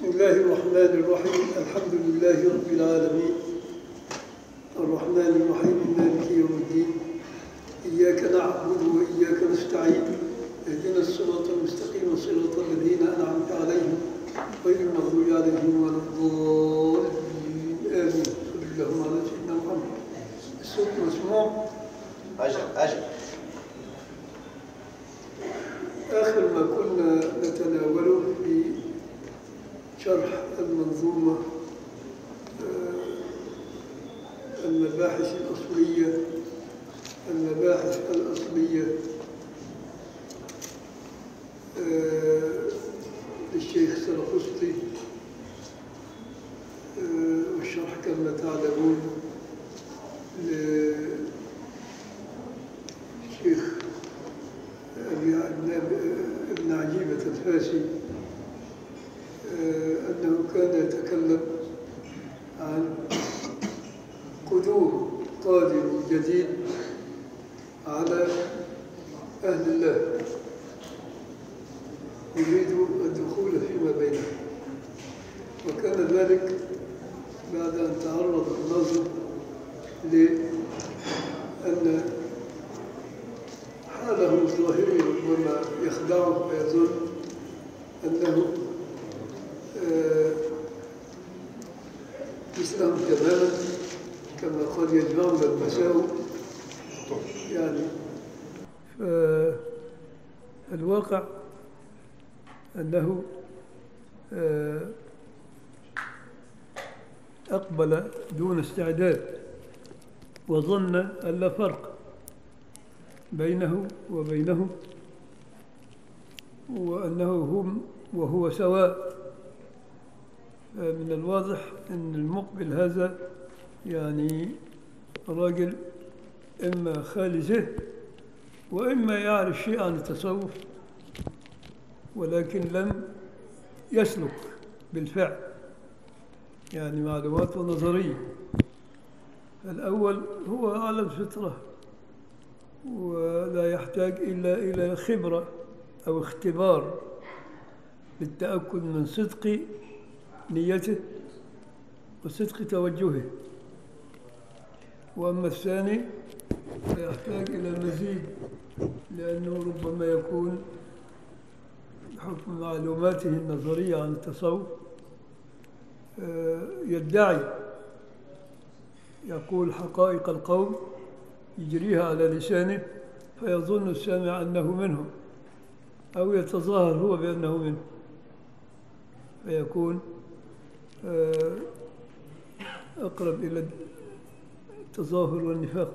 بسم الله الرحمن الرحيم الحمد لله رب العالمين الرحمن الرحيم مالك يوم الدين إياك نعبد وإياك نستعين اهدنا الصراط المستقيم صراط الذين أنعمت عليهم غير المغضوب عليهم ولا الضالين آمين صلى اللهم على سيدنا محمد الصوت مسموع أجل أجل آخر ما كنا نتناوله في شرح المنظومة آه، المباحث الأصلية المباحث الأصلية آه، للشيخ سرقسطي آه، والشرح كما تعلمون للشيخ أبي ابن- ابن عجيبة الفاسي آه، أنه كان يتكلم عن قدوم قادم جديد على أهل الله يريد الدخول فيما بينهم وكان ذلك بعد أن تعرض الناظر لأن حاله الظاهري ربما يخدعه ويظن أنه آه، مثلهم تماما كما قد يجمعون المساوئ يعني الواقع أنه آه، أقبل دون استعداد وظن أن لا فرق بينه وبينهم وأنه هم وهو سواء من الواضح أن المقبل هذا يعني راجل إما خالي ذهن وإما يعرف شيء عن التصوف ولكن لم يسلك بالفعل يعني معلومات نظرية الأول هو على الفطرة ولا يحتاج إلا إلى خبرة أو اختبار للتأكد من صدق نيته وصدق توجهه وأما الثاني فيحتاج إلى مزيد لأنه ربما يكون بحكم معلوماته النظرية عن التصوف آه، يدعي يقول حقائق القوم يجريها على لسانه فيظن السامع أنه منهم أو يتظاهر هو بأنه منه فيكون آه، أقرب إلى التظاهر والنفاق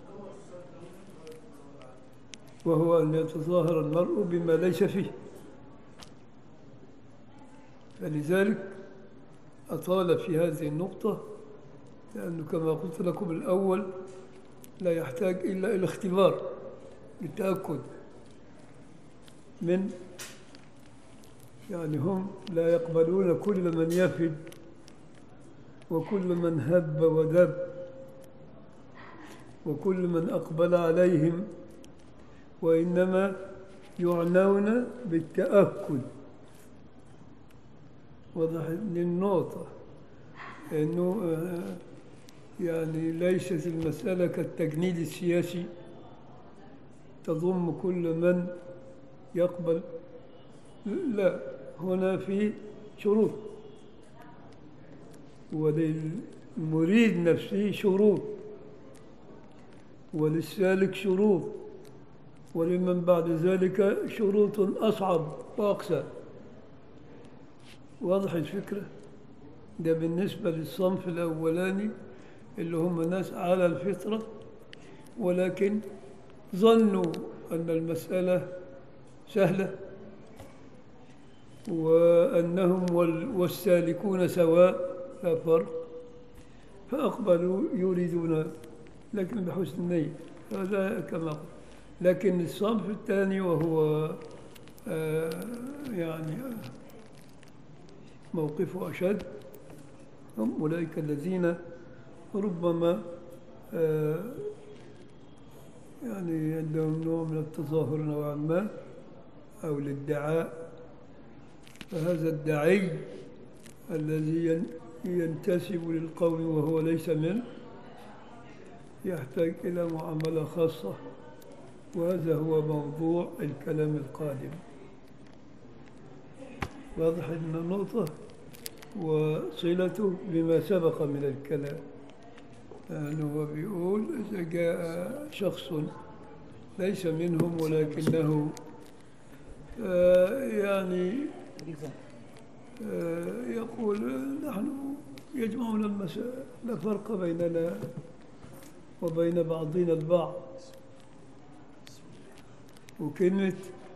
وهو أن يتظاهر المرء بما ليس فيه فلذلك أطال في هذه النقطة لأنه كما قلت لكم الأول لا يحتاج إلا إلى اختبار للتأكد من يعني هم لا يقبلون كل من يفد وكل من هب ودب وكل من أقبل عليهم وإنما يعنون بالتأكد وضحت للنقطة أنه آه، يعني ليست المسألة كالتجنيد السياسي تضم كل من يقبل لا هنا في شروط وللمريد نفسه شروط وللسالك شروط ولمن بعد ذلك شروط أصعب وأقسى واضح الفكرة ده بالنسبة للصنف الأولاني اللي هم ناس على الفطرة ولكن ظنوا أن المسألة سهلة وأنهم وال- والسالكون سواء لا فرق فأقبلوا يريدون لكن بحسن النية هذا كما قلت لكن الصنف الثاني وهو آه، يعني موقفه أشد هم أولئك الذين ربما آه، يعني عندهم نوع من التظاهر نوعا ما أو الادعاء فهذا الدعي الذي ين- ينتسب للقوم وهو ليس منه يحتاج إلى معاملة خاصة وهذا هو موضوع الكلام القادم واضح أن النقطة وصلته بما سبق من الكلام يعني هو بيقول إذا جاء شخص ليس منهم ولكنه آه، يعني آه، يقول نحن يجمعنا المساء لا فرق بيننا وبين بعضنا البعض وكلمة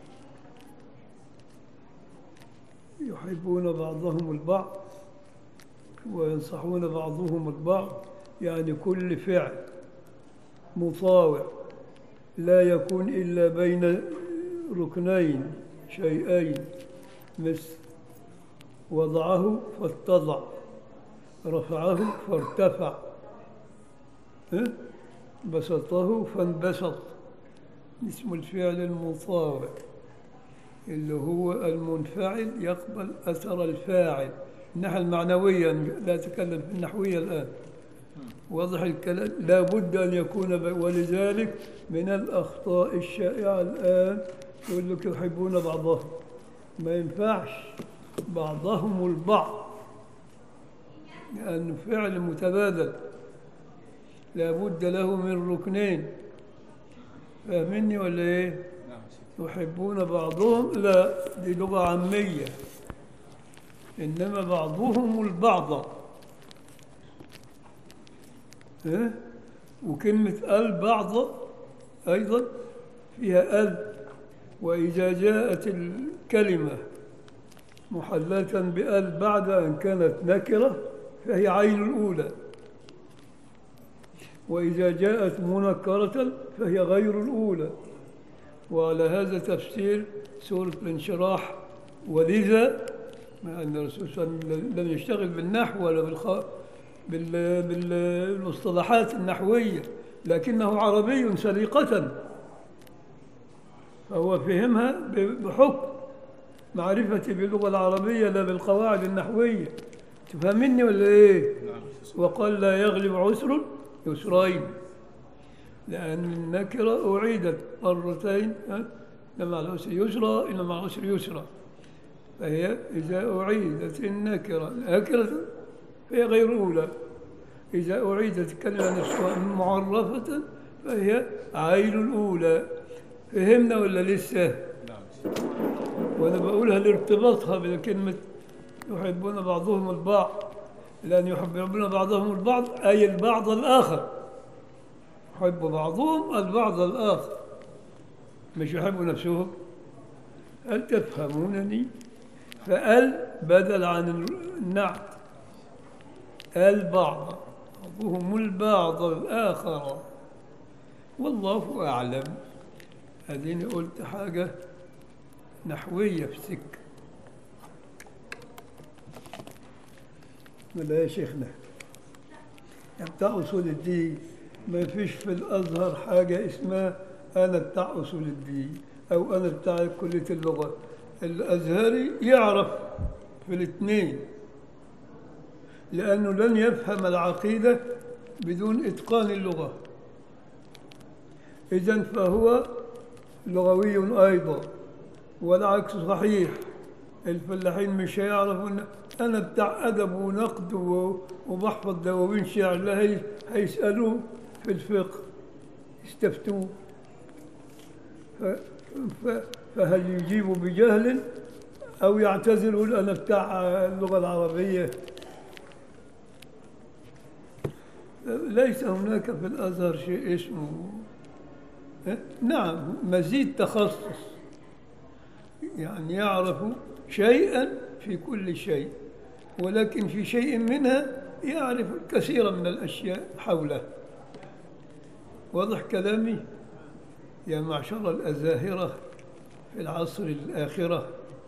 يحبون بعضهم البعض وينصحون بعضهم البعض يعني كل فعل مطاوع لا يكون إلا بين ركنين شيئين مثل وضعه فاتضع رفعه فارتفع ها؟ بسطه فانبسط اسم الفعل المطاوع اللي هو المنفعل يقبل أثر الفاعل الناحية المعنوية لا أتكلم في النحوية الآن واضح الكلام لا بد أن يكون ب... ولذلك من الأخطاء الشائعة الآن يقول لك يحبون بعضهم ما ينفعش بعضهم البعض لأنه فعل متبادل لا بد له من ركنين فاهمني ولا ايه؟ يحبون بعضهم لا دي لغة عامية إنما بعضهم البعض ها؟ وكلمة البعض أيضا فيها ال وإذا جاءت الكلمة محلاة بال بعد أن كانت نكرة فهي عين الأولى وإذا جاءت منكرة فهي غير الأولى وعلى هذا تفسير سورة الانشراح ولذا مع أن الرسول صلى الله عليه وسلم لم يشتغل بالنحو ولا بالخ... بال... بالمصطلحات النحوية لكنه عربي سليقة فهو فهمها ب- بحكم معرفتي باللغة العربية لا بالقواعد النحوية تفهمني ولا إيه؟ وقال لا يغلب عسر يسرين لأن النكرة أعيدت مرتين ها؟ إن مع العسر يسرى إن مع العسر يسرى فهي إذا أعيدت النكرة نكرة فهي غير أولى إذا أعيدت الكلمة نفسها معرفة فهي عين الأولى فهمنا ولا لسه؟ وأنا بقولها لارتباطها بكلمة يحبون بعضهم البعض لأن يحبون بعضهم البعض أي البعض الآخر يحب بعضهم البعض الآخر مش يحبوا نفسهم هل تفهمونني فال بدل عن النعت البعض بعضهم البعض الآخر والله أعلم أديني قلت حاجة نحوية في سكة ولا يا شيخنا بتاع أصول الدين ما فيش في الأزهر حاجة اسمها أنا بتاع أصول الدين أو أنا بتاع كلية اللغة الأزهري يعرف في الاثنين لأنه لن يفهم العقيدة بدون إتقان اللغة إذا فهو لغوي أيضا والعكس صحيح الفلاحين مش هيعرفوا ان انا بتاع ادب ونقد و- وبحفظ دواوين شعر لا هي هيسالوه في الفقه يستفتوه ف ف فهل يجيب بجهل او يعتذر يقول انا بتاع اللغه العربيه ليس هناك في الازهر شيء اسمه ها؟ نعم مزيد تخصص يعني يعرف شيئا في كل شيء ولكن في شيء منها يعرف كثيرا من الأشياء حوله واضح كلامي يا معشر الأزاهرة في العصر الآخرة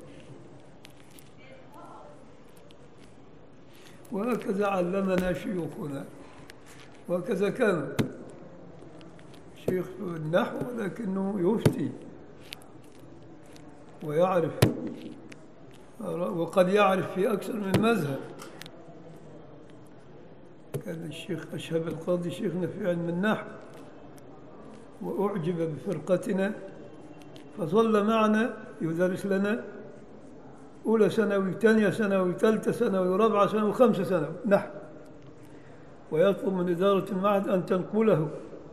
وهكذا علمنا شيوخنا وهكذا كان شيخ في النحو لكنه يفتي ويعرف وقد يعرف في أكثر من مذهب كان الشيخ أشهب القاضي شيخنا في علم النحو وأعجب بفرقتنا فظل معنا يدرس لنا أولى ثانوي ثانية ثانوي ثالثة ثانوي رابعة ثانوي خمسة ثانوي نحو ويطلب من إدارة المعهد أن تنقله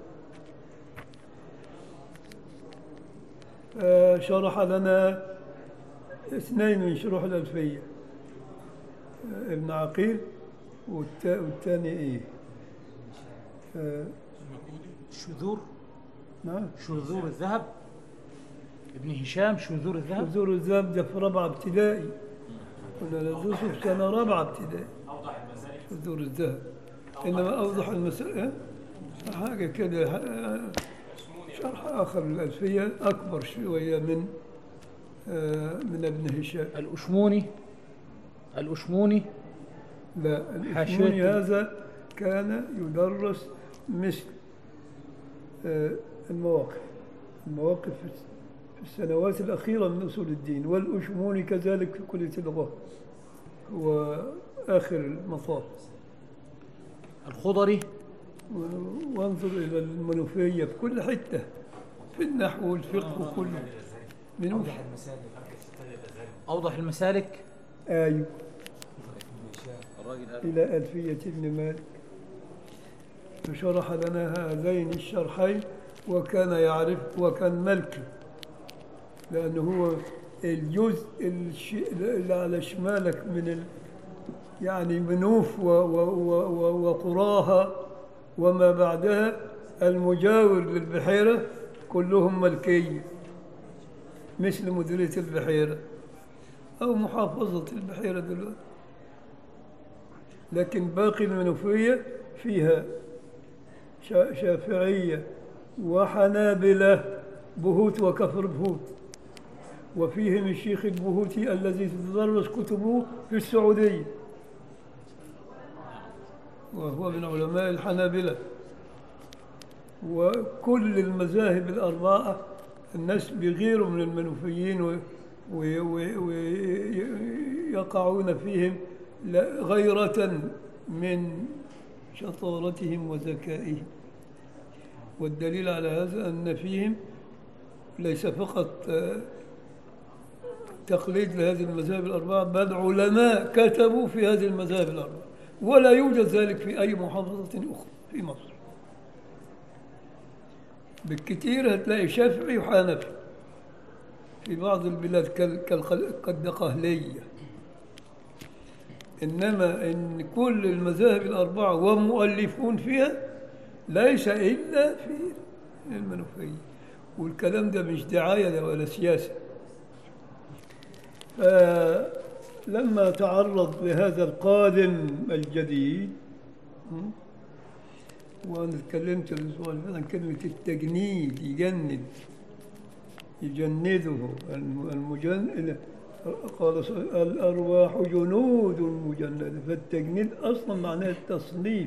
آه، شرح لنا اثنين من شروح الألفية آه، ابن عقيل والتا- والثاني إيه آه، شذور نعم شذور الذهب ابن هشام شذور الذهب حضور الذهب ده في رابعة ابتدائي كنا ندرسه في سنة رابعة ابتدائي حضور الذهب إنما أوضح المسألة حاجة كده آه، شرح آخر للألفية أكبر شوية من آه، من ابن هشام الأشموني الأشموني لا حاشية الإشموني هذا كان يدرس مثل آه، المواقف المواقف في في السنوات الأخيرة من أصول الدين والأشموني كذلك في كلية اللغة هو آخر المطاف الخضري و- وانظر إلى المنوفية في كل حتة في النحو والفقه وكله منوف أوضح المسالك آية الراجل إلى ألفية ابن مالك فشرح لنا هذين الشرحين وكان يعرف وكان ملكي لأنه هو الجزء الشيء اللي على شمالك من ال يعني منوف و و و و وقراها وما بعدها المجاور للبحيرة كلهم ملكية مثل مديرية البحيرة أو محافظة البحيرة دلوقتي لكن باقي المنوفية فيها شا- شافعية وحنابلة بهوت وكفر بهوت وفيهم الشيخ البهوتي الذي تدرس كتبه في السعودية وهو من علماء الحنابلة وكل المذاهب الأربعة الناس بيغيروا من المنوفيين ويقعون فيهم لا- غيرة من شطارتهم وذكائهم والدليل على هذا أن فيهم ليس فقط آه، تقليد لهذه المذاهب الأربعة بل علماء كتبوا في هذه المذاهب الأربعة ولا يوجد ذلك في أي محافظة أخرى في مصر بالكثير هتلاقي شافعي وحنفي في بعض البلاد كال- كالق- كالدقهلية إنما إن كل المذاهب الأربعة ومؤلفون فيها ليس إلا في المنوفية والكلام ده مش دعاية ده ولا سياسة فلما تعرض لهذا القادم الجديد م? وأنا اتكلمت الأسبوع اللي فات عن كلمة التجنيد يجند يجنده الم- المجند قال ص- الأرواح جنود مجندة فالتجنيد أصلا معناه التصنيف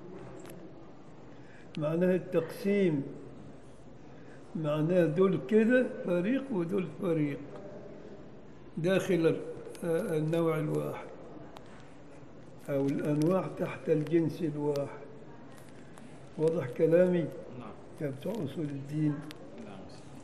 معناه التقسيم معناه دول كده فريق ودول فريق داخل ال- آه، النوع الواحد أو الأنواع تحت الجنس الواحد واضح كلامي نعم يا بتوع أصول الدين نعم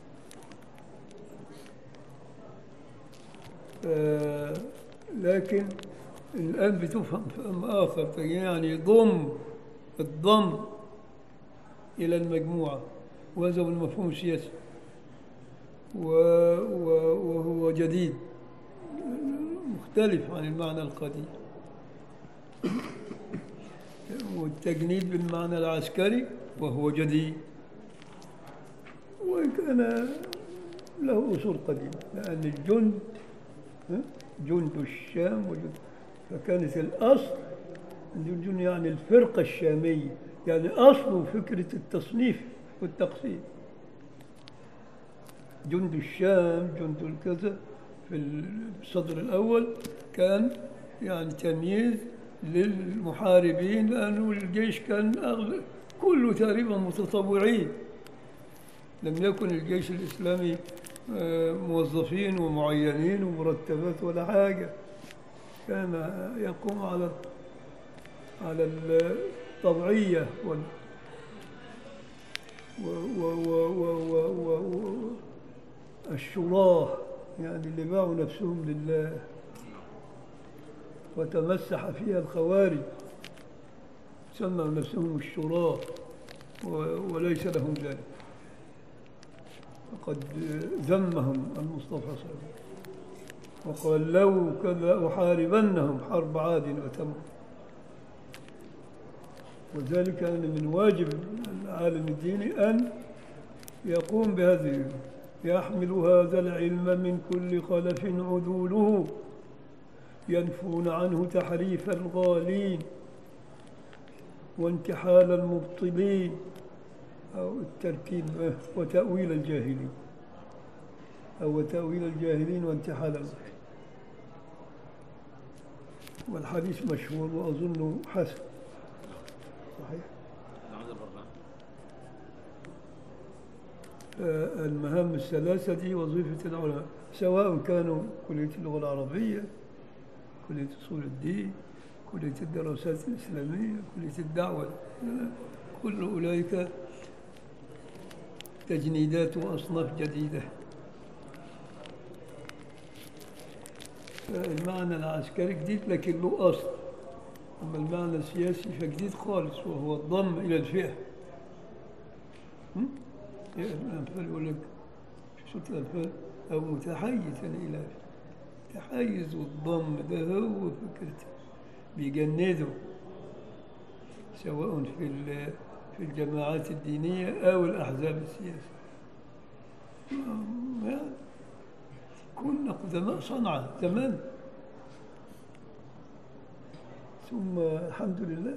آه، لكن الآن بتفهم فهم آخر يعني ضم الضم إلى المجموعة وهذا هو المفهوم السياسي و- و- وهو جديد مختلف عن المعنى القديم والتجنيد بالمعنى العسكري وهو جديد وإن كان له أصول قديمة لأن الجند ها؟ جند الشام وجند فكانت الأصل الجند يعني الفرقة الشامية يعني أصل فكرة التصنيف والتقسيم جند الشام جند الكذا في الصدر الأول كان يعني تمييز للمحاربين لأنه الجيش كان أغلب كله تقريبا متطوعين لم يكن الجيش الإسلامي آه، موظفين ومعينين ومرتبات ولا حاجة كان يقوم على على الطبيعية وال و و و و و و و الشراه يعني اللي باعوا نفسهم لله وتمسح فيها الخوارج سموا نفسهم الشراه و- وليس لهم ذلك فقد ذمهم المصطفى صلى الله عليه وسلم وقال لو كذا أحاربنهم حرب عاد وتمر وذلك أن من واجب العالم الديني أن يقوم بهذه يحمل هذا العلم من كل خلف عدوله ينفون عنه تحريف الغالين وانتحال المبطلين أو التركيب وتأويل الجاهلين أو تأويل الجاهلين وانتحال المبطلين والحديث مشهور وأظنه حسن صحيح آه، المهام الثلاثة دي وظيفة العلماء سواء كانوا كلية اللغة العربية كلية أصول الدين كلية الدراسات الإسلامية كلية الدعوة كل أولئك تجنيدات وأصناف جديدة المعنى العسكري جديد لكن له أصل أما المعنى السياسي فجديد خالص وهو الضم إلى الفئة هم؟ يا الأنفال يقول لك في سورة الأنفال أو متحيزا إلى التحيز والضم ده هو فكرته بيجندوا سواء في ال- في الجماعات الدينية أو الأحزاب السياسية يعني كنا قدماء صنعاء زمان ثم الحمد لله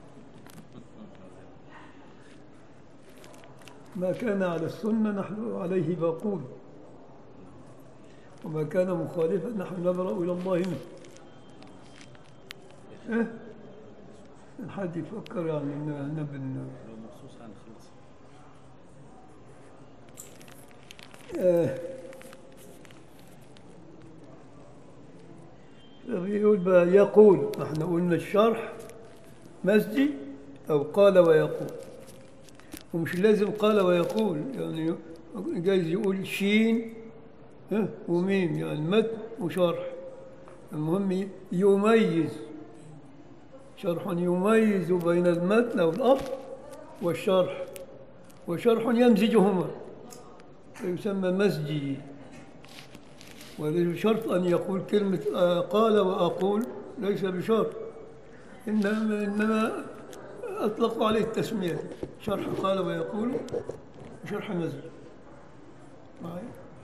ما كان على السنة نحن عليه باقون وما كان مخالفا نحن نبرأ إلى الله منه إيه؟ إن حد يفكر يعني إن إحنا بن لو مخصوص عن خلص آه. يقول بقى يقول احنا قلنا الشرح مسجي او قال ويقول ومش لازم قال ويقول يعني جايز يقول شين ها، وميم يعني متن وشرح المهم يميز شرح يميز بين المتن او الأصل والشرح وشرح يمزجهما يسمى مسجي وليس شرط أن يقول كلمة آه، قال وأقول ليس بشرط إنما إنما أطلقوا عليه التسمية شرح قال ويقول وشرح مسجد معي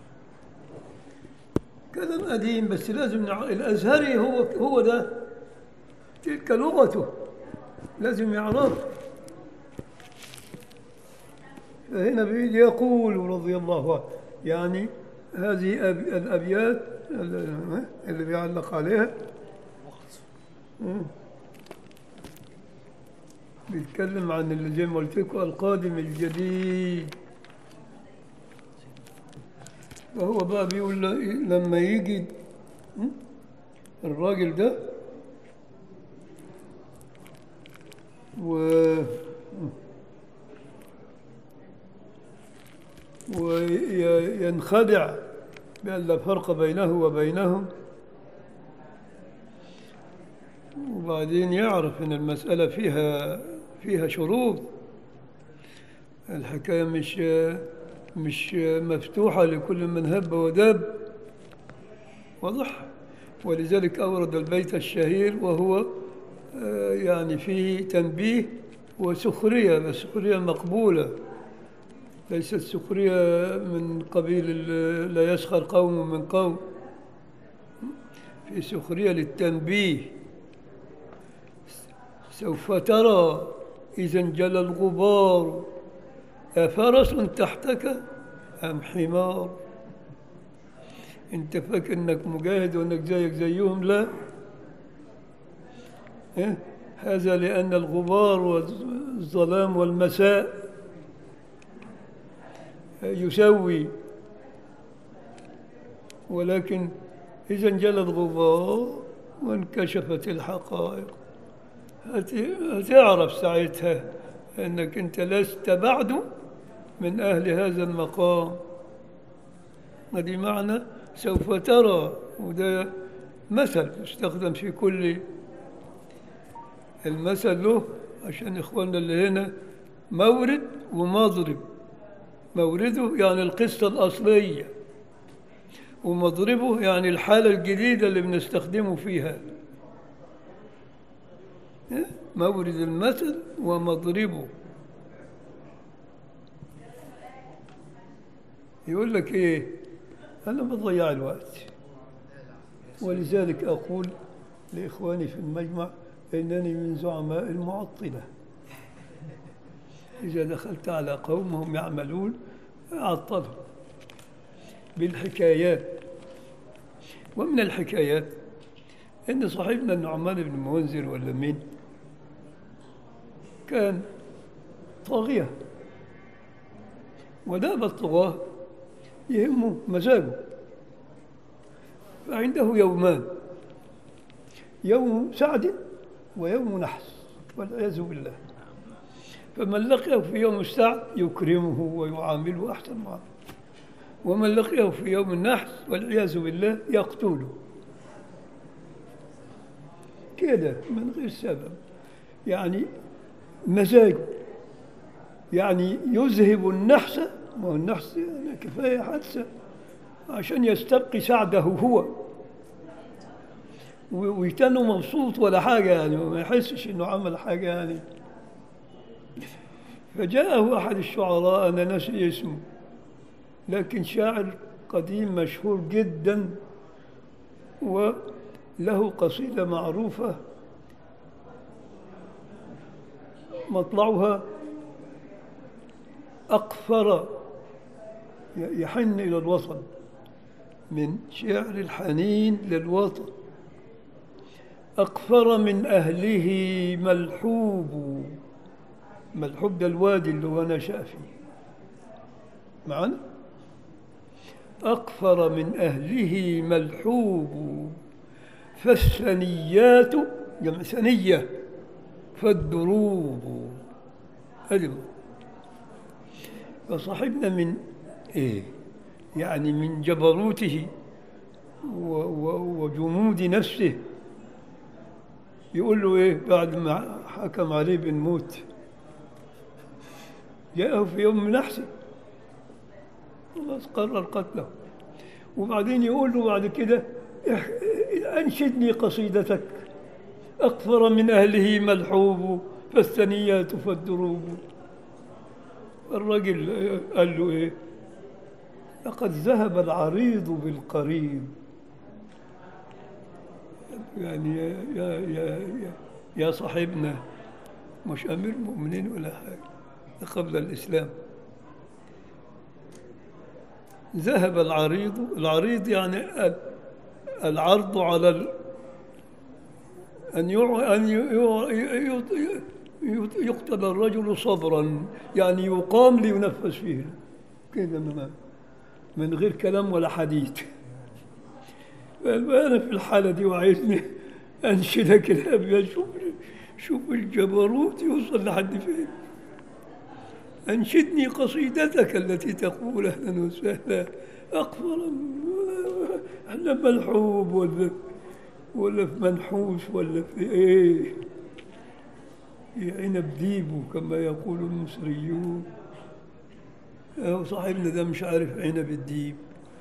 كلام قديم بس لازم نع... الأزهري هو هو ده تلك لغته لازم يعرف فهنا بيقول يقول رضي الله عنه يعني هذه أب... الأبيات ال- اللي بيعلق عليها مم. بيتكلم عن اللي زي ما قلت لكم القادم الجديد وهو بقى بيقول ل- لما يجي مم، الراجل ده و وينخدع بأن لا فرق بينه وبينهم وبعدين يعرف ان المسألة فيها فيها شروط الحكاية مش مش مفتوحة لكل من هب وداب واضح ولذلك أورد البيت الشهير وهو آه، يعني فيه تنبيه وسخرية بس سخرية مقبولة ليست سخرية من قبيل ال- لا يسخر قوم من قوم في سخرية للتنبيه سوف ترى إذا انجلى الغبار أفرس تحتك أم حمار أنت فاكر أنك مجاهد وأنك زيك زيهم لا إيه؟ هذا لأن الغبار والظلام والمساء يسوي ولكن إذا انجلى الغبار وانكشفت الحقائق هت- هتعرف ساعتها أنك أنت لست بعد من أهل هذا المقام هذه معنى سوف ترى وده مثل يستخدم في كل المثل له عشان إخواننا اللي هنا مورد ومضرب مورده يعني القصة الأصلية ومضربه يعني الحالة الجديدة اللي بنستخدمه فيها إيه؟ مورد المثل ومضربه يقول لك ايه انا بضيع الوقت ولذلك اقول لاخواني في المجمع انني من زعماء المعطله اذا دخلت على قوم هم يعملون عطلهم بالحكايات ومن الحكايات ان صاحبنا النعمان بن منذر ولا مين كان طاغيه وداب الطغاه يهمه مزاجه فعنده يومان يوم سعد ويوم نحس والعياذ بالله فمن لقيه في يوم السعد يكرمه ويعامله احسن معامله ومن لقيه في يوم النحس والعياذ بالله يقتله كده من غير سبب يعني مزاج يعني يذهب النحس ما هو النحس يعني كفايه حادثه عشان يستبقي سعده هو و- ويتنه مبسوط ولا حاجه يعني وما يحسش انه عمل حاجه يعني فجاءه احد الشعراء انا ناسي اسمه لكن شاعر قديم مشهور جدا وله قصيده معروفه مطلعها أقفر يحن إلى الوطن من شعر الحنين للوطن أقفر من أهله ملحوب ملحوب ده الوادي اللي هو نشأ فيه معنا أقفر من أهله ملحوب فالثنيات جمع ثنية فالدروب أدب فصاحبنا من إيه يعني من جبروته و- و- وجمود نفسه يقول له إيه بعد ما حكم عليه بالموت جاءه في يوم نحسه خلاص قرر قتله وبعدين يقول له بعد كده "إح- أنشدني قصيدتك أقفر من أهله ملحوب فالثنيات فالدروب الرجل قال له إيه لقد ذهب العريض بالقريب يعني يا يا يا يا, يا صاحبنا مش أمير مؤمنين ولا حاجة ده قبل الإسلام ذهب العريض العريض يعني ال- العرض على ال- أن يع... أن ي... ي... ي... يقتل الرجل صبرا يعني يقام لينفذ فيه كده من, من غير كلام ولا حديث أنا في الحالة دي وعايزني أنشدك الأبيات شوف شوف الجبروت يوصل لحد فين أنشدني قصيدتك التي تقول أهلا وسهلا أقفر احنا ملحوب ولا ولا في منحوس ولا في ايه في عنب ديبو كما يقول المصريون أهو صاحبنا ده مش عارف عنب الديب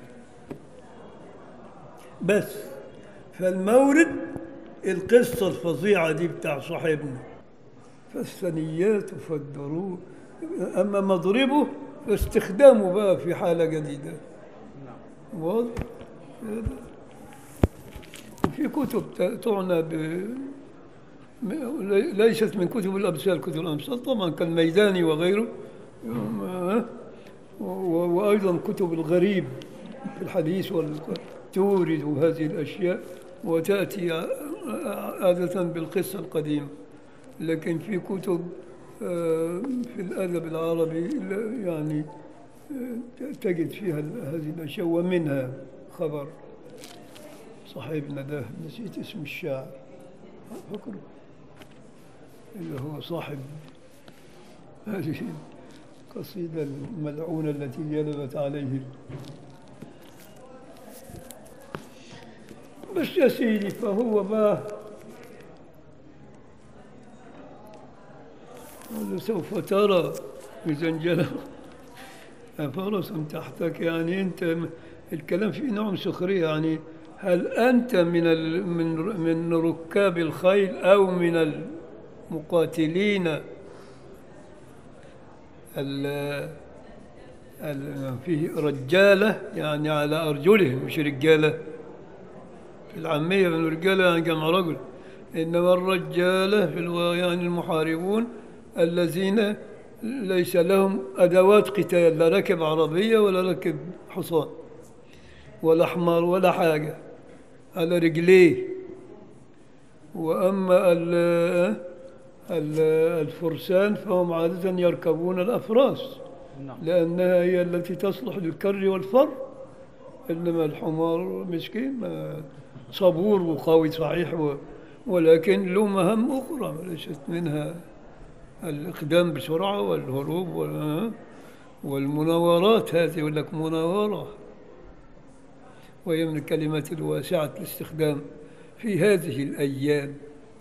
بس فالمورد القصة الفظيعة دي بتاع صاحبنا فالثنيات فالدروب أما مضربه فاستخدامه بقى في حالة جديدة واضح في كتب تعنى ب ليست من كتب الأمثال كتب الأمثال طبعا كالميداني وغيره وأيضا كتب الغريب في الحديث تورد هذه الأشياء وتأتي عادة بالقصة القديمة لكن في كتب في الأدب العربي يعني تجد فيها هذه الأشياء ومنها خبر صاحبنا ده نسيت اسم الشاعر فكره اللي هو صاحب هذه القصيدة الملعونة التي جلبت عليه بس يا سيدي فهو ما قال سوف ترى إذا انجلى فرس تحتك يعني أنت الكلام فيه نوع من سخرية يعني هل أنت من ال من من ركاب الخيل أو من المقاتلين ال ال فيه رجالة يعني على أرجلهم مش رجالة في العامية من الرجالة يعني جمع رجل إنما الرجالة في الوا- يعني المحاربون الذين ليس لهم أدوات قتال لا ركب عربية ولا ركب حصان ولا حمار ولا حاجة على رجليه وأما ال- ال- الفرسان فهم عادة يركبون الأفراس نعم لأنها هي التي تصلح للكر والفر إنما الحمار مسكين ما- صبور وقوي صحيح و- ولكن له مهام أخرى ليست منها الإقدام بسرعة والهروب وال- والمناورات هذه يقول لك مناورة وهي من الكلمات الواسعة الاستخدام في هذه الأيام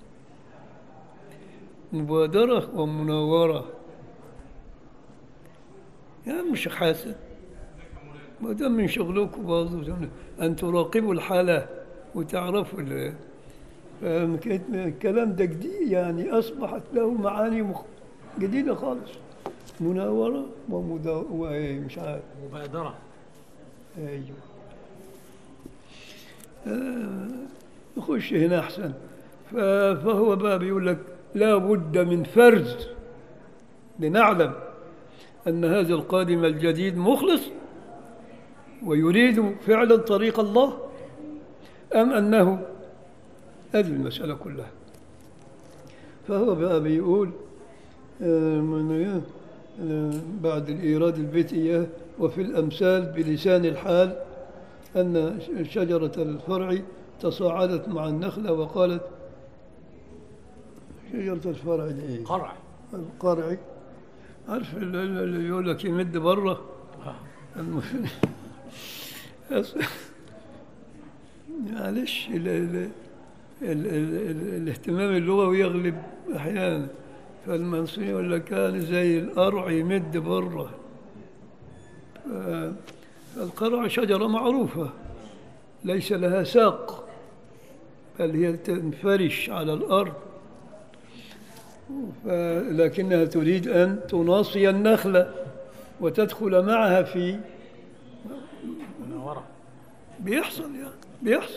مبادرة ومناورة يا عم الشيخ حسن ما دام من شغلكم برضه أن تراقبوا الحالة وتعرفوا ال- فاهم كيف؟ الكلام ده جديد يعني أصبحت له معاني مخ... جديدة خالص مناورة ومدا... وإيه مش عارف مبادرة ايوه آه، نخش هنا احسن ف- فهو بقى بيقول لك لا بد من فرز لنعلم ان هذا القادم الجديد مخلص ويريد فعلا طريق الله ام انه هذه المساله كلها فهو بقى بيقول آه، من إيه؟ آه، بعد الإيراد البيت إياه وفي الأمثال بلسان الحال أن شجرة الفرع تصاعدت مع النخلة وقالت شجرة الفرع دي إيه؟ قرع القرع عارف ال- ال- اللي يقول لك يمد بره آه. الم- أص- معلش ال- ال- ال- ال- ال- الاهتمام اللغوي يغلب أحيانا فالمنصوري يقول لك كان زي القرع يمد بره ف- القرع شجرة معروفة ليس لها ساق بل هي تنفرش على الأرض ف- لكنها تريد أن تناصي النخلة وتدخل معها في مناورة بيحصل يعني بيحصل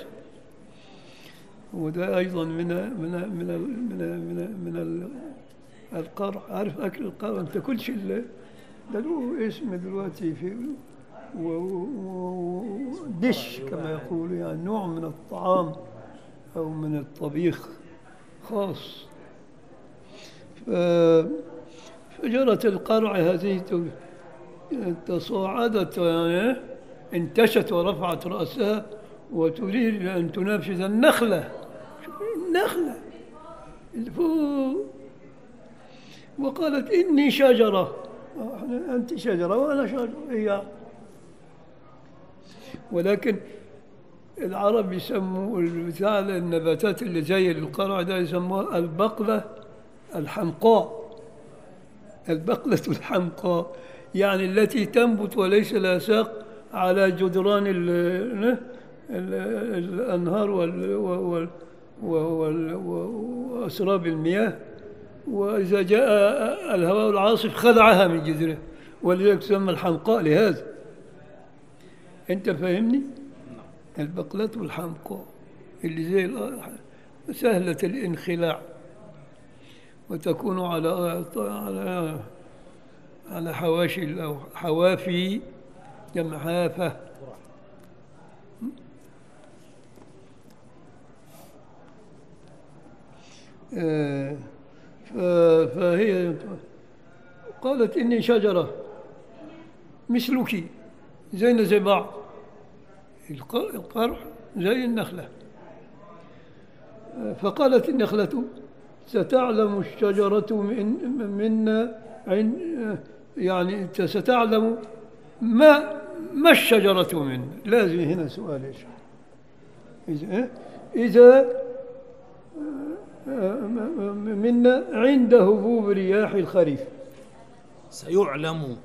وده أيضا من من من ال- من من من ال- القرع عارف أكل القرع أنت تاكلش ال- ده له اسم دلوقتي في و- و- و- دش كما يقول يعني نوع من الطعام أو من الطبيخ خاص ف- فجرت القرع هذه ت- تصاعدت يعني انتشت ورفعت رأسها وتريد أن تنافس النخلة شوف النخلة اللي فوق وقالت إني شجرة آه، إحنا- أنت شجرة وأنا شجرة هي ولكن العرب يسموا البتاع النباتات اللي زي القرع ده يسموها البقلة الحمقاء البقلة الحمقاء يعني التي تنبت وليس لها ساق على جدران ال ال الأنهار وال وال وال وأسراب المياه وإذا جاء الهواء العاصف خلعها من جذرها ولذلك تسمى الحمقاء لهذا أنت فاهمني؟ البقلة الحمقاء اللي زي الأ- سهلة الانخلاع وتكون على على على حواشي أو حوافي جمع حافة آه، ف- فهي قالت إني شجرة مثلك زينا زي بعض الق- القرع زي النخلة فقالت النخلة ستعلم الشجرة من منا عن يعني ستعلم ما ما الشجرة منا لازم هنا سؤال ايش إذا إذا منا عند هبوب رياح الخريف سيعلم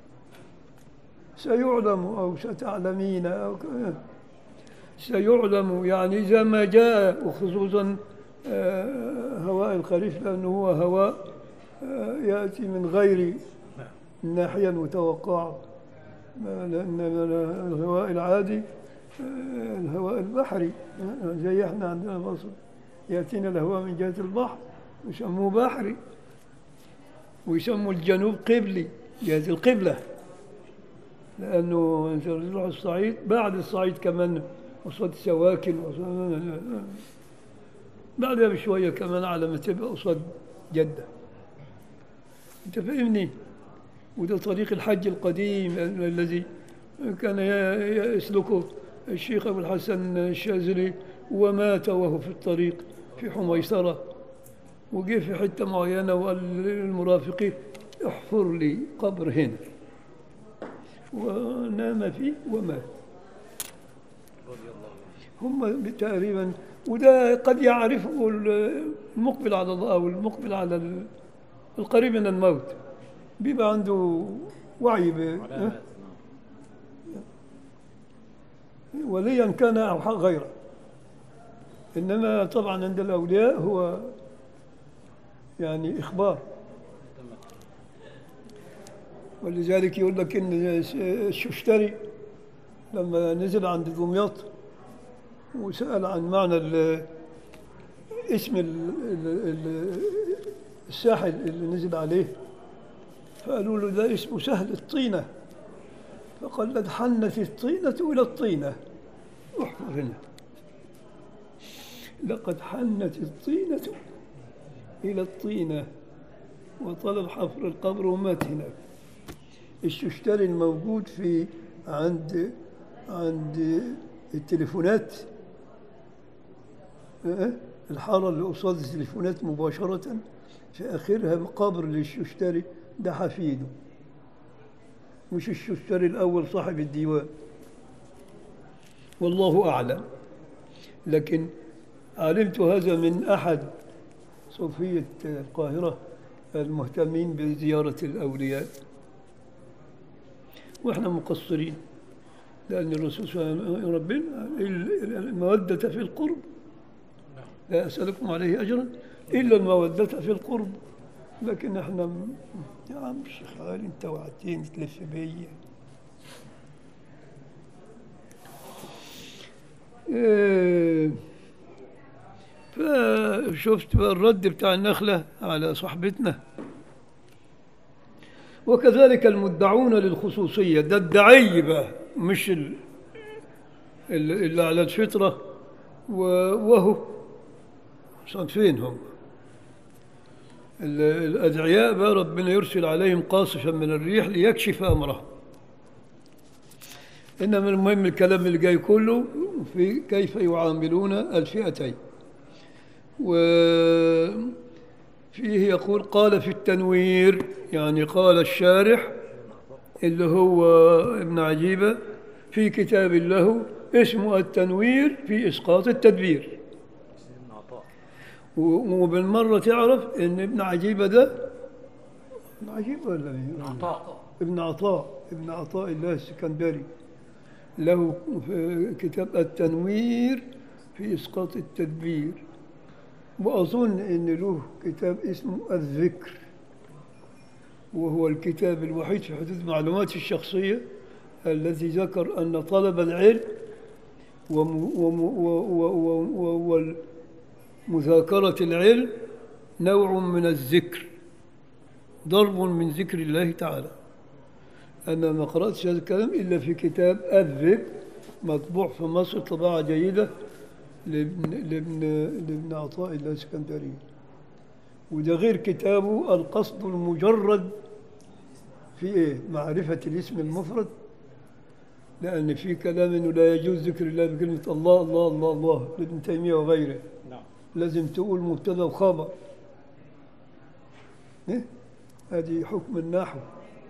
سيعلم أو ستعلمين أو ك- سيعلم يعني إذا ما جاء وخصوصا آه، هواء الخريف لأنه هو هواء آه، يأتي من غير ناحية متوقعة لأن الهواء العادي آه، الهواء البحري آه، زي احنا عندنا مصر يأتينا الهواء من جهة البحر يسموه بحري ويسموا الجنوب قبلي جهة القبلة لأنه أنت تروح الصعيد بعد الصعيد كمان قصاد سواكن وصاد بعدها بشوية كمان على ما تبقى قصاد جدة أنت فاهمني وده طريق الحج القديم ال- الذي كان ي- يسلكه الشيخ أبو الحسن الشاذلي ومات وهو في الطريق في حميصرة وجه في حتة معينة وقال للمرافقين احفر لي قبر هنا ونام فيه ومات هم تقريبا وده قد يعرفه المقبل على الله أو المقبل على ال- القريب من الموت بيبقى عنده وعي ب- علامات وليا كان أو حق غيره إنما طبعا عند الأولياء هو يعني إخبار ولذلك يقول لك إن الششتري لما نزل عند دمياط وسأل عن معنى ال- اسم ال- ال- ال- الساحل اللي نزل عليه فقالوا له ده اسمه سهل الطينة فقال لقد حنت الطينة إلى الطينة احفر هنا لقد حنت الطينة إلى الطينة وطلب حفر القبر ومات هناك الششتري الموجود في عند عند التليفونات أه؟ الحارة اللي قصاد التليفونات مباشرة في آخرها قبر للششتري ده حفيده مش الششتري الأول صاحب الديوان والله أعلم لكن علمت هذا من أحد صوفية القاهرة المهتمين بزيارة الأولياء وإحنا مقصرين لأن الرسول صلى الله عليه وسلم ربنا المودة في القرب لا أسألكم عليه أجرا إلا المودة في القرب لكن احنا م- يا عم الشيخ علي انت وعدتني تلف بيا إيه، فشفت بقى الرد بتاع النخلة على صاحبتنا وكذلك المدعون للخصوصية ده الدعي بقى مش ال- ال- اللي على الفطرة و- وهو صنفين هم ال- الأدعياء بقى ربنا يرسل عليهم قاصفا من الريح ليكشف أمرهم إنما المهم الكلام اللي جاي كله في كيف يعاملون الفئتين وفيه يقول قال في التنوير يعني قال الشارح اللي هو ابن عجيبة في كتاب له اسمه التنوير في إسقاط التدبير ابن عطاء و- وبالمرة تعرف إن ابن عجيبة ده ابن عجيبة ولا مين؟ ابن عطاء ابن عطاء ابن عطاء الله السكندري له في كتاب التنوير في إسقاط التدبير وأظن أن له كتاب اسمه الذكر وهو الكتاب الوحيد في حدود معلوماتي الشخصية الذي ذكر أن طلب العلم وم- وم- و- و- و- ومذاكرة العلم نوع من الذكر ضرب من ذكر الله تعالى أنا ما قرأتش هذا الكلام إلا في كتاب الذكر مطبوع في مصر طباعة جيدة لابن, لابن, لابن عطاء الله الاسكندري وده غير كتابه القصد المجرد في إيه؟ معرفة الاسم المفرد لأن في كلام إنه لا يجوز ذكر الله بكلمة الله الله الله الله لابن تيمية وغيره نعم لازم تقول مبتدا وخبر إيه؟ هذه حكم النحو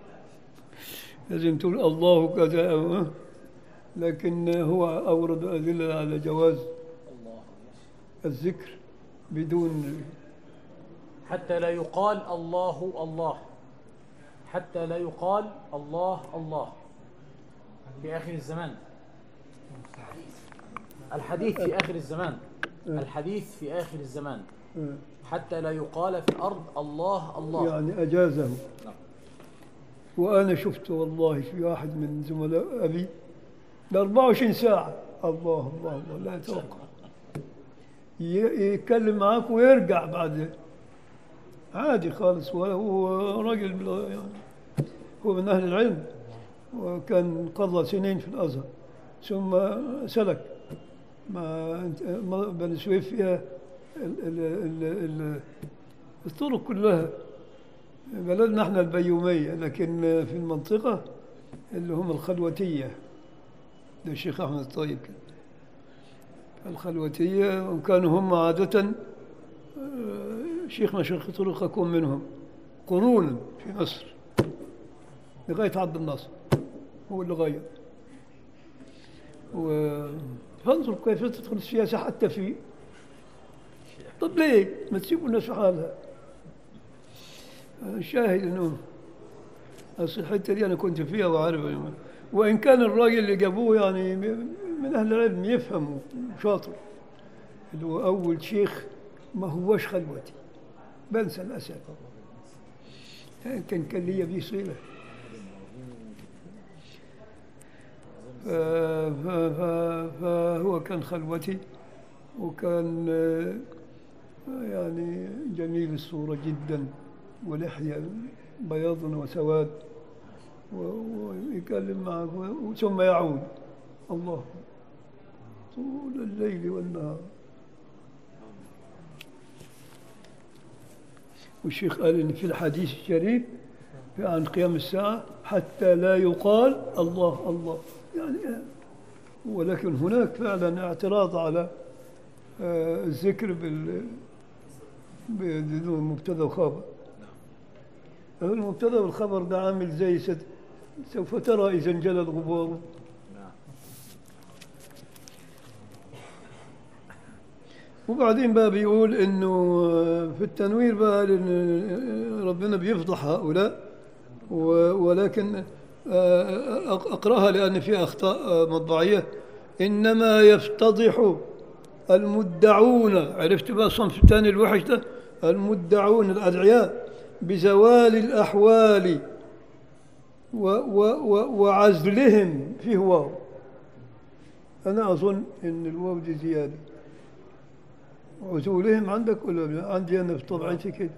لازم تقول الله كذا أو- لكن هو أورد أدلة على جواز الله الذكر بدون حتى لا يقال الله الله حتى لا يقال الله الله في آخر الزمان الحديث في آخر الزمان الحديث في آخر الزمان حتى لا يقال في الأرض الله الله يعني أجازه نعم. وأنا شفت والله في واحد من زملاء أبي ل 24 ساعة الله الله الله لا يتوقع ي- يتكلم معاك ويرجع بعد عادي خالص وهو راجل بلا- يعني هو من أهل العلم وكان قضى سنين في الأزهر ثم سلك ما ما- بني سويف فيها ال- ال- ال- ال- الطرق كلها بلدنا احنا البيومية لكن في المنطقة اللي هم الخلوتية ده الشيخ أحمد الطيب كان. الخلوتية وكانوا هم عادة آه، شيخ مشايخ طرق أكون منهم قرونا في مصر لغاية عبد الناصر هو اللي غير و- فانظر كيف تدخل السياسة حتى في طب ليه ما تسيبوا الناس في حالها الشاهد انه أصل الحته دي انا كنت فيها وعارف وان كان الراجل اللي جابوه يعني من اهل العلم يفهم شاطر اللي هو اول شيخ ما هوش خلوتي بنسى الاسد كان كان ليا بيه صله ف- ف- ف- فهو كان خلوتي وكان آه، يعني جميل الصورة جدا ولحية بياض وسواد و- ويكلم معك و- ثم يعود الله طول الليل والنهار والشيخ قال إن في الحديث الشريف في عن قيام الساعة حتى لا يقال الله الله يعني ولكن هناك فعلا اعتراض على آه، الذكر بال بدون مبتدا وخبر المبتدا والخبر ده عامل زي سد سوف ترى اذا انجلى الغبار نعم وبعدين بقى بيقول انه آه، في التنوير بقى قال ان ربنا بيفضح هؤلاء و- ولكن آه، أق- اقراها لان فيها اخطاء آه، مطبعيه انما يفتضح المدعون عرفت بقى الصنف الثاني الوحش ده المدعون الادعياء بزوال الاحوال و و و وعزلهم فيه واو انا اظن ان الواو دي زياده عزولهم عندك ولا لا؟ عندي أنا في طبعتي كده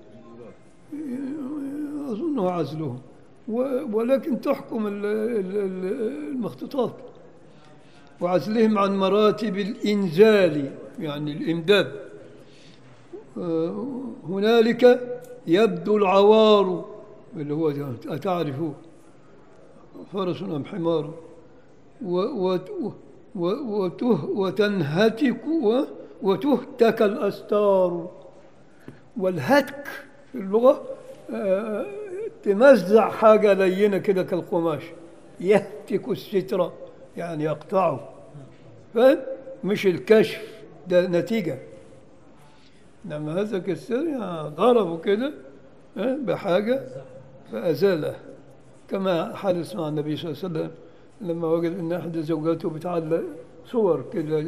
أظنه عزلهم و- ولكن تحكم ال- ال- ال- المخطوطات وعزلهم عن مراتب الإنزال يعني الإمداد آه، هنالك يبدو العوار اللي هو أتعرفه فرس أم حمار و- و- و- وته وتنهتك و- وتهتك الأستار والهتك في اللغة آه، تمزع حاجة لينة كده كالقماش يهتك السترة يعني يقطعه فاهم؟ مش الكشف ده نتيجة إنما هذا كالسر يعني ضربه كده آه، بحاجة فأزاله كما حدث مع النبي صلى الله عليه وسلم لما وجد ان احدى زوجاته بتعلق صور كده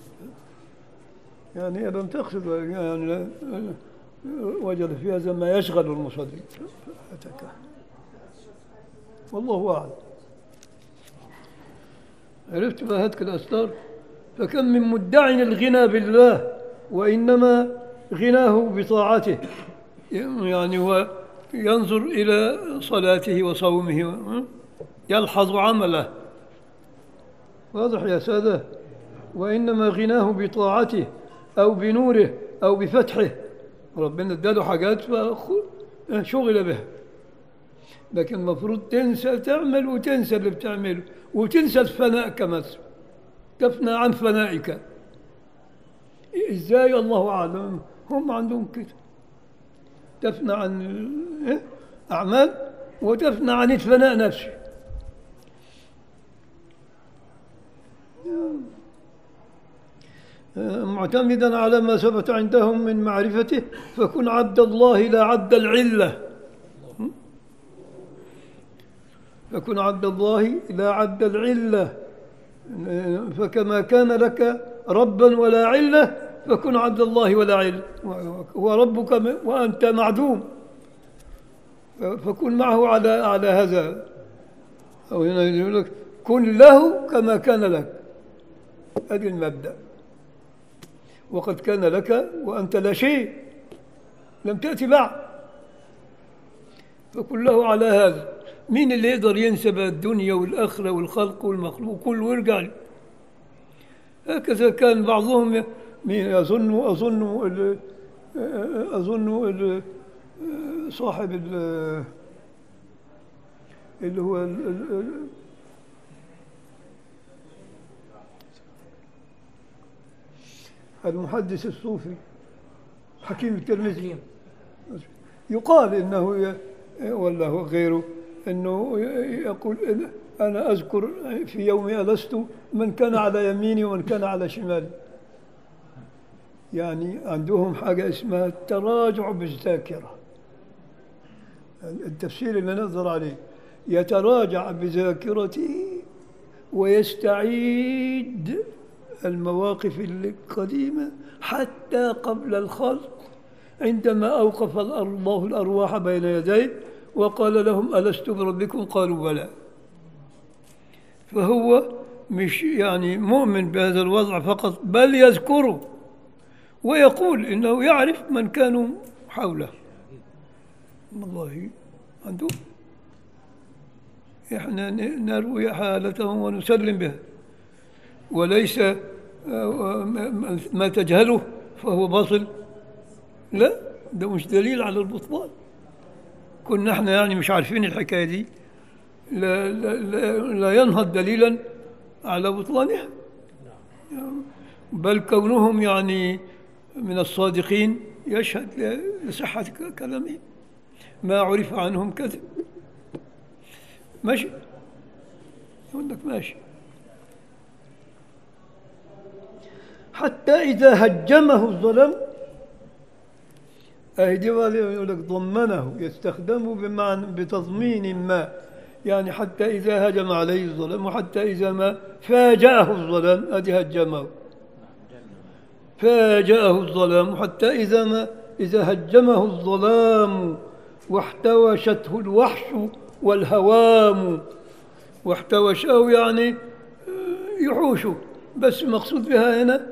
يعني هي لم تقصد يعني لا- وجد في هذا ما يشغل المصلي فتكه والله اعلم عرفت ما هتك الاستار فكم من مدع الغنى بالله وانما غناه بطاعته يعني هو ينظر الى صلاته وصومه يلحظ عمله واضح يا ساده وانما غناه بطاعته او بنوره او بفتحه ربنا اداله حاجات فشغل بها لكن المفروض تنسى تعمل وتنسى اللي بتعمله وتنسى الفناء كمان تفنى عن فنائك ازاي الله اعلم هم عندهم كده تفنى عن ال- إيه؟ اعمال وتفنى عن الفناء نفسه معتمدا على ما ثبت عندهم من معرفته فكن عبد الله لا عبد العله فكن عبد الله لا عبد العله فكما كان لك ربا ولا عله فكن عبد الله ولا عله هو ربك م- وانت معدوم فكن معه على على هذا أو هنا يقول لك كن له كما كان لك هذا المبدأ وقد كان لك وأنت لا شيء لم تأتي بعد فكن له على هذا مين اللي يقدر ينسى بقى الدنيا والآخرة والخلق والمخلوق كله ويرجع له هكذا كان بعضهم ي- مين أظن أظن ال- أظن ال- صاحب ال- اللي هو ال- ال- ال- المحدث الصوفي حكيم الترمذي حكيم يقال انه ي- ولا هو غيره انه ي- يقول إن- انا اذكر في يوم الست من كان على يميني ومن كان على شمالي يعني عندهم حاجه اسمها التراجع بالذاكره التفسير اللي نظر عليه يتراجع بذاكرته ويستعيد المواقف القديمة حتى قبل الخلق عندما أوقف الأر- الله الأرواح بين يديه وقال لهم ألست بربكم قالوا بلى فهو مش يعني مؤمن بهذا الوضع فقط بل يذكره ويقول إنه يعرف من كانوا حوله والله عندهم احنا ن- نروي حالتهم ونسلم بها وليس آه، آه، ما- ما تجهله فهو باطل لا ده مش دليل على البطلان كنا احنا يعني مش عارفين الحكايه دي لا, لا, لا, لا ينهض دليلا على بطلانها بل كونهم يعني من الصادقين يشهد ل- لصحة ك- كلامهم ما عرف عنهم كذب ماشي يقول لك ماشي حتى إذا هجمه الظلم أهدي يقول لك ضمنه يستخدمه بمعنى بتضمين ما يعني حتى إذا هجم عليه الظلم وحتى إذا ما فاجأه الظلم أدي هجمه فاجأه الظلام حتى إذا ما إذا هجمه الظلام واحتوشته الوحش والهوام واحتوشه يعني يحوشه بس المقصود بها هنا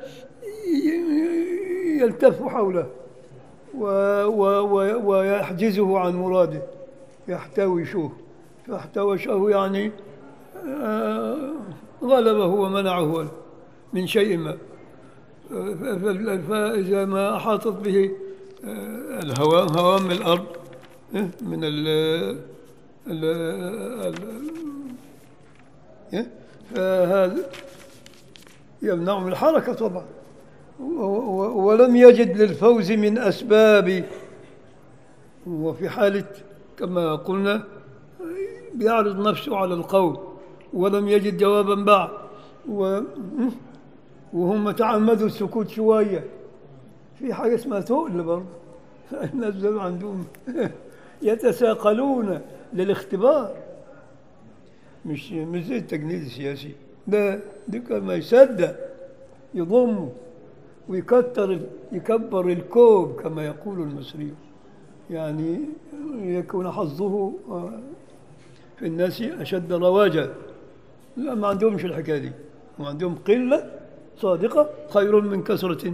ي- يلتف حوله و و و ويحجزه عن مراده يحتوشه فاحتوشه يعني آه، غلبه ومنعه من شيء ما ف- فإذا ما أحاطت به آه، الهوام هوام الأرض إيه، من ال ال ال- إيه، فهذا يمنع من الحركة طبعا و- و- ولم يجد للفوز من أسباب وفي حالة كما قلنا بيعرض نفسه على القول ولم يجد جوابا بعد و وهم تعمدوا السكوت شوية في حاجة اسمها تقل برضه الناس دول عندهم يتساقلون للاختبار مش مش زي التجنيد السياسي ده ده كان ما يصدق يضم ويكتر يكبر الكوب كما يقول المصريون يعني يكون حظه آه، في الناس أشد رواجا لا ما عندهمش الحكاية دي ما عندهم قلة صادقة خير من كثرة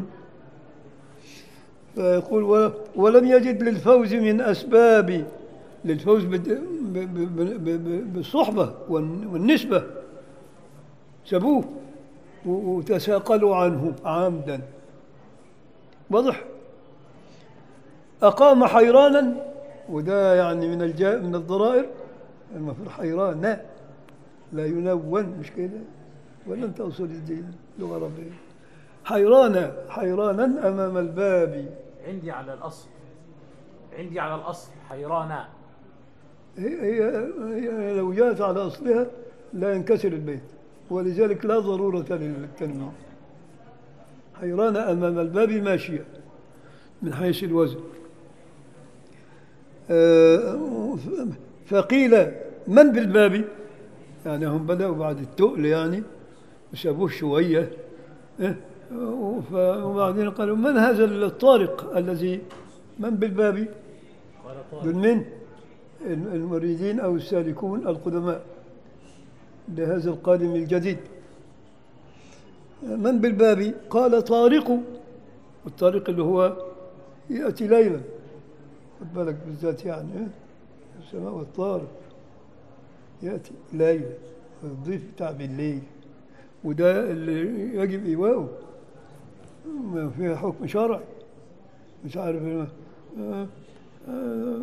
فيقول و- ولم يجد للفوز من أسباب للفوز بد- ب- ب- ب- ب- بالصحبة والن- والنسبة سبوه و- وتساقلوا عنه عامدا واضح أقام حيرانا وده يعني من الجا من الضرائر المفروض حيران لا ينون مش كده ولا انت اصول الدين لغه عربيه حيران حيرانا امام الباب عندي على الأصل عندي على الأصل حيرانا هي, هي, هي لو جاءت على اصلها لا ينكسر البيت ولذلك لا ضروره للتنوين حيران امام الباب ماشيه من حيث الوزن آه، فقيل من بالباب يعني هم بدأوا بعد التقل يعني وسابوه شوية إيه؟ وف- وبعدين قالوا من هذا الطارق الذي من بالباب قال طارق دول من المريدين أو السالكون القدماء لهذا القادم الجديد من بالباب قال طارق والطارق اللي هو يأتي ليلا خد بالك بالذات يعني إيه؟ السماء والطارق يأتي ليلا الضيف بتاع بالليل وده اللي يجب إيواءه ما فيها حكم شرعي مش عارف إيه. آه، آه،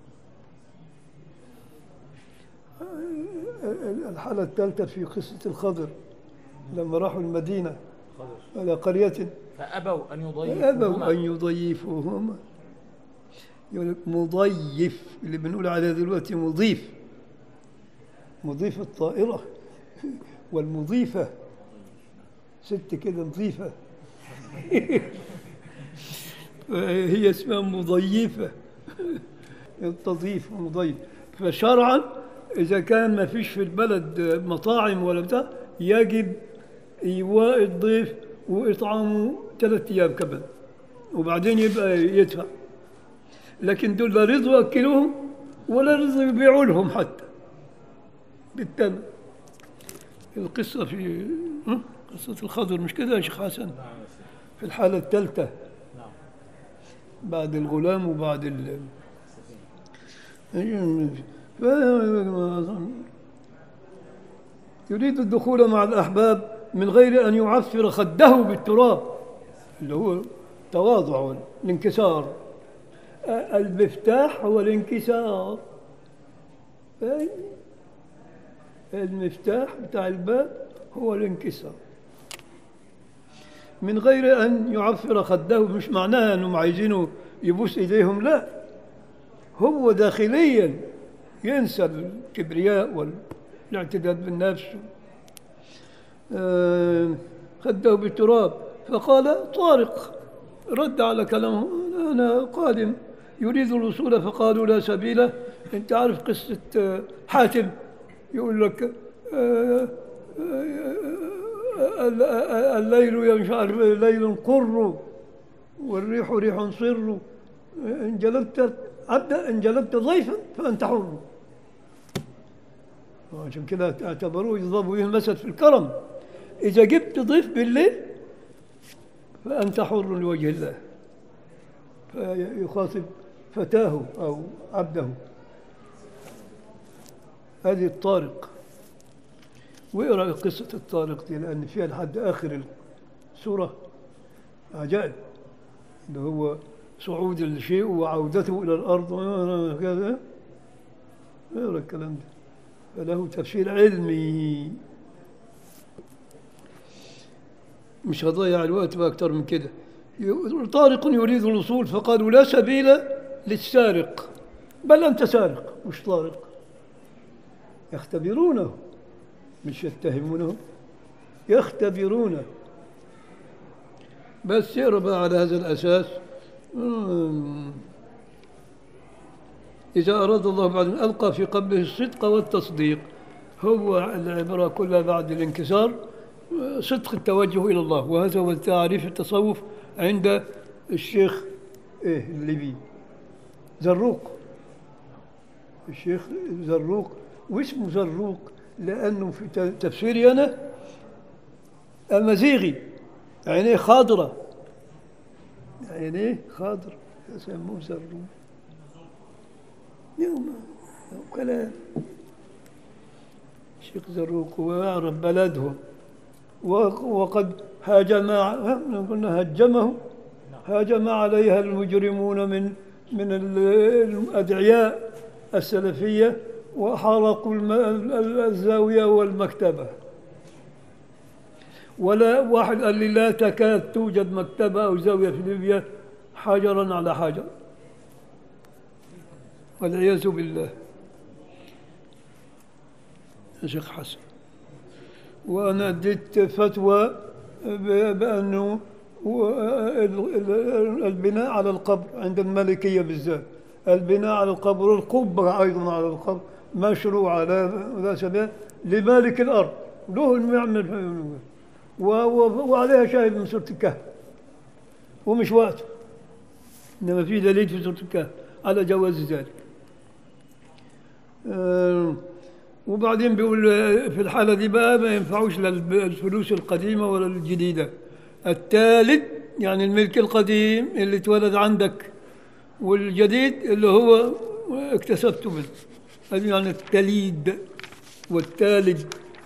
الحالة الثالثة في قصة الخضر لما راحوا المدينة خضر على قرية فأبوا أن أبوا يضيفوهما أن يضيفوهما يقول لك مضيف اللي بنقول عليه دلوقتي مضيف مضيف الطائرة والمضيفة ست كده نظيفة هي اسمها مضيفة تضيف ومضيف فشرعا إذا كان ما فيش في البلد مطاعم ولا بتاع يجب إيواء الضيف وإطعامه ثلاثة أيام كمان وبعدين يبقى يدفع لكن دول لا رضوا يأكلوهم ولا رضوا يبيعوا لهم حتى بالثمن القصة في ها؟ قصة الخضر مش كده يا شيخ حسن في الحالة الثالثة نعم بعد الغلام وبعد ال ف... يريد الدخول مع الأحباب من غير أن يعفر خده بالتراب اللي هو تواضع الانكسار آه، المفتاح هو الانكسار فاهم؟ المفتاح بتاع الباب هو الانكسار من غير أن يعفر خده مش معناها أنهم عايزينه يبوس إيديهم لا هو داخليا ينسى الكبرياء والاعتداد بالنفس آه، خده بالتراب فقال طارق رد على كلامه أنا قادم يريد الوصول فقالوا لا سبيل أنت عارف قصة آه، حاتم يقول لك آه، ال- الليل مش عارف ليل قر والريح ريح صر إن جلبت عبدا إن جلبت ضيفا فأنت حر وعشان كده اعتبروه يضرب به المثل في الكرم إذا جبت ضيف بالليل فأنت حر لوجه الله فيخاطب فتاه أو عبده هذه الطارق واقرا قصة الطارق دي لأن فيها لحد آخر السورة عجائب اللي هو صعود الشيء وعودته إلى الأرض كذا اقرا الكلام ده فله تفسير علمي مش هضيع الوقت بأكثر من كده ي- طارق يريد الوصول فقالوا لا سبيل للسارق بل أنت سارق مش طارق يختبرونه مش يتهمونه يختبرونه بس يقرا بقى على هذا الأساس مم. إذا أراد الله بعد أن ألقى في قلبه الصدق والتصديق هو العبرة كلها بعد الانكسار آه، صدق التوجه إلى الله وهذا هو تعريف التصوف عند الشيخ إيه الليبي زروق الشيخ زروق واسمه زروق لأنه في ت- تفسيري أنا أمازيغي عينيه خضرة عينيه خضر يسموه زروق يوم كلام الشيخ زروق ويعرف بلدهم و- وقد هاجم ع- قلنا هجمه هاجم عليها المجرمون من من ال- الأدعياء السلفية وحرقوا الم- ال- ال- الزاوية والمكتبة ولا واحد قال لي لا تكاد توجد مكتبة أو زاوية في ليبيا حجرا على حجر والعياذ بالله يا شيخ حسن وأنا اديت فتوى ب- بأنه و- ال- ال- البناء على القبر عند المالكية بالذات البناء على القبر والقبة أيضا على القبر مشروع لا لا سبيل لمالك الأرض له إنه يعمل و- و- وعليها شاهد من سورة الكهف ومش وقته إنما في دليل في سورة الكهف على جواز ذلك آه، وبعدين بيقول آه، في الحالة دي بقى ما ينفعوش لا الب- الفلوس القديمة ولا الجديدة الثالث يعني الملك القديم اللي اتولد عندك والجديد اللي هو اكتسبته منه هذه يعني التليد والتالد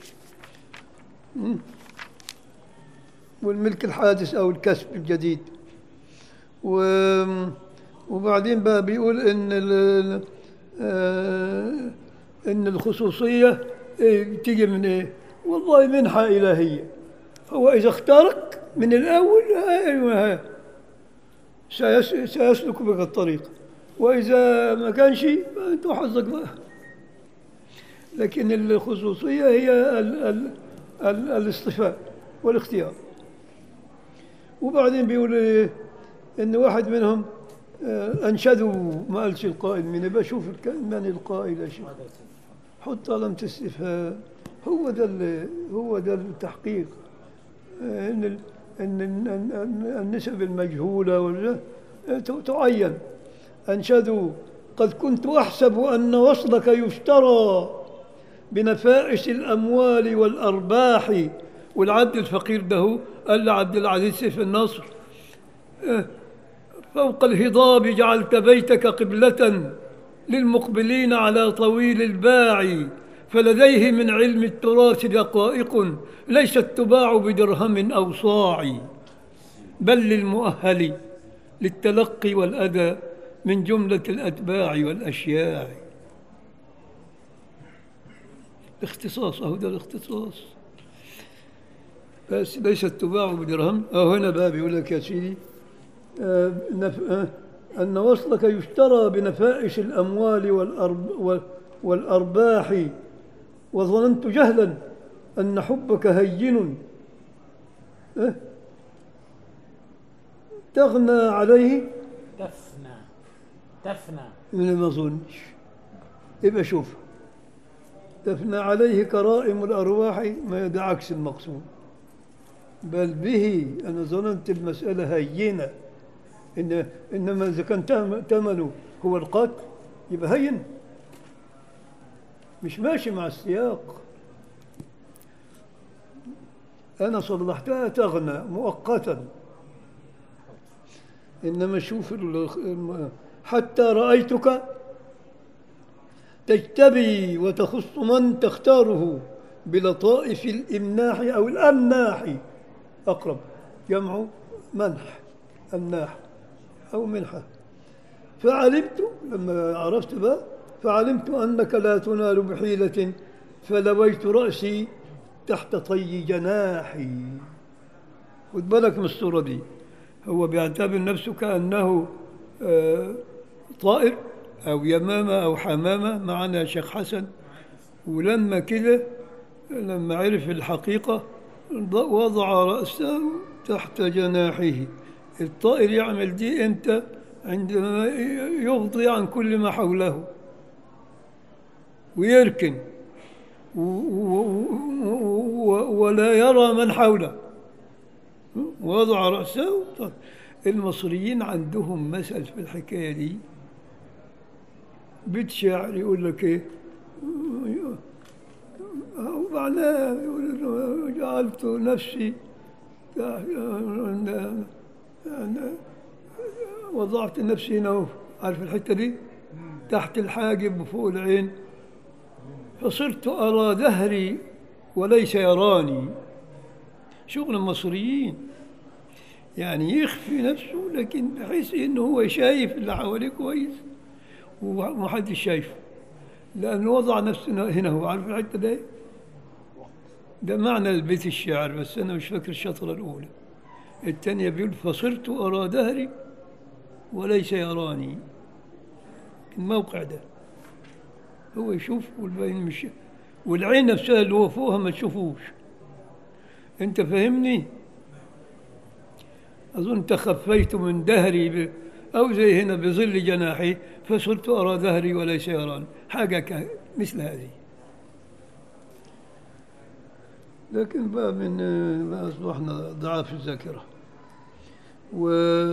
مم. والملك الحادث أو الكسب الجديد و وبعدين بقى بيقول ان ال- آه، ان الخصوصيه إيه تيجي من ايه؟ والله منحه الهيه هو اذا اختارك من الاول ايوه ها، سيس- سيسلك بك الطريق واذا ما كانش انت وحظك بقى لكن الخصوصيه هي ال ال ال الاصطفاء والاختيار وبعدين بيقول إيه ان واحد منهم آه، انشدوا ما قالش القائل مين يبقى شوف الك- من القائل يا شيخ حط علامة استفهام هو ده ال- هو ده التحقيق آه، ان ال- ان إن- إن- إن النسب المجهوله ولا آه، ت- تعين انشدوا قد كنت احسب ان وصلك يشترى بنفائس الاموال والارباح والعبد الفقير ده هو قال لعبد العزيز سيف النصر فوق الهضاب جعلت بيتك قبلة للمقبلين على طويل الباع فلديه من علم التراث دقائق ليست تباع بدرهم أو صاع بل للمؤهل للتلقي والأداء من جملة الأتباع والأشياع اختصاص أهو ده الاختصاص بس ليست تباع بدرهم أو هنا باب يقول لك يا سيدي آه، نف- آه، أن وصلك يشترى بنفائس الأموال والأرب وال- والأرباح وظننت جهلا أن حبك هين آه، تغنى عليه تفنى تفنى من ما أظنش يبقى شوف تفنى عليه كرائم الأرواح ما ده عكس المقصود بل به أنا ظننت المسألة هينة إن إنما إذا كان تم- ثمنه هو القتل يبقى هين مش ماشي مع السياق أنا صلحتها تغنى مؤقتا إنما شوف ال- الم- حتى رأيتك تجتبي وتخص من تختاره بلطائف الإمناح أو الأمناح أقرب جمع منح أمناح أو منحة فعلمت لما عرفت بقى فعلمت أنك لا تنال بحيلة فلويت رأسي تحت طي جناحي خد بالك من الصورة دي هو بيعتبر نفسه كأنه آه، طائر أو يمامة أو حمامة معنا شيخ حسن ولما كده لما عرف الحقيقة ض- وضع رأسه تحت جناحه الطائر يعمل دي امتى عندما يفضي عن كل ما حوله ويركن و- و- و- و- ولا يرى من حوله وضع رأسه طيب. المصريين عندهم مثل في الحكاية دي بيت شعر يقول لك ايه ومعناه يقول إنه جعلت نفسي وضعت نفسي هنا عارف الحته دي تحت الحاجب وفوق العين فصرت ارى دهري وليس يراني شغل المصريين يعني يخفي نفسه لكن بحيث انه هو شايف اللي حواليه كويس ومحدش شايفه لأنه وضع نفسنا هنا هو عارف الحتة دي ده معنى البيت الشعر بس أنا مش فاكر الشطرة الأولى الثانية بيقول فصرت أرى دهري وليس يراني الموقع ده هو يشوف والباقيين مش والعين نفسها اللي هو فوقها ما تشوفوش انت فاهمني اظن تخفيت من دهري ب... او زي هنا بظل جناحي فصرت ارى دهري وليس يراني حاجه ك... مثل هذه لكن بقى من ما اصبحنا ضعاف الذاكره و...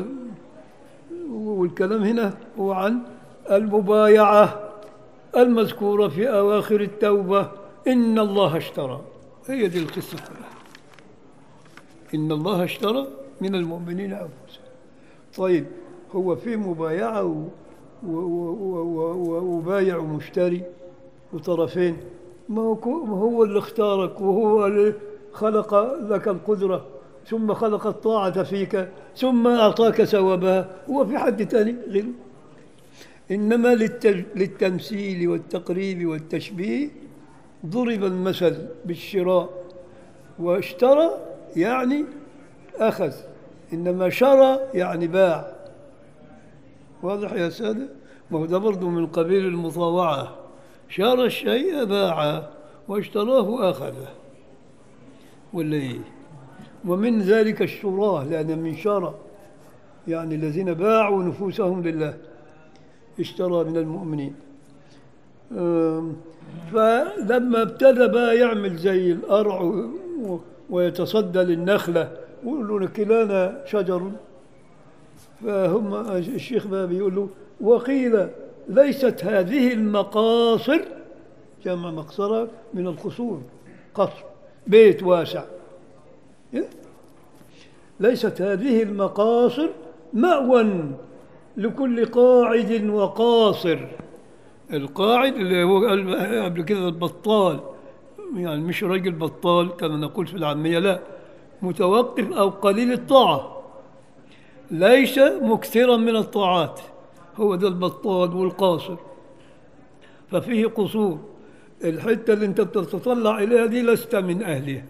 والكلام هنا هو عن المبايعه المذكورة في أواخر التوبة إن الله اشترى هي دي القصة كلها إن الله اشترى من المؤمنين أنفسهم طيب هو في مبايعة و- و- و- و- و- وبايع ومشتري وطرفين ما هو كو- ما هو اللي اختارك وهو اللي خلق لك القدرة ثم خلق الطاعة فيك ثم أعطاك ثوابها هو في حد تاني غيره إنما للتج... للتمثيل والتقريب والتشبيه ضرب المثل بالشراء واشترى يعني أخذ إنما شرى يعني باع واضح يا سادة ما هو ده برضه من قبيل المطاوعة شرى الشيء باعه واشتراه أخذه ولا إيه ومن ذلك الشراء لأن من شرى يعني الذين باعوا نفوسهم لله اشترى من المؤمنين أم، فلما ابتدى بقى يعمل زي القرع و- ويتصدى للنخلة ويقولوا له كلانا شجر فهم الشيخ بقى بيقول له وقيل ليست هذه المقاصر جمع مقصرة من القصور قصر بيت واسع إيه؟ ليست هذه المقاصر مأوى لكل قاعد وقاصر القاعد اللي هو قال قبل كده البطال يعني مش راجل بطال كما نقول في العامية لا متوقف أو قليل الطاعة ليس مكثرا من الطاعات هو ده البطال والقاصر ففيه قصور الحتة اللي انت بتتطلع إليها دي لست من أهلها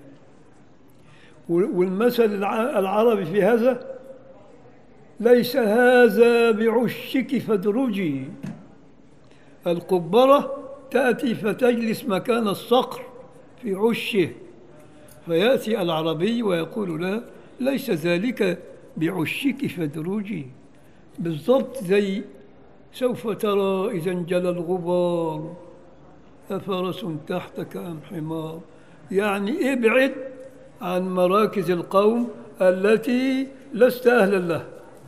والمثل الع- العربي في هذا ليس هذا بعشك فادرجي القبرة تأتي فتجلس مكان الصقر في عشه فيأتي العربي ويقول لها ليس ذلك بعشك فادرجي بالضبط زي سوف ترى إذا انجلى الغبار أفرس تحتك أم حمار يعني ابعد عن مراكز القوم التي لست أهلا لها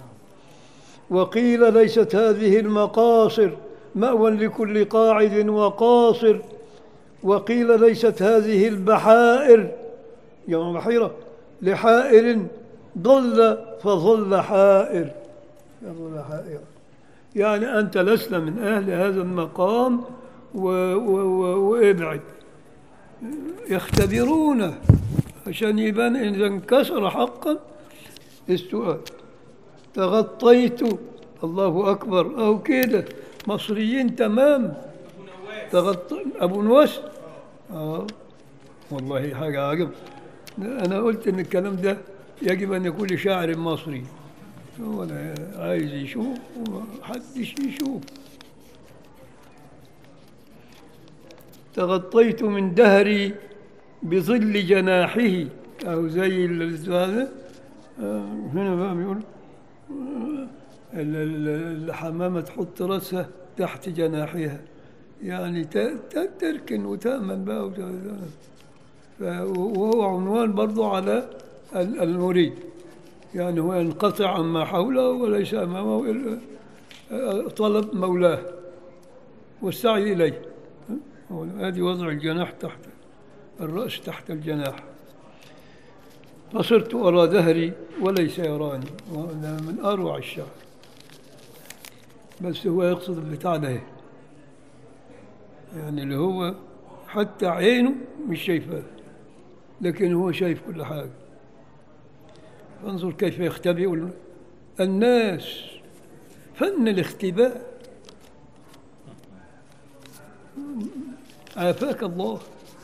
وقيل ليست هذه المقاصر مأوى لكل قاعد وقاصر وقيل ليست هذه البحائر يوم بحيرة لحائر ضل فظل حائر يظل حائر يعني أنت لست من أهل هذا المقام و و و وابعد يختبرونه عشان يبان إذا انكسر حقا السؤال تغطيت الله أكبر أو كده مصريين تمام تغطى أبو نواس آه والله حاجة عجب أنا قلت إن الكلام ده يجب أن يكون لشاعر مصري هو أنا عايز يشوف ومحدش يشوف تغطيت من دهري بظل جناحه أو زي ال- هذا آه، هنا بقى بيقول آه، ال- ال- الحمامة تحط رأسها تحت جناحها يعني ت- ت- تركن وتأمن بقى وت- ف- وهو عنوان برضو على ال- المريد يعني هو ينقطع عما حوله وليس أمامه إلا آه، طلب مولاه والسعي إليه هو هذه وضع الجناح تحت الرأس تحت الجناح فصرت أرى دهري وليس يراني وهذا من أروع الشعر بس هو يقصد البتاع ده يعني اللي هو حتى عينه مش شايفاه لكن هو شايف كل حاجة فانظر كيف يختبئ الناس فن الاختباء عافاك الله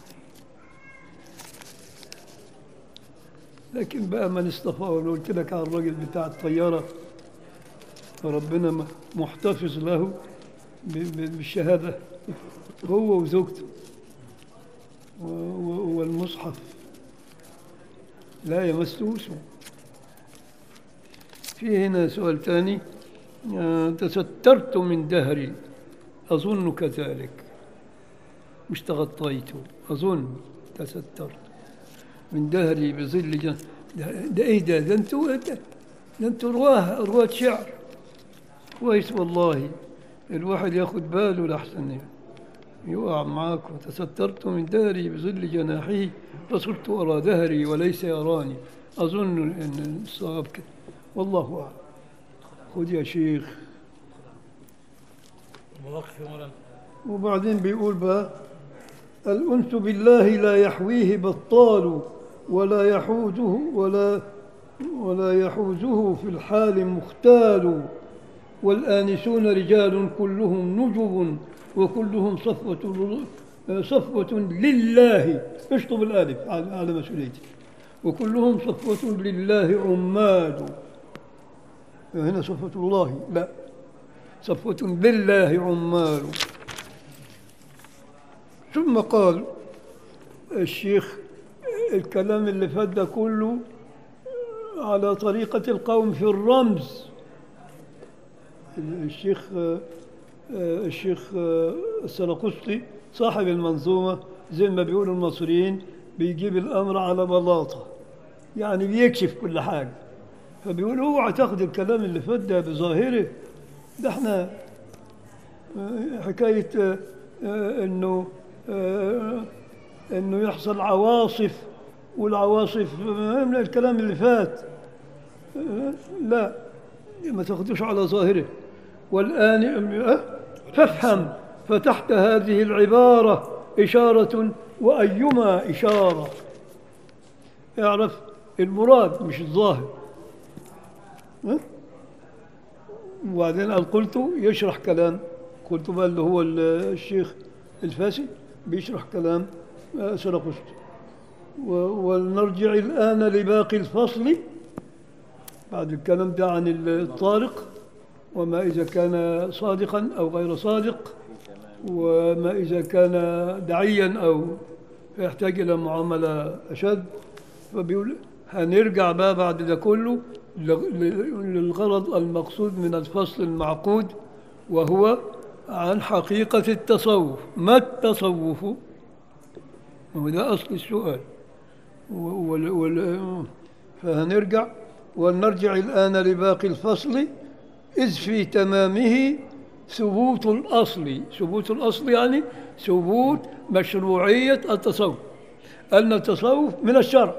لكن بقى من اصطفى وانا قلت لك على الراجل بتاع الطياره فربنا م- محتفظ له ب- ب- بالشهاده هو وزوجته و- و- والمصحف لا يمسه سوء في هنا سؤال ثاني آه، تسترت من دهري أظن كذلك مش تغطيت أظن تسترت من دهري بظل جن... ده, ده إيه ده ده أنتوا ده, ده أنتوا رواه رواه شعر كويس والله الواحد ياخد باله لحسن يقع معاك وتسترت من دهري بظل جناحي فصرت أرى دهري وليس يراني أظن أن الصواب كده والله أعلم خذ يا شيخ مواقف يا مولانا وبعدين بيقول بقى الأنس بالله لا يحويه بطال ولا يحوزه ولا ولا يحوزه في الحال مختال والآنسون رجال كلهم نجب وكلهم صفوة صفوة لله اشطب الآلف على على مسؤوليتك وكلهم صفوة لله عماد هنا صفوة الله لا صفوة لله عمال ثم قال الشيخ الكلام اللي فات ده كله على طريقة القوم في الرمز الشيخ الشيخ السرقسطي صاحب المنظومة زي ما بيقولوا المصريين بيجيب الأمر على بلاطة يعني بيكشف كل حاجة فبيقول اوعى تاخد الكلام اللي فات ده بظاهره ده احنا آه، حكاية آه، آه، انه آه، انه يحصل عواصف والعواصف آه، من الكلام اللي فات آه، لا ما تاخدوش على ظاهره والآن آه، فافهم فتحت هذه العبارة إشارة وأيما إشارة اعرف المراد مش الظاهر ها؟ وبعدين قال قلت يشرح كلام قلت بقى اللي هو ال- الشيخ الفاسي بيشرح كلام آه، سرقست و- ولنرجع الآن لباقي الفصل بعد الكلام ده عن الطارق وما إذا كان صادقا أو غير صادق وما إذا كان دعيا أو يحتاج إلى معاملة أشد فبيقول هنرجع بقى بعد ده كله ل- ل- للغرض المقصود من الفصل المعقود وهو عن حقيقة التصوف ما التصوف هو ده أصل السؤال و- وال- وال- فهنرجع ونرجع الآن لباقي الفصل إذ في تمامه ثبوت الأصل ثبوت الأصل يعني ثبوت مشروعية التصوف أن التصوف من الشرع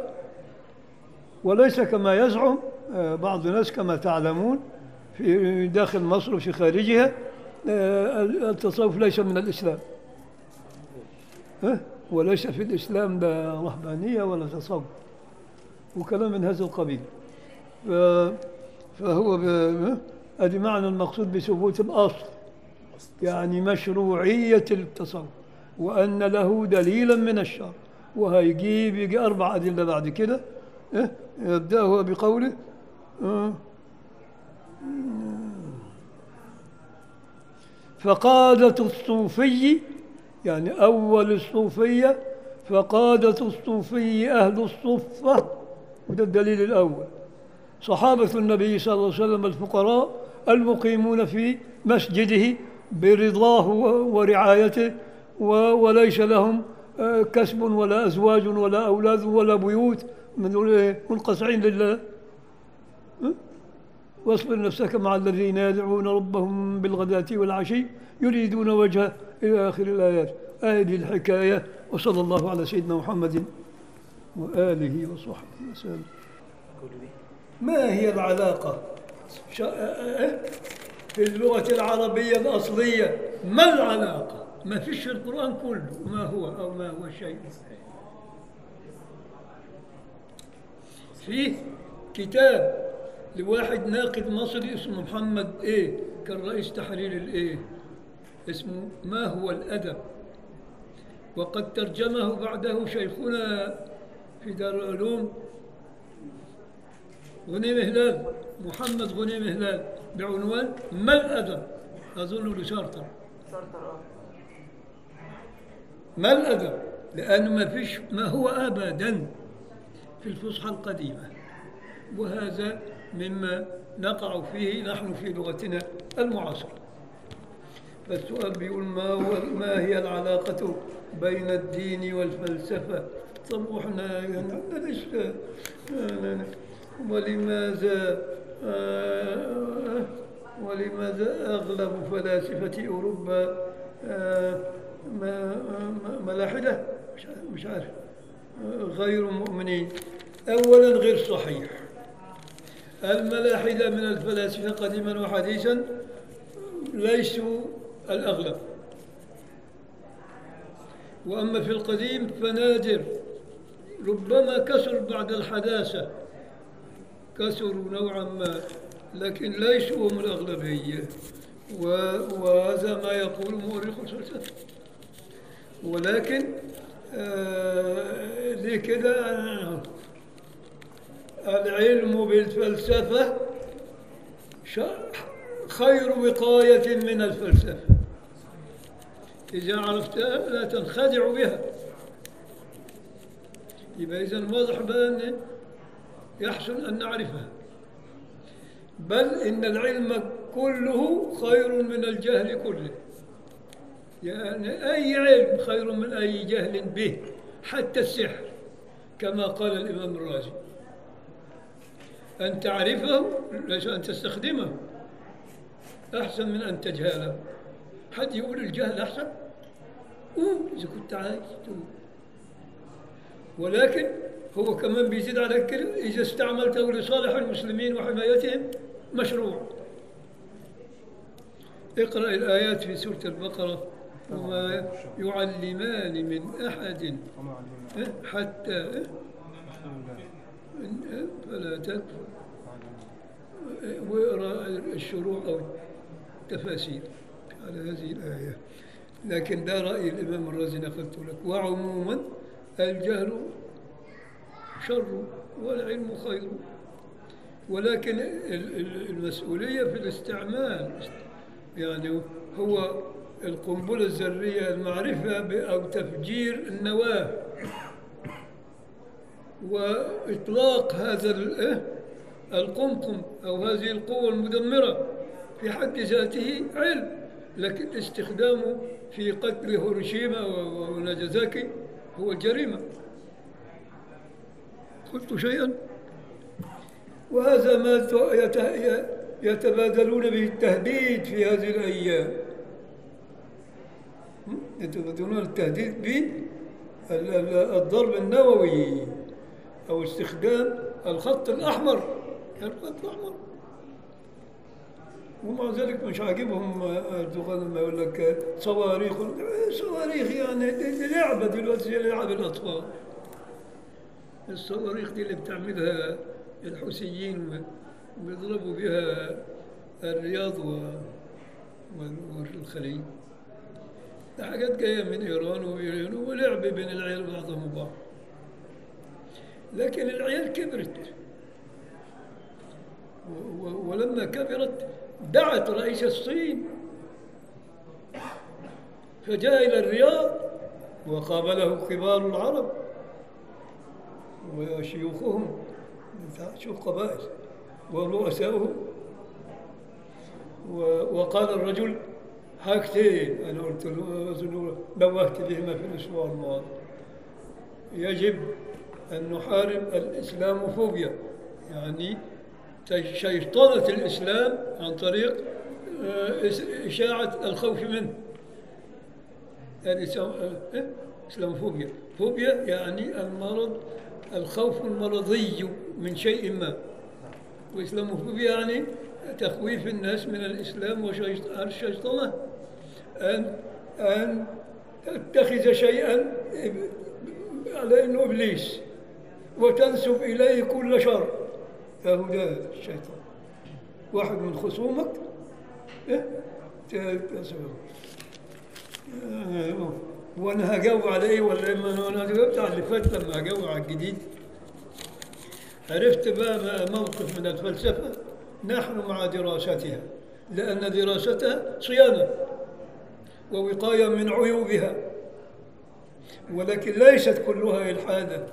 وليس كما يزعم آه، بعض الناس كما تعلمون في داخل مصر وفي خارجها آه، التصوف ليس من الإسلام ها؟ وليس في الإسلام لا رهبانية ولا تصوف وكلام من هذا القبيل ف- فهو ب- ادي معنى المقصود بثبوت الاصل يعني مشروعيه التصوف وان له دليلا من الشرع وهيجيب يجي اربع ادله بعد كده إيه؟ يبدا هو بقوله آه، فقادة الصوفي يعني أول الصوفية فقادة الصوفي أهل الصفة وده الدليل الأول صحابة النبي صلى الله عليه وسلم الفقراء المقيمون في مسجده برضاه و- ورعايته و- وليس لهم آه، كسب ولا أزواج ولا أولاد ولا بيوت من دول إيه؟ منقطعين لله ها؟ واصبر نفسك مع الذين يدعون ربهم بالغداة والعشي يريدون وجهه إلى آخر الآيات هذه الحكاية وصلى الله على سيدنا محمد وآله وصحبه وسلم كل دي ما هي العلاقة شا- في اللغة العربية الأصلية ما العلاقة ما فيش في القرآن كله ما هو أو ما هو الشيء فيه كتاب لواحد ناقد مصري اسمه محمد ايه كان رئيس تحرير الايه اسمه ما هو الأدب وقد ترجمه بعده شيخنا في دار العلوم غنيم هلال محمد غنيم هلال بعنوان ما الأدب أظن لشارتر ما الأدب لأنه ما فيش ما هو أبدا في الفصحى القديمة وهذا مما نقع فيه نحن في لغتنا المعاصرة فالسؤال بيقول ما, هو ما هي العلاقة بين الدين والفلسفة طب واحنا يعني ليش ولماذا آه، ولماذا أغلب فلاسفة أوروبا آه، ما- ما- ملاحدة مش عارف- مش عارف آه، غير مؤمنين أولا غير صحيح الملاحدة من الفلاسفة قديما وحديثا ليسوا الأغلب وأما في القديم فنادر ربما كسر بعد الحداثة كسروا نوعا ما لكن ليسوا هم الأغلبية و- وهذا ما يقول مؤرخ الفلسفة ولكن آه لكده آه، العلم بالفلسفة شا- خير وقاية من الفلسفة إذا عرفتها لا تنخدع بها يبقى إذا واضح بقى أن يحسن أن نعرفها بل إن العلم كله خير من الجهل كله يعني أي علم خير من أي جهل به حتى السحر كما قال الإمام الرازي أن تعرفه ليس أن تستخدمه أحسن من أن تجهله حد يقول الجهل أحسن قول إذا كنت عايز تقول ولكن هو كمان بيزيد على كده إذا استعملته لصالح المسلمين وحمايتهم مشروع اقرأ الآيات في سورة البقرة وما يعلمان من أحد إيه؟ حتى إيه؟ إيه؟ فلا تكفر إيه؟ واقرأ الشروع أو التفاسير على هذه الآية لكن ده رأي الإمام الرازي نقلت لك وعموما الجهل شر والعلم خير ولكن ال- ال- المسؤولية في الاستعمال يعني هو القنبلة الذرية المعرفة ب- أو تفجير النواة وإطلاق هذا ال- إيه؟ القمقم أو هذه القوة المدمرة في حد ذاته علم لكن استخدامه في قتل هيروشيما و- وناجازاكي هو الجريمة قلت شيئا وهذا ما ت- يت- يتبادلون به التهديد في هذه الأيام م? يتبادلون التهديد بالضرب النووي أو استخدام الخط الأحمر الخط الأحمر ومع ذلك مش عاجبهم أردوغان لما يقول لك صواريخ صواريخ يعني دي دي لعبة دلوقتي زي لعب الأطفال الصواريخ دي اللي بتعملها الحوثيين وبيضربوا بها الرياض و- و- والخليج ده حاجات جاية من إيران وإيران ولعب بين العيال بعضهم وبعض لكن العيال كبرت و- و- ولما كبرت دعت رئيس الصين فجاء إلى الرياض وقابله كبار العرب وشيوخهم شيوخ قبائل ورؤساؤهم و- وقال الرجل حاجتين أنا قلت له أظن نوهت بهما في الأسبوع الماضي يجب أن نحارب الإسلاموفوبيا يعني تش- شيطنة الإسلام عن طريق آه، إس- إشاعة الخوف منه الإسلام- آه، إيه؟ إسلاموفوبيا فوبيا يعني المرض الخوف المرضي من شيء ما وإسلاموفوبيا يعني تخويف الناس من الإسلام والشيطنة أن أن تتخذ شيئا على أنه إبليس وتنسب إليه كل شر فهو ده الشيطان واحد من خصومك إيه؟ ت- تنسبه. آه، وانا هجاوب على ايه ولا إيه؟ ما انا جاوبت على اللي فات لما هجاوب على الجديد عرفت بقى موقف من الفلسفه نحن مع دراستها لان دراستها صيانه ووقايه من عيوبها ولكن ليست كلها الحادا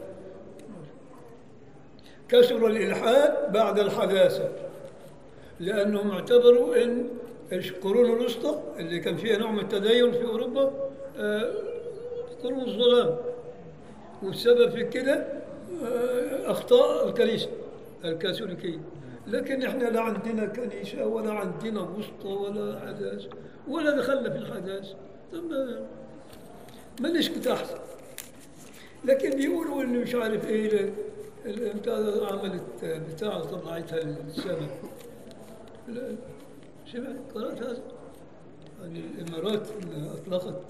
كثر الالحاد بعد الحداثه لانهم اعتبروا ان القرون الوسطى اللي كان فيها نوع من التدين في اوروبا آه، قرون الظلام والسبب في كده آه، اخطاء الكنيسه الكاثوليكيه لكن احنا لا عندنا كنيسه ولا عندنا وسطى ولا حداثه ولا دخلنا في الحداثه طب ما- ما نسكت احسن لكن بيقولوا انه مش عارف ايه ال- ال- بتاع ده عملت بتاع طلعتها للسماء لا، سمعت قرأت هذا عن الإمارات إنها أطلقت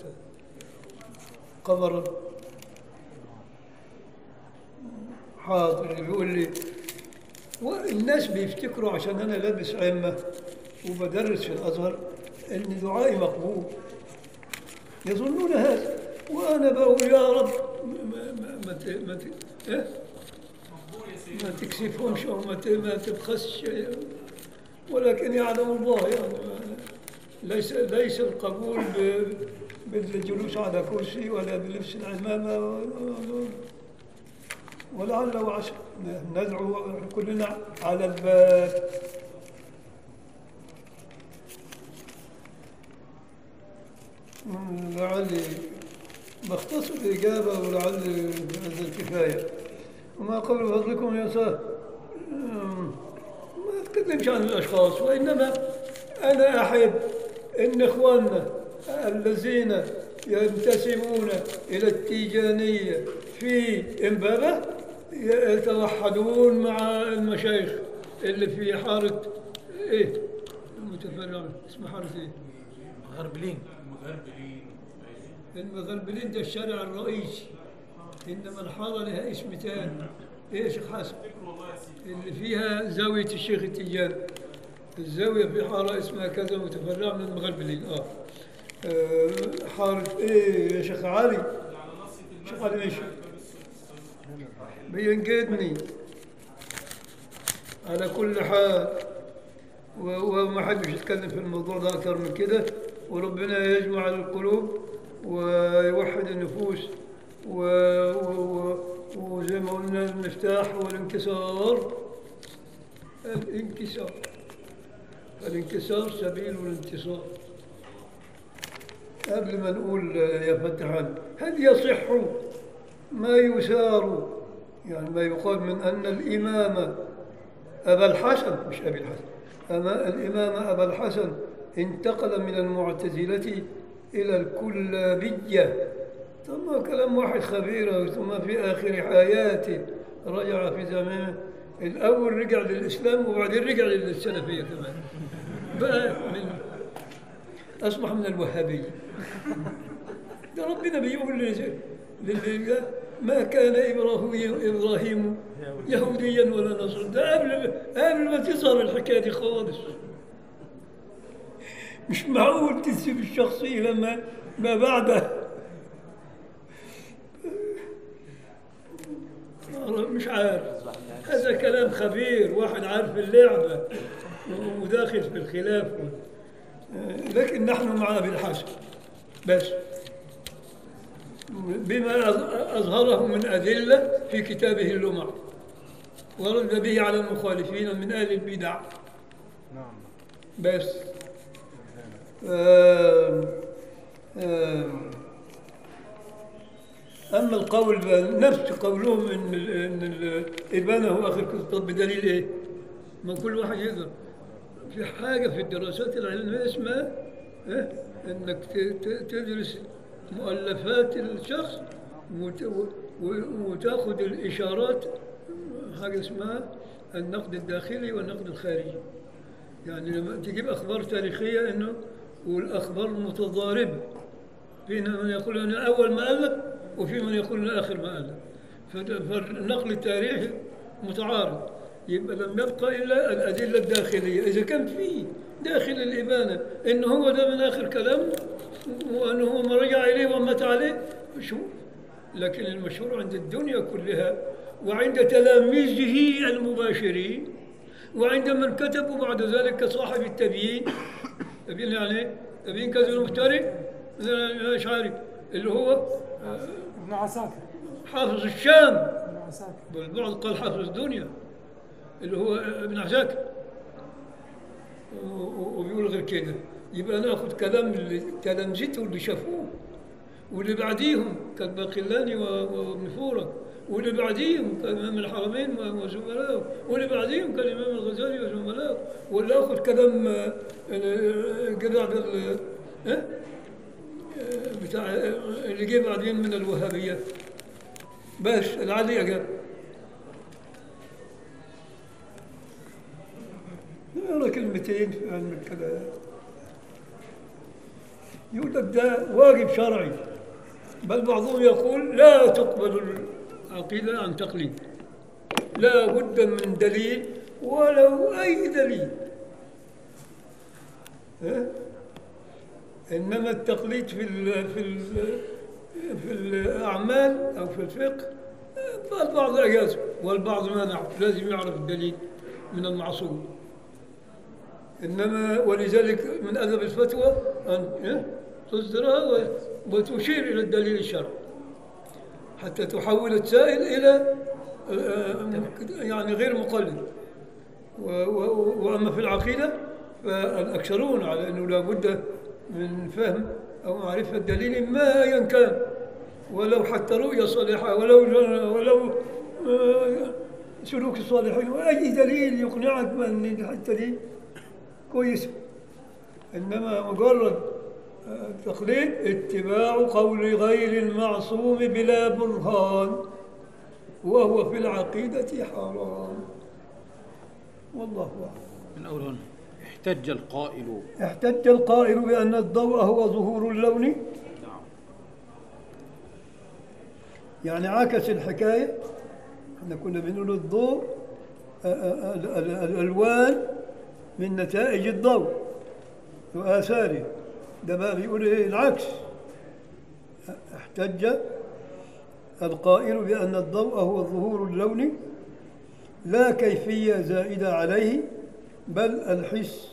قمرا حاضر بيقول لي والناس بيفتكروا عشان أنا لابس عمة وبدرس في الأزهر إن دعائي مقبول يظنون هذا وأنا بقول يا رب ما ما ما ت- ما ت- إيه؟ ما تكسفهمش وما ت- ما تبخسش ولكن يعلم الله يعني ليس ليس القبول ب- بالجلوس على كرسي ولا بلبس العمامة ولعل وعسى ندعو كلنا على الباب لعلي بختصر الإجابة ولعل هذا الكفاية وما قبل فضلكم يا سهل ما أتكلمش عن الأشخاص وإنما أنا أحب أن إخواننا الذين ينتسبون إلى التيجانية في إمبابة يتوحدون مع المشايخ اللي في حارة إيه المتفرع اسمها حارة إيه غربلين المغربلين ده الشارع الرئيسي انما الحاره لها اسم ثاني ايه يا شيخ حسن اللي فيها زاويه الشيخ التيجان الزاويه في حاره اسمها كذا متفرعه من المغربلين اه آه، حاره ايه يا شيخ علي شيخ علي ماشي بينقذني على كل حال و- وما حدش يتكلم في الموضوع ده أكثر من كده وربنا يجمع القلوب ويوحد النفوس و... و... و... وزي ما قلنا المفتاح والانكسار الانكسار الانكسار سبيل الانتصار قبل ما نقول يا فتحان هل يصح ما يسار يعني ما يقال من أن الإمام أبا الحسن مش أبي الحسن أما الإمام أبا الحسن انتقل من المعتزلة إلى الكلابية ثم كلام واحد خبير ثم في آخر حياته رجع في زمانه الأول رجع للإسلام وبعدين رجع للسلفية كمان بقى من أصبح من الوهابية ده ربنا بيقول لل- لل- ما كان إبراهيم إبراهيم يهوديا ولا نصرا ده قبل قبل ما تظهر الحكاية دي خالص مش معقول تسيب الشخصية لما ما بعده والله مش عارف هذا كلام خبير واحد عارف اللعبة وداخل في الخلاف لكن نحن مع أبي الحسن بس بما أظهره من أدلة في كتابه اللمع ورد به على المخالفين من أهل البدع نعم بس آم، آم، أما القول ب- نفس قولهم إن ال- إن الإبانة هو آخر كتب طب بدليل إيه؟ ما كل واحد يقدر في حاجة في الدراسات العلمية اسمها إيه؟ إنك ت- ت- تدرس مؤلفات الشخص وت- و- و- وتاخذ الإشارات حاجة اسمها النقد الداخلي والنقد الخارجي يعني لما تجيب أخبار تاريخية إنه والأخبار متضاربة في من يقول أنا أول ما ألف وفي من يقول أنا آخر ما ألف فد- فالنقل التاريخي متعارض يبقى لم يبقى إلا الأدلة الداخلية إذا كان في داخل الإبانة إن هو ده من آخر كلام وأنه ما رجع إليه ومات عليه مشهور لكن المشهور عند الدنيا كلها وعند تلاميذه المباشرين وعند من كتبوا بعد ذلك كصاحب التبيين تبيين يعني تبيين كذب المفتري الأشعري اللي هو آه، ابن عساكر حافظ الشام ابن عساكر والبعض قال حافظ الدنيا اللي هو ابن عساكر و- و- وبيقول غير كده يبقى ناخذ كلام اللي تلامذته اللي شافوه واللي بعديهم كالباقلاني و- وابن فورك واللي بعديهم كالإمام الحرمين و- وزملائه واللي بعديهم كالإمام الغزالي وزملائه واللي آخذ كلام آه، آه، جدع بال- آه؟ آه، بتاع آه، اللي جه بعدين من الوهابية بس العادي أجاب يقرا كلمتين في علم الكلام يقول لك ده واجب شرعي بل بعضهم يقول لا تقبل العقيدة عن تقليد لا بد من دليل ولو أي دليل ها؟ إنما التقليد في ال في ال في الأعمال أو في الفقه البعض أجاز والبعض منع لازم يعرف الدليل من المعصوم إنما ولذلك من أدب الفتوى أن إيه؟ تصدرها و- وتشير إلى الدليل الشرعي حتى تحول السائل إلى آه، آه، يعني غير مقلد و- و- وأما في العقيدة فالأكثرون على أنه لا بد من فهم أو معرفة دليل ما أيا كان ولو حتى رؤية صالحة ولو ولو آه، سلوك الصالحين وأي دليل يقنعك بأن الحتة دي كويسة إنما مجرد آه، تقليد اتباع قول غير المعصوم بلا برهان وهو في العقيدة حرام والله أعلم من أول هنا احتج القائل احتج القائل بأن الضوء هو ظهور اللون نعم يعني عكس الحكاية احنا كنا بنقول الضوء آه، آه، ال- ال- الألوان من نتائج الضوء وآثاره ده بقى بيقول إيه العكس احتج القائل بأن الضوء هو ظهور اللون لا كيفية زائدة عليه بل الحس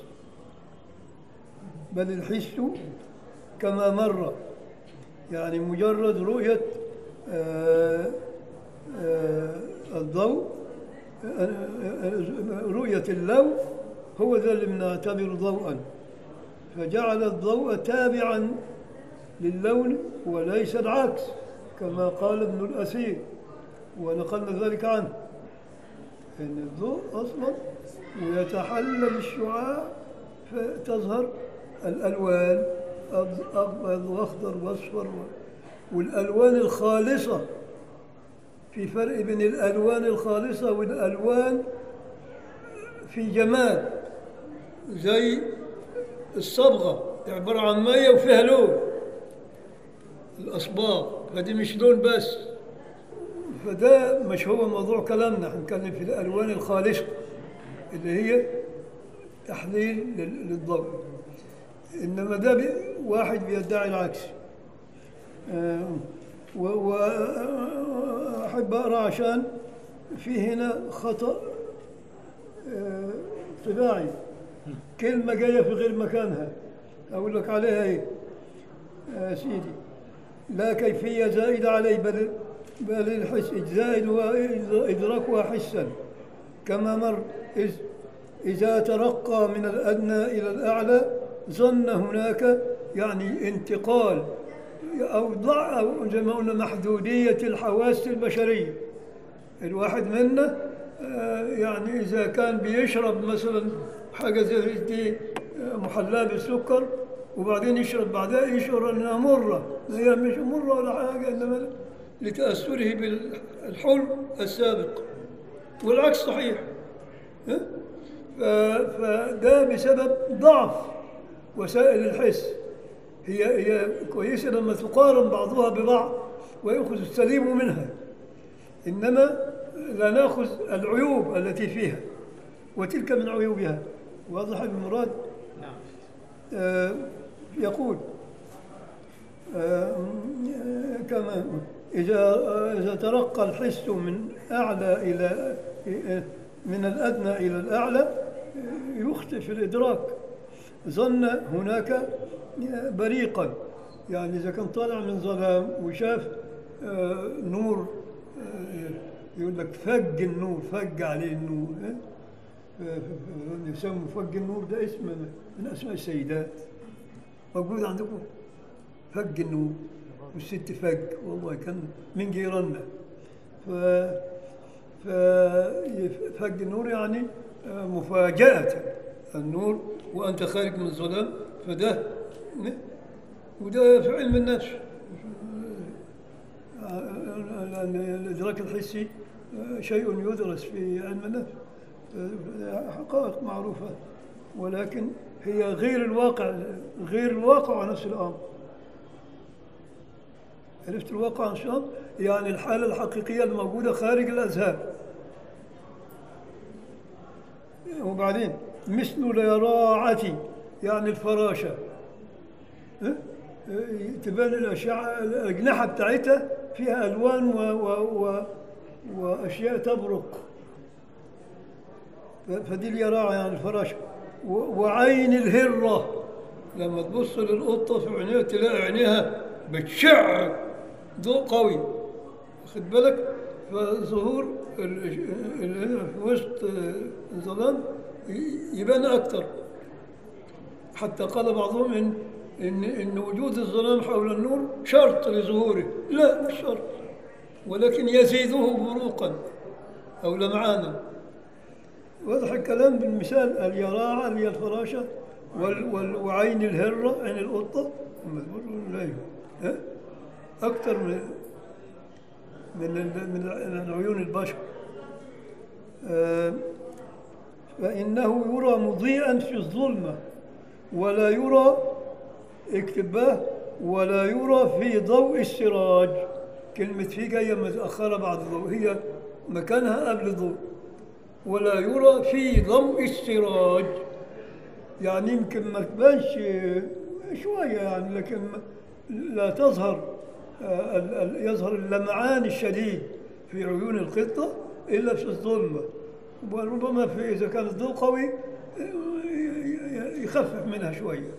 بل الحس كما مر يعني مجرد رؤية آه، آه، الضوء آه، آه، رؤية اللون هو ذا اللي بنعتبره ضوءا فجعل الضوء تابعا للون وليس العكس كما قال ابن الأثير ونقلنا ذلك عنه أن الضوء أصلا ويتحلل الشعاع فتظهر الألوان أب- أبيض وأخضر وأصفر والألوان الخالصة في فرق بين الألوان الخالصة والألوان في جمال زي الصبغة عبارة عن مية وفيها لون الأصباغ فدي مش لون بس فده مش هو موضوع كلامنا هنتكلم في الألوان الخالصة اللي هي تحليل لل- للضوء إنما ده بي واحد بيدعي العكس وأحب أقرأ عشان في هنا خطأ آه، طباعي كلمة جاية في غير مكانها أقول لك عليها إيه يا سيدي لا كيفية زائدة عليه بل بل الحس زائد وإدراكها حسا كما مر إذ إذا ترقى من الأدنى إلى الأعلى ظن هناك يعني انتقال أو ضع أو زي ما قلنا محدودية الحواس البشرية الواحد منا آه، يعني إذا كان بيشرب مثلا حاجة زي دي آه، محلاة بالسكر وبعدين يشرب بعدها يشعر أنها مرة هي مش مرة ولا حاجة إنما لتأثره بالحلم السابق والعكس صحيح ها؟ ف- فده بسبب ضعف وسائل الحس هي هي كويسة لما تقارن بعضها ببعض ويأخذ السليم منها إنما لا نأخذ العيوب التي فيها وتلك من عيوبها واضح ابن مراد نعم آه، يقول آه، كما إذا إذا ترقى الحس من أعلى إلى من الأدنى إلى الأعلى يخطئ في الإدراك ظن هناك بريقا يعني إذا كان طالع من ظلام وشاف آه، نور آه، يقول لك فج النور فج عليه النور ها؟ ف- ف- يسموا فج النور ده اسم من أسماء السيدات موجود عندكم فج النور والست فج والله كان من جيراننا ف ف فج النور يعني آه، مفاجأة النور وأنت خارج من الظلام فده وده في علم النفس لأن الإدراك الحسي شيء يدرس في علم النفس حقائق معروفة ولكن هي غير الواقع غير الواقع نفس الأمر عرفت الواقع نفس الأمر يعني الحالة الحقيقية الموجودة خارج الأذهان وبعدين مثل اليراعة يعني الفراشة ها؟ تبان الأشعة الأجنحة بتاعتها فيها ألوان و و و وأشياء تبرق ف- فدي اليراعة يعني الفراشة و- وعين الهرة لما تبص للقطة في عينيها تلاقي عينيها بتشع ضوء قوي واخد بالك فظهور ال- ال- في وسط الظلام ي- يبان أكتر حتى قال بعضهم إن إن إن وجود الظلام حول النور شرط لظهوره، لا مش شرط ولكن يزيده بروقا أو لمعانا. واضح الكلام بالمثال اليراعة اللي هي الفراشة وال وال وعين الهرة عين القطة مذكور ولا إيه؟ ها؟ أكثر من من ال- من ال- من عيون البشر. آه، فإنه يرى مضيئا في الظلمة ولا يرى اكتباه ولا يرى في ضوء السراج كلمة في جاية متأخرة بعد الضوء هي مكانها قبل الضوء ولا يرى في ضوء السراج يعني يمكن ما تبانش شوية يعني لكن لا تظهر آه، ال- ال- يظهر اللمعان الشديد في عيون القطة إلا في الظلمة وربما في إذا كان الضوء قوي آه، يخفف منها شوية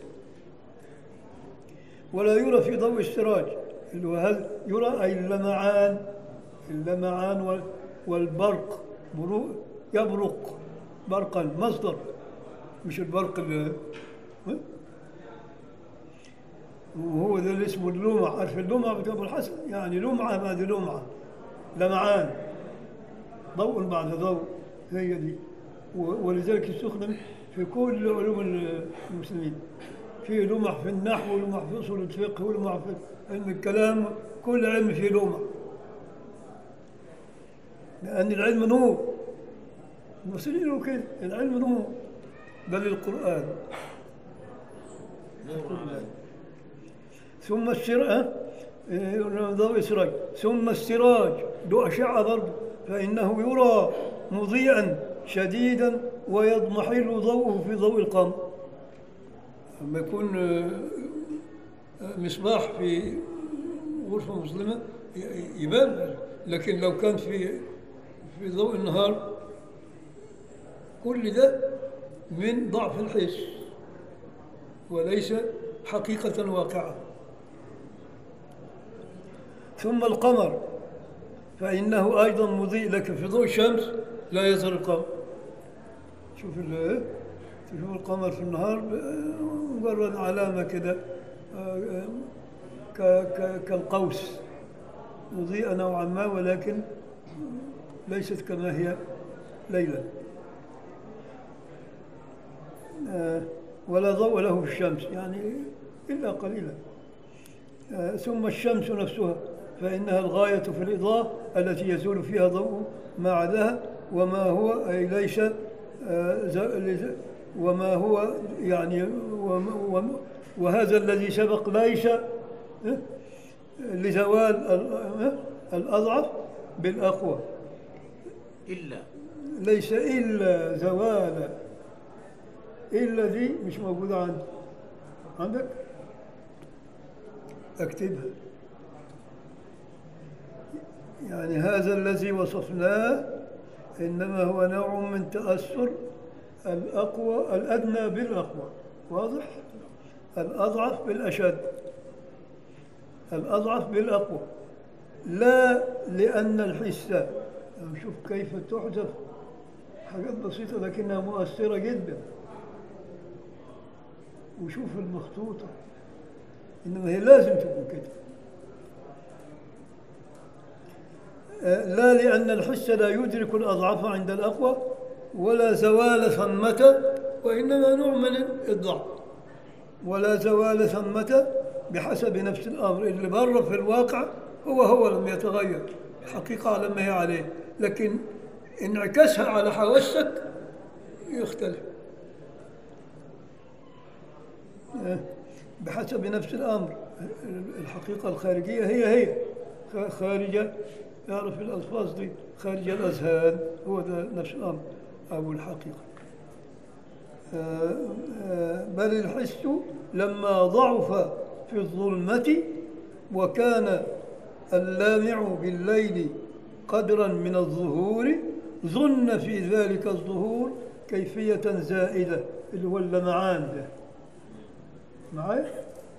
ولا يرى في ضوء السراج اللي هو هل يرى أي اللمعان اللمعان وال- والبرق برو- يبرق برقا مصدر مش البرق اللي ها؟ وهو ده اللي اسمه اللمع عارف اللمع بتاع ابو الحسن يعني لمعه بعد لمعه لمعان ضوء بعد ضوء هي دي و- ولذلك يستخدم في كل علوم المسلمين في لمع في النحو ولمع في اصول الفقه ولمع في علم الكلام كل علم فيه لمع لأن العلم نور المسلمين يقولوا كده العلم نور بل القرآن ثم السراج ضوء السراج ثم السراج له أشعة برضه فإنه يرى مضيئا شديدا ويضمحل ضوءه في ضوء القمر لما يكون آه، آه، مصباح في غرفة مسلمة ي- يبان لكن لو كان في في ضوء النهار كل ده من ضعف الحس وليس حقيقة واقعة ثم القمر فإنه أيضا مضيء لكن في ضوء الشمس لا يظهر القمر شوف ال- تشوف القمر في النهار ب- مجرد علامة كده آه، ك- ك- كالقوس مضيئة نوعا ما ولكن ليست كما هي ليلا آه، ولا ضوء له في الشمس يعني إلا قليلا آه، ثم الشمس نفسها فإنها الغاية في الإضاءة التي يزول فيها ضوء ما عداها وما هو أي ليس آه، ز- لز- وما هو يعني وم- وم- وهذا الذي سبق ليس آه، لزوال ال- آه، الأضعف بالأقوى إلا ليس إلا زوال إلا دي مش موجودة عندي عندك اكتبها يعني هذا الذي وصفناه إنما هو نوع من تأثر الأقوى الأدنى بالأقوى واضح؟ الأضعف بالأشد الأضعف بالأقوى لا لأن الحس نشوف كيف تحذف حاجات بسيطة لكنها مؤثرة جدا وشوف المخطوطة إنما هي لازم تكون كده آه، لا لأن الحس لا يدرك الأضعف عند الأقوى ولا زوال ثمة وإنما نوع من الضعف ولا زوال ثمة بحسب نفس الأمر اللي بره في الواقع هو هو لم يتغير الحقيقة على ما هي عليه لكن انعكاسها على حواسك يختلف آه، بحسب نفس الأمر الحقيقة الخارجية هي هي خ- خارجة يعرف الألفاظ دي خارج الأذهان هو ده نفس الأمر أو الحقيقة آه، آه، بل الحس لما ضعف في الظلمة وكان اللامع بالليل قدرا من الظهور ظن في ذلك الظهور كيفية زائدة اللي هو اللمعان ده معايا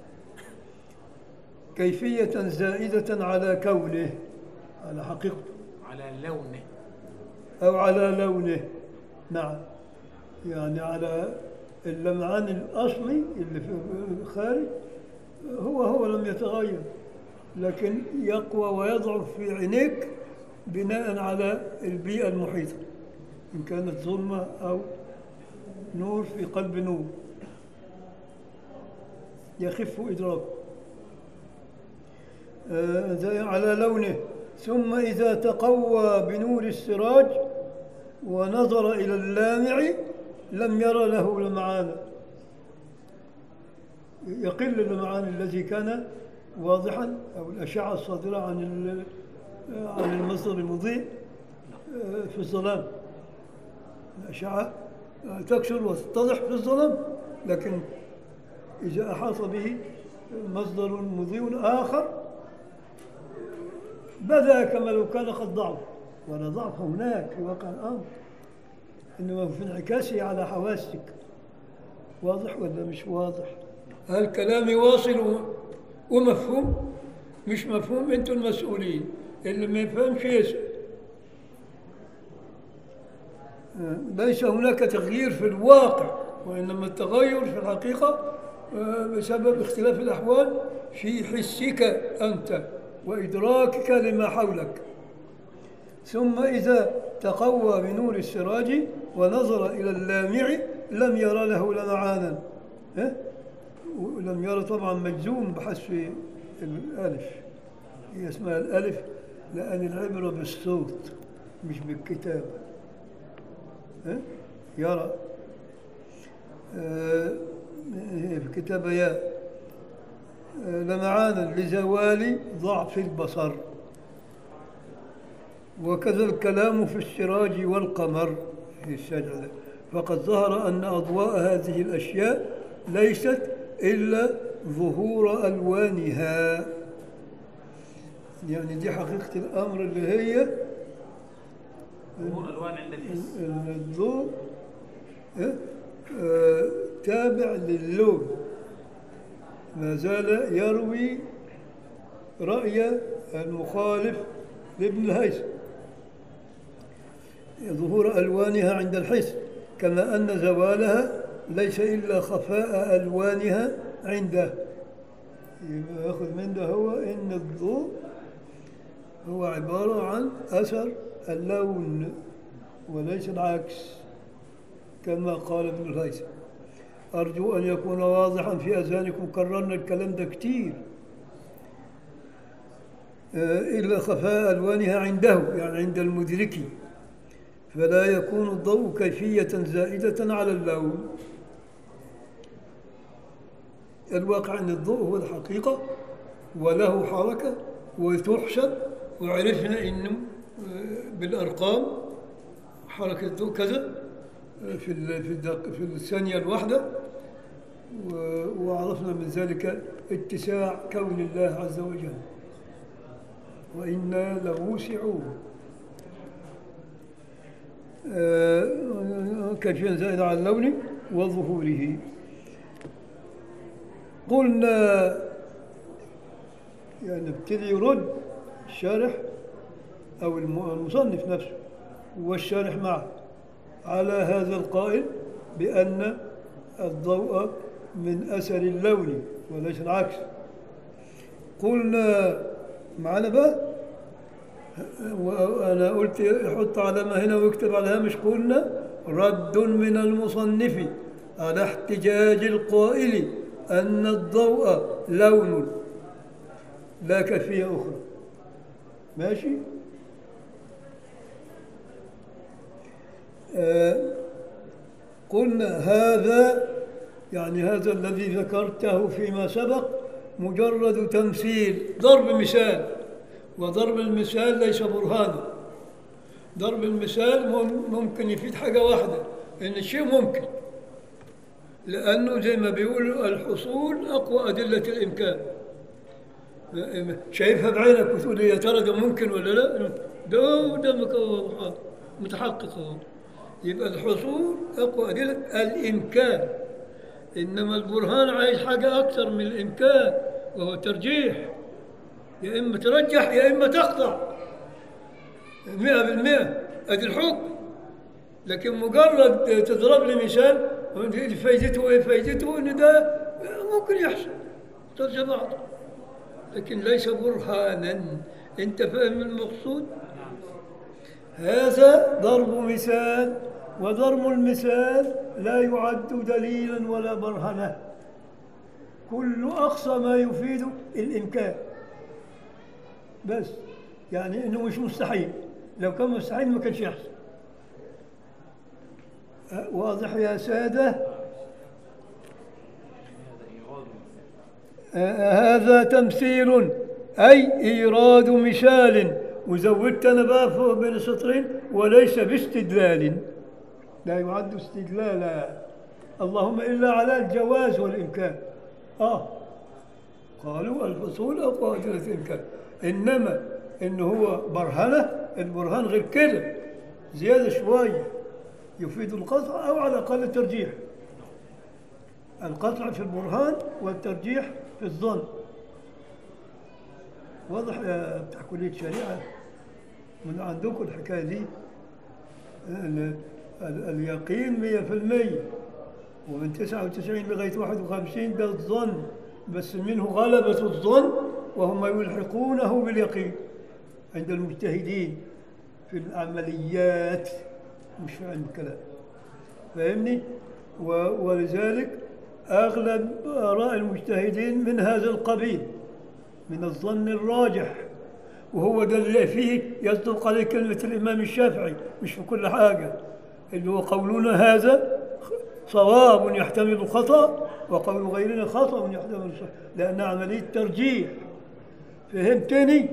كيفية زائدة على كونه على حقيقته على لونه أو على لونه نعم يعني على اللمعان الأصلي اللي في الخارج هو هو لم يتغير لكن يقوى ويضعف في عينيك بناء على البيئة المحيطة إن كانت ظلمة أو نور في قلب نور يخف إدراكه آه، زي على لونه ثم إذا تقوى بنور السراج ونظر إلى اللامع لم ير له لمعانا يقل اللمعان الذي كان واضحا أو الأشعة الصادرة عن ال- عن المصدر المضيء آه، في الظلام الأشعة آه، تكثر وتتضح في الظلام لكن إذا أحاط به مصدر مضيء آخر بدا كما لو كان قد ضعف ولا ضعف هناك في واقع الأمر إنما في انعكاسه على حواسك واضح ولا مش واضح هل كلامي واصل و- ومفهوم مش مفهوم انتم المسؤولين اللي ما يفهمش يسأل آه، ليس هناك تغيير في الواقع وإنما التغير في الحقيقة آه، بسبب اختلاف الأحوال في حسك أنت وإدراكك لما حولك ثم إذا تقوى بنور السراج ونظر إلى اللامع لم ير له لمعانا ها؟ ولم ير طبعا مجزوم بحذف الألف هي اسمها الألف لأن العبرة بالصوت مش بالكتابة ها؟ يرى آه، هي في كتابة ياء آه، لمعانا لزوال ضعف البصر وكذا الكلام في السراج والقمر في الشجرة فقد ظهر أن أضواء هذه الأشياء ليست إلا ظهور ألوانها يعني دي حقيقة الأمر اللي هي ظهور الوان عند الحس الضوء آه، آه، تابع للون ما زال يروي رأي المخالف لابن الهيثم ظهور ألوانها عند الحس كما أن زوالها ليس إلا خفاء ألوانها عنده يبقى ياخذ من ده هو إن الضوء هو عبارة عن أثر اللون وليس العكس كما قال ابن الهيثم أرجو أن يكون واضحا في أذهانكم كررنا الكلام ده كتير آه، إلا خفاء ألوانها عنده يعني عند المدرك فلا يكون الضوء كيفية زائدة على اللون الواقع أن الضوء هو الحقيقة وله حركة وتحسب وعرفنا أنه آه، بالأرقام حركة الضوء كذا آه، في ال- في الدق في الثانية الواحدة و- وعرفنا من ذلك اتساع كون الله عز وجل وإنا لموسعون آه، كشف زائد على اللون وظهوره قلنا يعني نبتدي يرد الشارح أو الم- المصنف نفسه والشارح معه على هذا القائل بأن الضوء من أثر اللون وليس العكس قلنا معنا بقى وأنا قلت حط علامة هنا واكتب على هامش قلنا رد من المصنف على احتجاج القائل أن الضوء لون لا كيفية أخرى ماشي آه قلنا هذا يعني هذا الذي ذكرته فيما سبق مجرد تمثيل ضرب مثال وضرب المثال ليس برهانا ضرب المثال مم- ممكن يفيد حاجة واحدة إن الشيء ممكن لأنه زي ما بيقولوا الحصول أقوى أدلة الإمكان شايفها بعينك وتقول لي يا ترى ده ممكن ولا لا؟ ده قدامك أهو متحقق أهو يبقى الحصول أقوى أدلة الإمكان إنما البرهان عايز حاجة أكثر من الإمكان وهو ترجيح يا إما ترجح يا إما تقطع مئة بالمئة أدي الحكم لكن مجرد تضرب لي مثال وأنت فايدته إيه فايدته إن ده ممكن يحصل ترجع بعض لكن ليس برهانا أنت فاهم المقصود هذا ضرب مثال وضرب المثال لا يعد دليلا ولا برهنة كل أقصى ما يفيد الإمكان بس يعني إنه مش مستحيل لو كان مستحيل ما كانش يحصل أه، واضح يا سادة آه، هذا تمثيل أي إيراد مثال وزودت أنا بقى فوق بين السطرين وليس باستدلال لا يعد استدلالا اللهم إلا على الجواز والإمكان آه قالوا الحصول أقوى أدلة الإمكان إنما إن هو برهنة البرهان غير كده زيادة شوية يفيد القطع أو على الأقل الترجيح القطع في البرهان والترجيح في الظن واضح يا بتاع كلية شريعة من عندكم الحكاية دي ال- ال- اليقين مية في المية ومن تسعة وتسعين لغاية واحد وخمسين ده الظن بس منه غلبة الظن وهم يلحقونه باليقين عند المجتهدين في العمليات مش في علم الكلام فاهمني و- ولذلك أغلب آراء المجتهدين من هذا القبيل من الظن الراجح وهو ده اللي فيه يصدق عليه كلمة الإمام الشافعي مش في كل حاجة اللي هو قولنا هذا صواب يحتمل الخطأ وقول غيرنا خطأ يحتمل الصحيح لأن عملية ترجيح فهمتني؟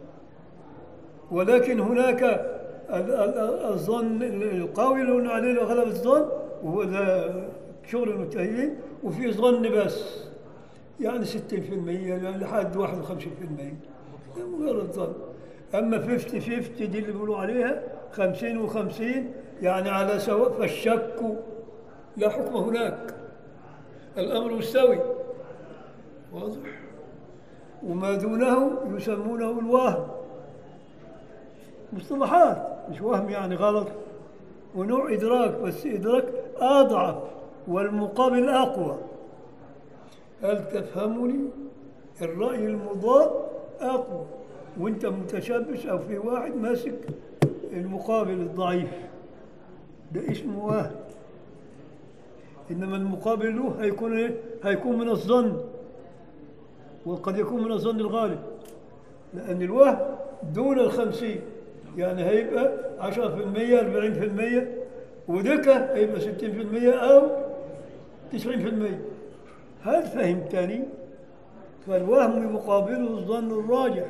ولكن هناك ال- ال- الظن القوي اللي قلنا عليه غلب الظن وهو ده شغل المجتهدين وفي ظن بس يعني 60% يعني لحد 51% ده مجرد ظن اما 50 50 دي اللي بيقولوا عليها 50 و50 يعني على سواء فالشك لا حكم هناك الامر مستوي واضح وما دونه يسمونه الوهم مصطلحات مش وهم يعني غلط ونوع إدراك بس إدراك أضعف والمقابل أقوى هل تفهمني الرأي المضاد أقوى وأنت متشبث أو في واحد ماسك المقابل الضعيف ده اسمه وهم إنما المقابل له هيكون إيه؟ هيكون من الظن وقد يكون من الظن الغالب لأن الوهم دون الخمسين يعني هيبقى عشرة في المية أربعين في المية ودكة هيبقى ستين في المية أو تسعين في المية هل فهمتني؟ فالوهم يقابله الظن الراجح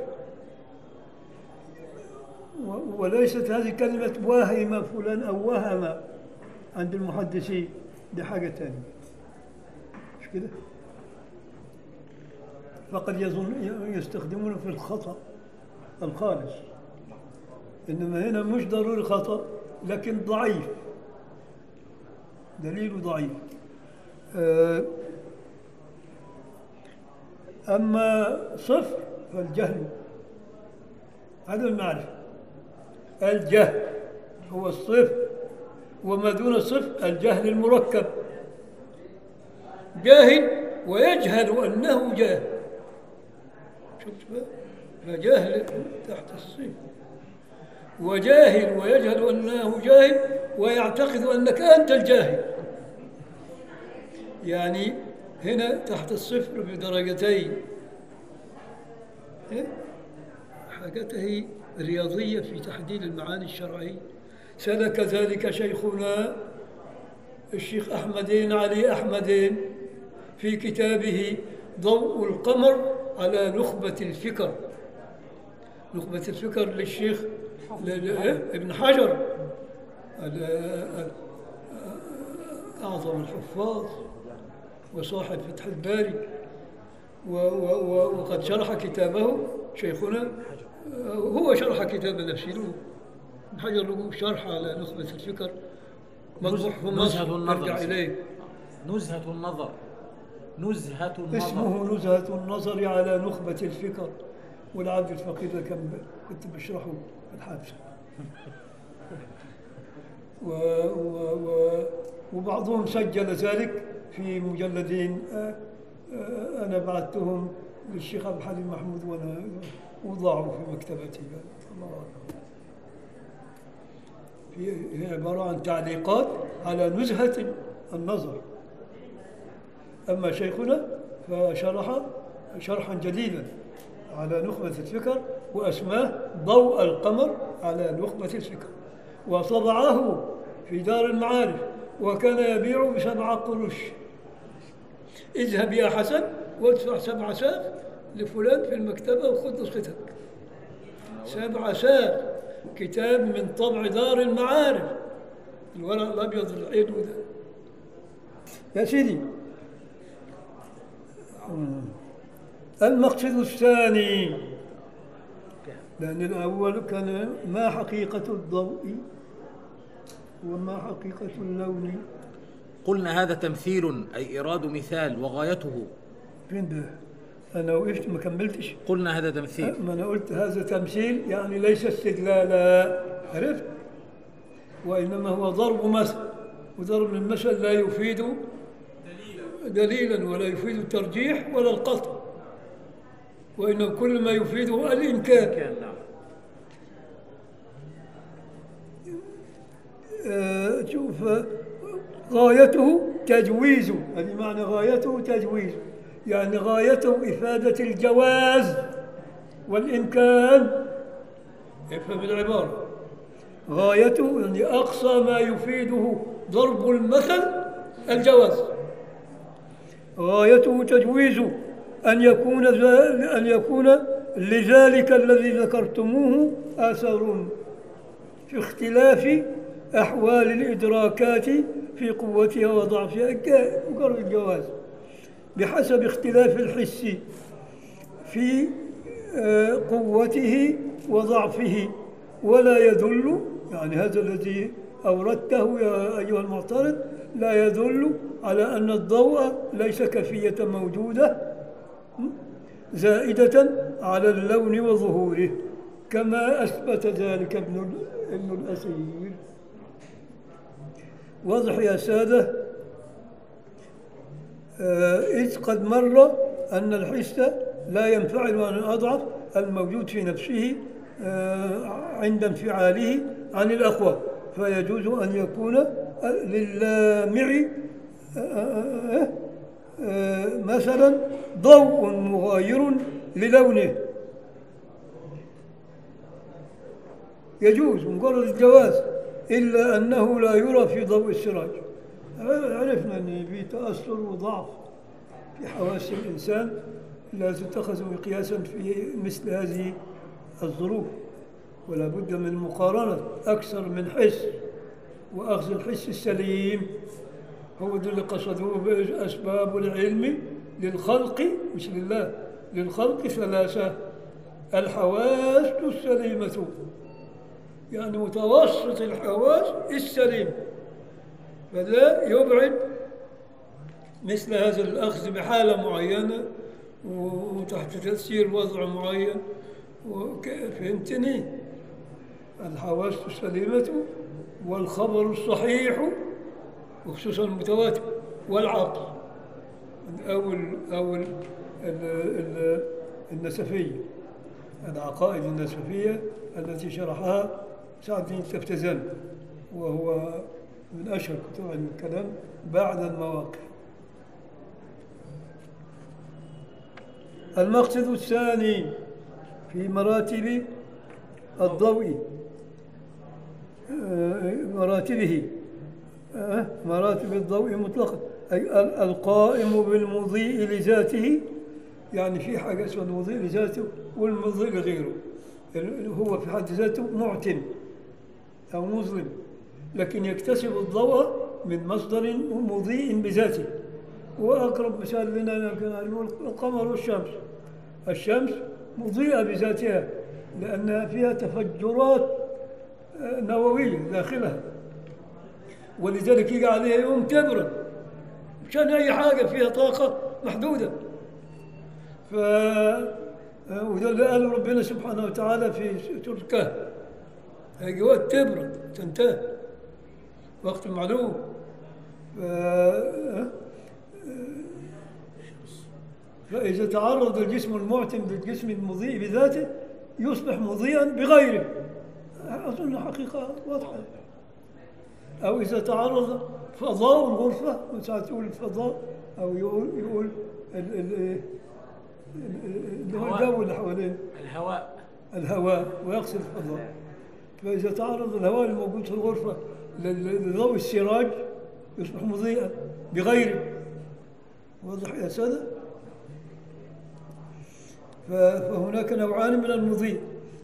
و- وليست هذه كلمة واهم فلان أو وهم عند المحدثين دي حاجة تانية مش كده فقد يظن يستخدمونه في الخطأ الخالص إنما هنا مش ضروري خطأ لكن ضعيف دليل ضعيف آه، أما صفر فالجهل هذا المعرفة الجهل هو الصفر وما دون الصفر الجهل المركب جاهل ويجهل أنه جاهل شفت بقى؟ فجهل تحت الصفر وجاهل ويجهل أنه جاهل ويعتقد أنك أنت الجاهل يعني هنا تحت الصفر بدرجتين إيه؟ حاجته رياضية في تحديد المعاني الشرعية سلك ذلك شيخنا الشيخ أحمدين علي أحمدين في كتابه ضوء القمر على نخبة الفكر نخبة الفكر للشيخ ل- ل- إيه؟ ابن حجر ال- ال- أعظم الحفاظ وصاحب فتح الباري و و و وقد شرح كتابه شيخنا آه، هو شرح كتاب نفسه له ابن حجر له شرح على نخبة الفكر مطبوع في نزهة مصر النظر. ارجع إليه نزهة النظر نزهة النظر اسمه نزهة النظر على نخبة الفكر والعبد الفقير ده كان ب- كنت بشرحه في الحبسة و و و وبعضهم سجل ذلك في مجلدين آه، آه، أنا بعثتهم للشيخ عبد الحليم محمود وأنا وضعوا في مكتبتي الله أعلم. هي هي عبارة عن تعليقات على نزهة النظر أما شيخنا فشرح شرحا جديدا على نخبة الفكر وأسماه ضوء القمر على نخبة الفكر وطبعه في دار المعارف وكان يبيع بسبع قروش اذهب يا حسن وادفع سبع ساق لفلان في المكتبة وخذ نسختك سبع ساق كتاب من طبع دار المعارف الورق الأبيض الحلو ده يا سيدي المقصد الثاني لأن الأول كان ما حقيقة الضوء وما حقيقة اللون قلنا هذا تمثيل أي إيراد مثال وغايته فين ده؟ أنا وقفت ما كملتش قلنا هذا تمثيل ما أنا قلت هذا تمثيل يعني ليس استدلالا عرفت؟ وإنما هو ضرب مثل وضرب المثل لا يفيد دليلا ولا يفيد الترجيح ولا القطع وإنما كل ما يفيده الإمكان كان نعم آه، شوف آه، غايته تجويز هذه معنى غايته تجويز يعني غايته إفادة الجواز والإمكان افهم العبارة غايته يعني أقصى ما يفيده ضرب المثل الجواز غايته تجويز أن يكون ذا- أن يكون لذلك الذي ذكرتموه آثار في اختلاف أحوال الإدراكات في قوتها وضعفها ك- مجرد الجواز بحسب اختلاف الحس في آه، قوته وضعفه ولا يدل يعني هذا الذي أوردته يا أيها المعترض لا يدل على أن الضوء ليس كفية موجودة زائدة على اللون وظهوره كما أثبت ذلك ابن ال- ابن الأثير واضح يا سادة آه، إذ قد مر أن الحس لا ينفعل عن الأضعف الموجود في نفسه آه، عند انفعاله عن الأقوى فيجوز أن يكون للامع آه، آه، آه، مثلا ضوء مغاير للونه يجوز مجرد الجواز إلا أنه لا يرى في ضوء السراج عرفنا أن في تأثر وضعف في حواس الإنسان لا تتخذ مقياسا في مثل هذه الظروف ولا بد من مقارنة أكثر من حس وأخذ الحس السليم هو ده اللي قصدوه بإيش؟ أسباب العلم للخلق مش لله للخلق ثلاثة الحواس السليمة يعني متوسط الحواس السليم فلا يبعد مثل هذا الأخذ بحالة معينة وتحت تأثير وضع معين وك- فهمتني الحواس السليمة والخبر الصحيح وخصوصا المتواتر والعقل أو ال أو ال ال ال النسفية العقائد النسفية التي شرحها سعد الدين التفتزاني وهو من أشهر كتب علم الكلام بعد المواقف المقصد الثاني في مراتب الضوء آه، مراتبه آه، مراتب الضوء مطلقا أي ال- القائم بالمضيء لذاته يعني في حاجة اسمها المضيء لذاته والمضيء لغيره ال- هو في حد ذاته معتم أو مظلم لكن يكتسب الضوء من مصدر مضيء بذاته وأقرب مثال لنا يمكن أن نقول القمر والشمس الشمس مضيئة بذاتها لأنها فيها تفجرات آه، نووية داخلها ولذلك يجي عليها يوم تبرد مشان أي حاجة فيها طاقة محدودة ف آه، وده اللي قاله ربنا سبحانه وتعالى في سورة الكهف هيجي وقت تبرد تنتهي وقت معلوم ف... آه، فإذا تعرض الجسم المعتم للجسم المضيء بذاته يصبح مضيئا بغيره أظن حقيقة واضحة أو إذا تعرض فضاء الغرفة ساعات تقول الفضاء أو يقول يقول ال- ال- ال- اللي هو الجو اللي حواليه الهواء الهواء ويقصد الفضاء فإذا تعرض الهواء الموجود في الغرفة لل- لضوء السراج يصبح مضيئا بغيره واضح يا سادة ف- فهناك نوعان من المضيء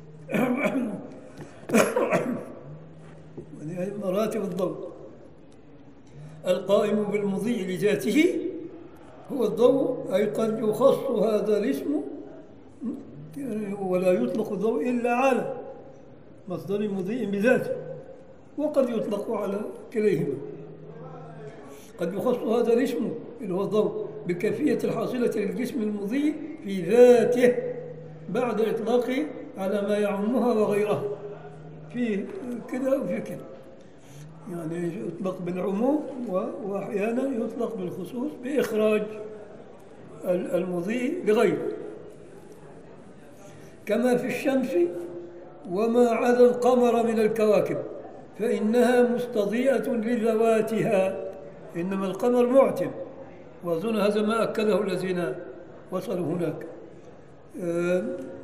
هذه مراتب الضوء القائم بالمضيء لذاته هو الضوء أي قد يخص هذا الاسم يعني ولا يطلق الضوء إلا على مصدر مضيء بذاته وقد يطلق على كليهما قد يخص هذا الاسم اللي هو الضوء بالكيفية الحاصلة للجسم المضيء في ذاته بعد إطلاقه على ما يعمها وغيرها في كذا وفي كذا يعني يطلق بالعموم و- وأحيانا يطلق بالخصوص بإخراج ال- المضيء لغيره كما في الشمس وما عدا القمر من الكواكب فإنها مستضيئة لذواتها إنما القمر معتم وأظن هذا ما أكده الذين وصلوا هناك آه،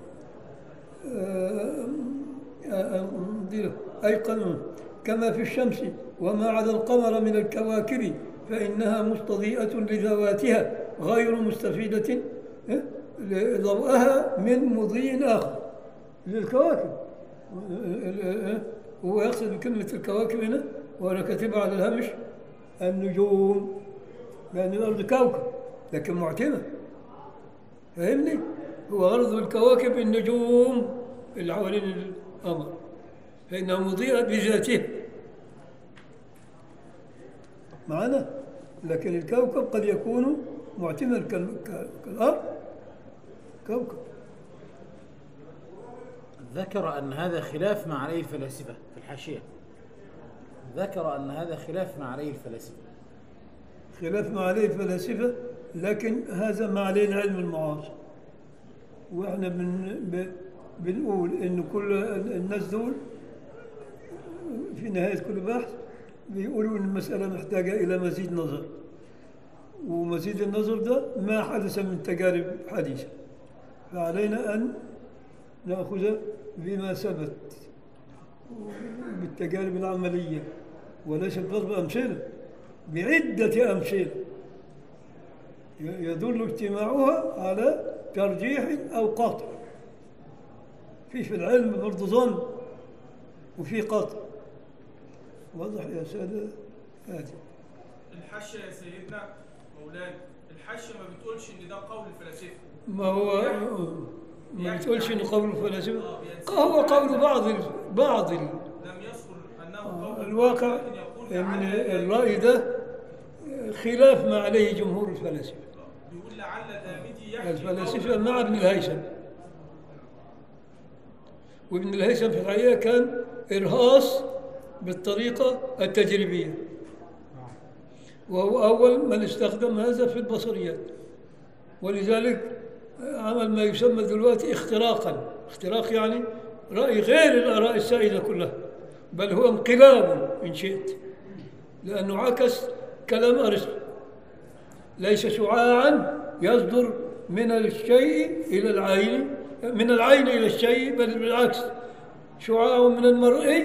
آه، آه، دي- أي قانون كما في الشمس وما عدا القمر من الكواكب فإنها مستضيئة لذواتها غير مستفيدة آه، ضوءها من مضيء آخر للكواكب هو يقصد بكلمة الكواكب هنا وأنا كاتبها على الهامش النجوم لأن الأرض كوكب لكن معتمة فاهمني؟ هو غرض الكواكب النجوم اللي حوالين القمر فإنها مضيئة بذاتها معنا لكن الكوكب قد يكون معتمر كال- ك- كالأرض كوكب ذكر أن هذا خلاف ما عليه الفلاسفة في الحاشية ذكر أن هذا خلاف ما عليه الفلاسفة خلاف ما عليه الفلاسفة لكن هذا ما عليه العلم المعاصر واحنا بن ب- بنقول ان كل الناس دول في نهاية كل بحث بيقولوا ان المسألة محتاجة الى مزيد نظر ومزيد النظر ده ما حدث من تجارب حديثة فعلينا ان ناخذ بما ثبت بالتجارب العملية وليس بضرب أمثلة بعدة أمثلة ي- يدل اجتماعها على ترجيح أو قطع في في العلم برضه ظن وفي قطع واضح يا سادة هذه الحاشيه يا سيدنا مولانا الحاشيه ما بتقولش ان ده قول الفلاسفه ما هو ما بتقولش انه قول الفلاسفه هو قول بعض ال- بعض ال- لم يذكر انه قول الواقع لكن يقول ان لعل الآمدي- الراي ده خلاف ما عليه جمهور الفلاسفه بيقول لعل الآمدي يحكي الفلاسفه قول- مع ابن الهيثم وابن الهيثم في الحقيقه كان ارهاص بالطريقه التجريبيه وهو اول من استخدم هذا في البصريات ولذلك عمل ما يسمى دلوقتي اختراقا اختراق يعني راي غير الاراء السائده كلها بل هو انقلاب ان شئت لانه عكس كلام ارسطو ليس شعاعا يصدر من الشيء إلى العين من العين إلى الشيء بل بالعكس شعاع من المرئي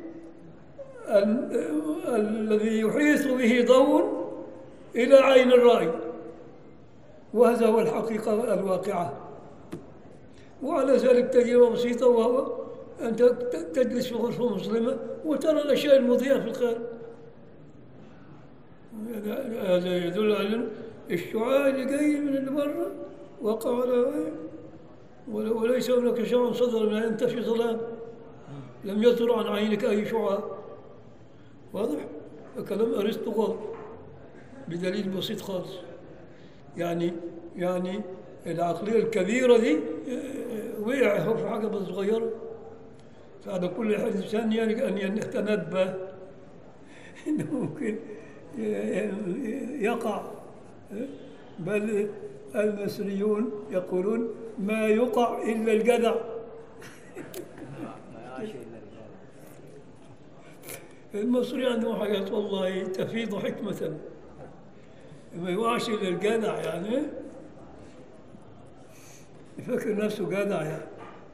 ال- الذي يحيط به ضوء إلى عين الرأي وهذا هو الحقيقة الواقعة وعلى ذلك تجربة بسيطة وهو أن ت- تجلس في غرفة مظلمة وترى الأشياء المضيئة في الخارج هذا يدل على أن الشعاع اللي جاي من اللي برا وقع على عين ول- وليس هناك شعاع صدر من أنت في ظلام لم يصدر عن عينك أي شعاع واضح؟ كلام أرسطو غلط بدليل بسيط خالص يعني يعني العقلية الكبيرة دي آه، وقع هو في حاجة بس صغيرة فعلى كل إنسان يعني أن يتنبه إنه ممكن يقع بل المصريون يقولون ما يقع إلا الجدع المصري عنده حاجات والله تفيض حكمة ما يوقعش إلا الجدع يعني يفكر نفسه جدع يعني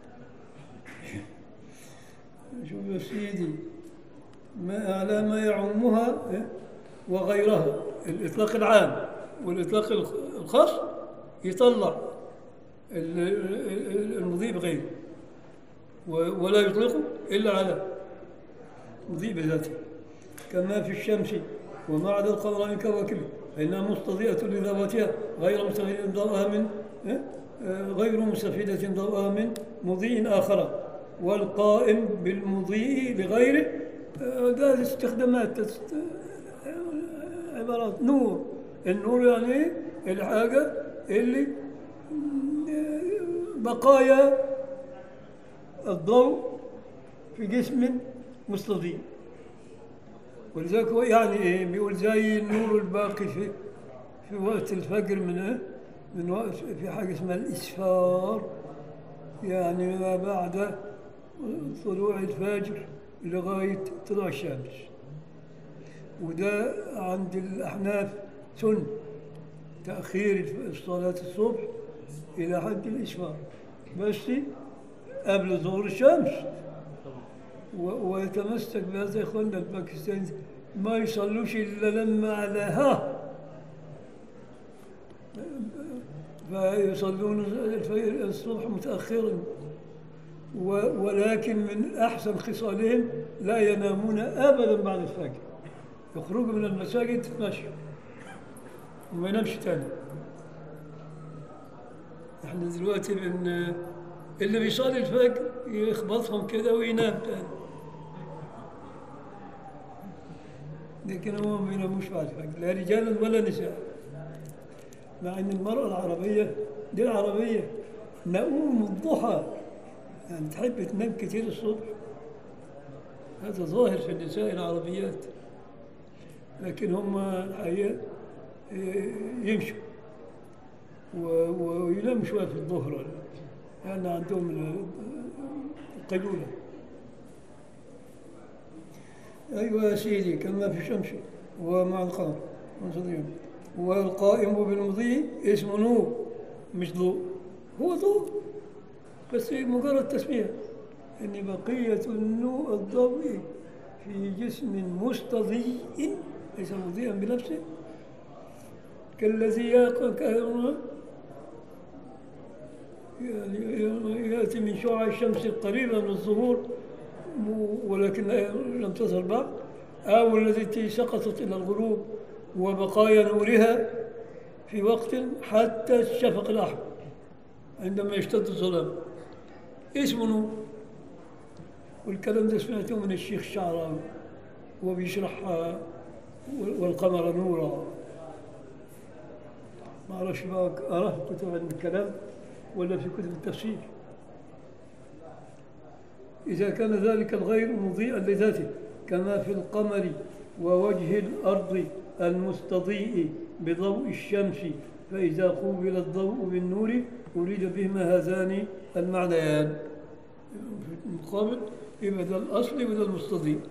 شوف يا سيدي ما على ما يعمها إيه؟ وغيرها الإطلاق العام والإطلاق الخ- الخاص يطلع ال- ال- المضيء بغيره و- ولا يطلقه إلا على مضيء بذاته كما في الشمس وما عدا القمر من كواكبه فإنها مستضيئة لذواتها غير مستفيدة ضوءها من إيه؟ آه، غير مستفيدة ضوءها من مضيء آخر والقائم بالمضيء لغيره آه، ده استخدامات تست- آه، عبارات نور النور يعني إيه؟ الحاجة اللي آه، بقايا الضوء في جسم مستضيء ولذلك هو يعني ايه بيقول زي النور الباقي في في وقت الفجر من ايه؟ من وقت في حاجه اسمها الاسفار يعني ما بعد طلوع الفجر لغايه طلوع الشمس وده عند الاحناف سنه تاخير صلاه الصبح الى حد الاسفار بس قبل ظهور الشمس و- ويتمسك بهذا اخواننا الباكستاني ما يصلوش الا لما على ها فيصلون الفجر الصبح متاخرا و- ولكن من احسن خصالهم لا ينامون ابدا بعد الفجر يخرجوا من المساجد يتمشوا وما ينامش تاني احنا دلوقتي بن اللي بيصلي الفجر يخبطهم كده وينام تاني لكن هم ما بيناموش بعد الفجر لا رجالا ولا نساء مع ان المرأة العربية دي العربية نقوم الضحى يعني تحب تنام كتير الصبح هذا ظاهر في النساء العربيات لكن هم الحقيقة إيه، يمشوا و- ويناموا شوية في الظهر لأن عندهم ال- القيلولة أيوة يا سيدي كما في الشمس ومع القمر منصدين والقائم بالمضي اسمه نور مش ضوء هو ضوء بس مجرد تسمية إن بقية النور الضوء في جسم مستضيء ليس مضيئا بنفسه كالذي يق- ك- يعني يأتي من شعاع الشمس القريبة من الظهور م- ولكن لم تظهر بعد أو التي سقطت إلى الغروب وبقايا نورها في وقت حتى الشفق الأحمر عندما يشتد الظلام اسمه نور والكلام ده سمعته من الشيخ الشعراوي وهو بيشرح آه، والقمر نورا ما اعرفش بقى اراه في كتب علم الكلام ولا في كتب التفسير إذا كان ذلك الغير مضيئا لذاته كما في القمر ووجه الأرض المستضيء بضوء الشمس فإذا قوبل الضوء بالنور أريد بهما هذان المعنيان في المقابل يبقى ده الأصل وده المستضيء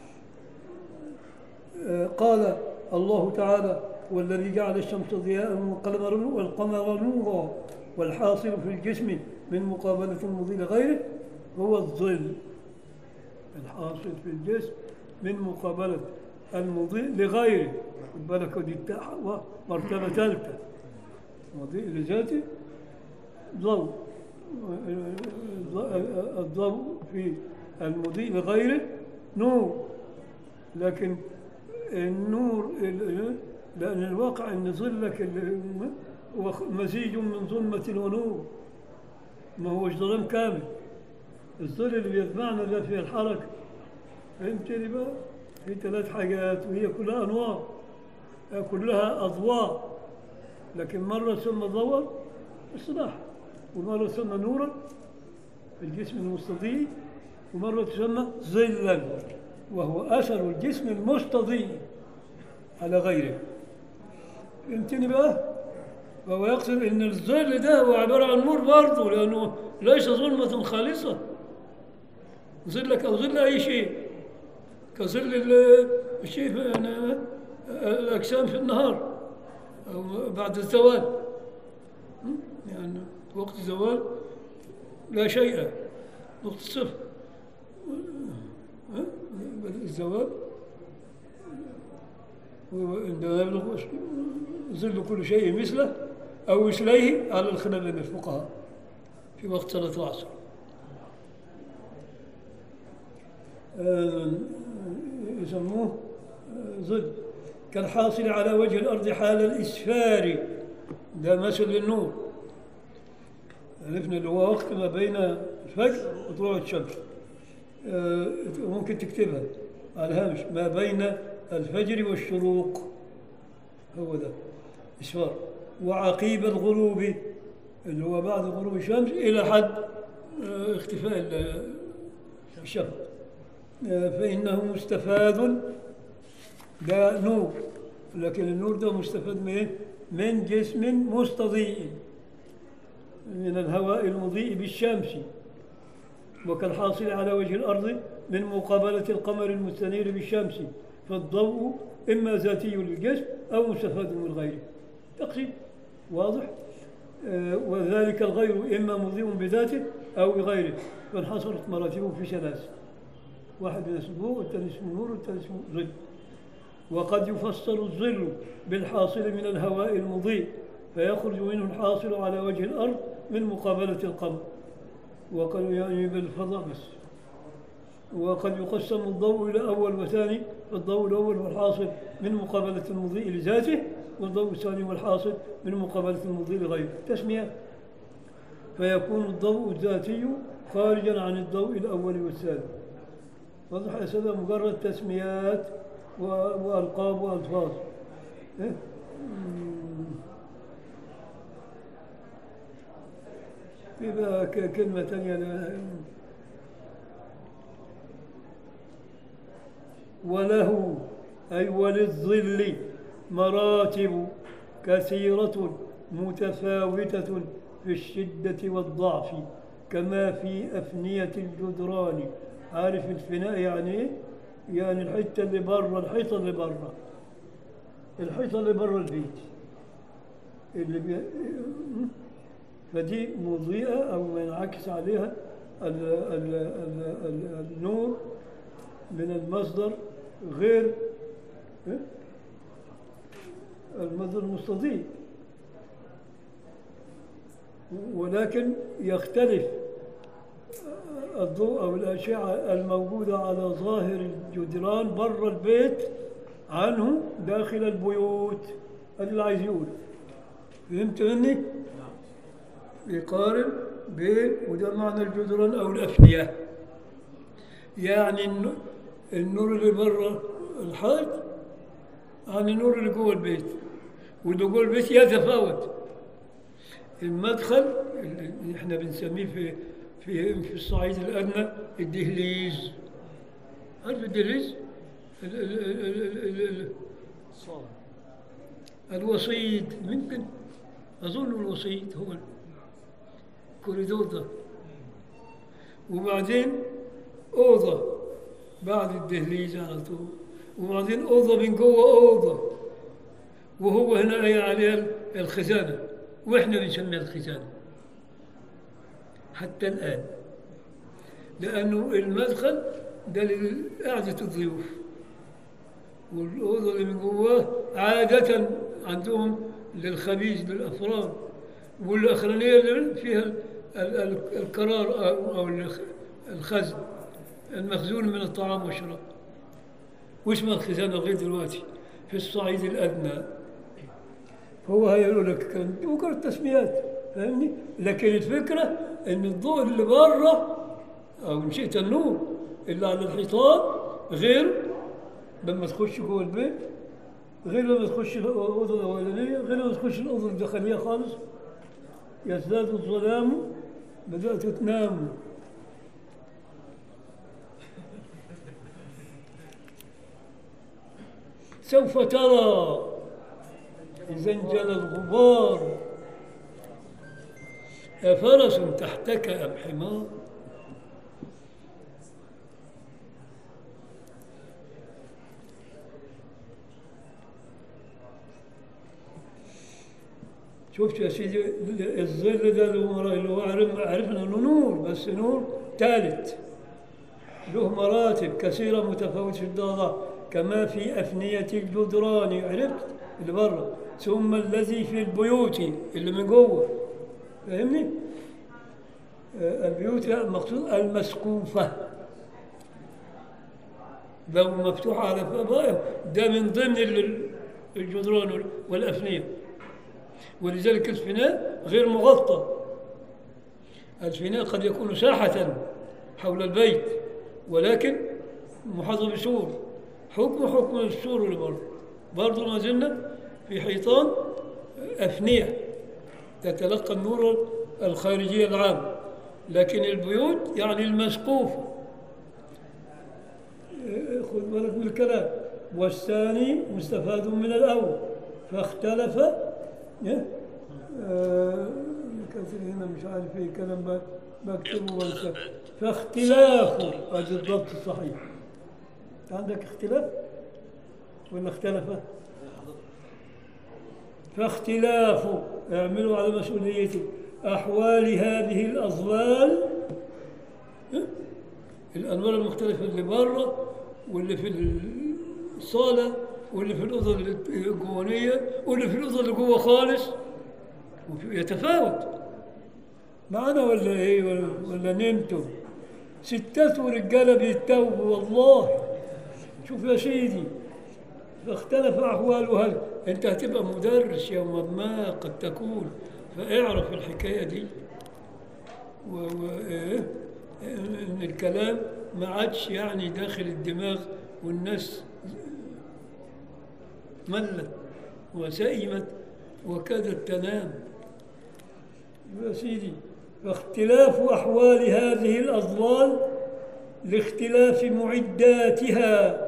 آه، قال الله تعالى والذي جعل الشمس ضياء والقمر والقمر نورا والحاصل في الجسم من مقابلة المضي لغيره هو الظل الحاصل في الجسم من مقابلة المضيء لغيره خد بالك دي التاء مرتبة ثالثة مضيء لذاته ضوء الضوء في المضيء لغيره نور لكن النور لأن الواقع أن ظلك ال- هو مزيج من ظلمة ونور ما هوش ظلام كامل الظل اللي بيتبعنا ده فيه الحركة فهمتني بقى؟ في ثلاث حاجات وهي كلها أنوار هي كلها أضواء لكن مرة تسمى ضوءا اصطلاح ومرة تسمى نورا في الجسم المستضيء ومرة تسمى ظلا وهو أثر الجسم المستضيء على غيره فهمتني بقى؟ فهو يقصد ان الظل ده هو عباره عن نور برضه لانه ليس ظلمه خالصه ظلك او ظل اي شيء كظل ال- الشيء في- يعني الاجسام في النهار او بعد الزوال م? يعني وقت الزوال لا شيء وقت الصفر ها؟ بدء الزوال وعندما يبلغ ظل كل شيء مثله أو مثليه على الخلاف بين الفقهاء في وقت صلاة العصر آه، يسموه آه، ظل كالحاصل على وجه الأرض حال الإسفار ده مثل للنور عرفنا اللي هو وقت ما بين الفجر وطلوع الشمس آه، ممكن تكتبها على الهامش ما بين الفجر والشروق هو ده إسفار وعقيب الغروب اللي هو بعد غروب الشمس إلى حد آه، اختفاء ال- الشفق آه، فإنه مستفاد ده نور لكن النور ده مستفاد من إيه؟ من جسم مستضيء من الهواء المضيء بالشمس وكالحاصل على وجه الأرض من مقابلة القمر المستنير بالشمس فالضوء إما ذاتي للجسم أو مستفاد من غيره تقسيم واضح آه، وذلك الغير إما مضيء بذاته أو بغيره فانحصرت مراتبه في ثلاث واحد من اسمه ضوء والثاني اسمه نور والثاني اسمه ظل وقد يفسر الظل بالحاصل من الهواء المضيء فيخرج منه الحاصل على وجه الأرض من مقابلة القمر وقد يعني بالفضاء بس وقد يقسم الضوء إلى أول وثاني فالضوء الأول هو الحاصل من مقابلة المضيء لذاته والضوء الثاني هو الحاصل من مقابلة المضيء لغيره تسمية فيكون الضوء الذاتي خارجا عن الضوء الأول والثاني واضح يا سادة مجرد تسميات و- وألقاب وألفاظ إيه؟ مم. في بقى ك- كلمة تانية لا- وله أي وللظل مراتب كثيرة متفاوتة في الشدة والضعف كما في أفنية الجدران عارف الفناء يعني إيه؟ يعني الحتة اللي برا الحيطة اللي برا الحيطة اللي برا البيت اللي بي... فدي مضيئة أو ما ينعكس عليها ال... ال... ال... ال... النور من المصدر غير إيه؟ المصدر المستضيء ولكن يختلف الضوء أو الأشعة الموجودة على ظاهر الجدران برا البيت عنه داخل البيوت هذا اللي عايز يقول فهمت مني؟ يقارن بين وده معنى الجدران أو الأفنية يعني الن- النور اللي برا الحائط عن النور اللي جوه البيت واللي جوه البيت يتفاوت المدخل اللي احنا بنسميه في في في الصعيد الادنى الدهليز عارف الدهليز؟ ال- ال- ال- ال- ال- ال- الصالة الوسيط ممكن اظن الوسيط هو الكوريدور ده وبعدين اوضه بعد الدهليز على طول وبعدين اوضه من جوه اوضه وهو هنا قايل عليها الخزانه واحنا بنسميها الخزانه حتى الان لانه المدخل ده لقعده الضيوف والأوضة اللي من جواه عادة عندهم للخبيز للأفراد والأخرانية اللي فيها ال- ال- القرار أو أو الخ- الخزن المخزون من الطعام والشراب واسمها الخزانة لغاية دلوقتي في الصعيد الأدنى فهو هيقول لك كان مجرد تسميات فاهمني؟ لكن الفكرة إن الضوء اللي بره أو إن شئت النور اللي على الحيطان غير لما تخش جوه البيت غير لما تخش الأوضة الأولانية غير لما تخش الأوضة الداخلية خالص يزداد الظلام بدأت تنام سوف ترى إذا انجلى الغبار أفرس تحتك أم حمار شفت يا سيدي الظل ده اللي هو اللي هو عرف- عرفنا انه نور بس نور ثالث له مراتب كثيرة متفاوتة في الدرجة كما في أفنية الجدران عرفت اللي برا ثم الذي في البيوت اللي من جوه فاهمني؟ آه، البيوت المقصود المسقوفة لو مفتوحة على فضائه ده من ضمن ال- الجدران والأفنية ولذلك الفناء غير مغطى الفناء قد يكون ساحة حول البيت ولكن محاط بسور حكم حكم السور اللي بره برضه ما زلنا في حيطان أفنية تتلقى النور الخارجي العام لكن البيوت يعني المسقوفة إيه، خذ بالك من الكلام والثاني مستفاد من الأول فاختلف إيه؟ آه، كاتب هنا مش عارف ايه كلام ب- بكتبه وانسى فاختلاف هذا الضبط الصحيح عندك اختلاف ولا اختلف فاختلاف اعملوا على مسؤوليتي أحوال هذه الأظلال إيه؟ الأنوار المختلفة اللي بره واللي في الصالة واللي في الأوضة الجوانية واللي في الأوضة اللي جوه خالص وفي- يتفاوت معنا ولا إيه ولا, ولا نمتم ستات ورجالة بيتوبوا والله شوف يا سيدي فاختلف أحوالها أنت هتبقى مدرس يوما ما قد تكون فاعرف الحكاية دي و... و... إيه؟ ان الكلام ما عادش يعني داخل الدماغ والناس ملت وسئمت وكادت تنام يا سيدي فاختلاف أحوال هذه الأضلال لاختلاف معداتها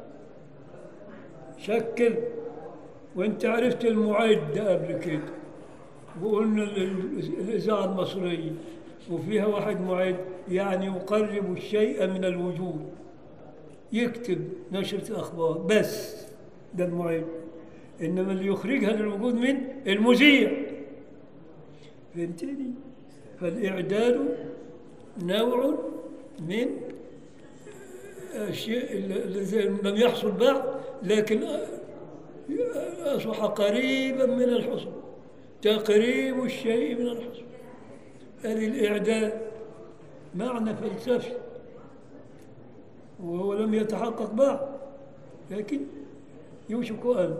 شكل وانت عرفت المعد قبل كده وقلنا ال- ال- الإذاعة المصرية وفيها واحد معد يعني يقرب الشيء من الوجود يكتب نشرة أخبار بس ده المعد إنما اللي يخرجها للوجود من المذيع فهمتني؟ فالإعداد نوع من الشيء الذي لم يحصل بعد لكن أصبح قريبا من الحصول تقريب الشيء من الحصول هذه الإعداد معنى فلسفي وهو لم يتحقق بعد لكن يوشك أن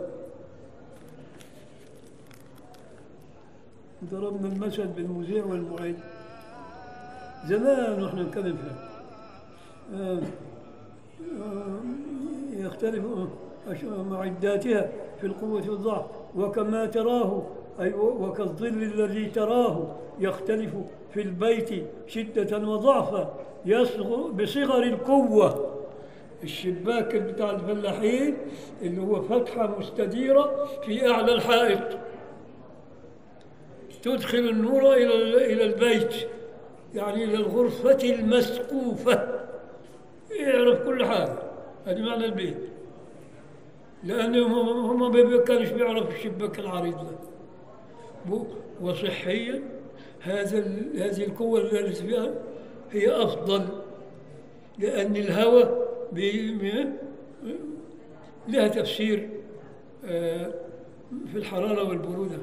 ضربنا المثل بالمذيع والمعد زمان واحنا نتكلم فيها آه، آه، يختلف أش- معداتها في القوة والضعف وكما تراه أي و- وكالظل الذي تراه يختلف في البيت شدة وضعفا يصغر بصغر القوة الشباك بتاع الفلاحين اللي هو فتحة مستديرة في أعلى الحائط تدخل النور إلى إلى البيت يعني إلى الغرفة المسقوفة يعرف كل حاجة هذه معنى البيت لأنهم هم هم ما كانوش بيعرفوا الشباك العريض ده بو- وصحيا هذا ال- هذه القوة التي فيها هي أفضل لأن الهواء بي- بي- لها تفسير آه، في الحرارة والبرودة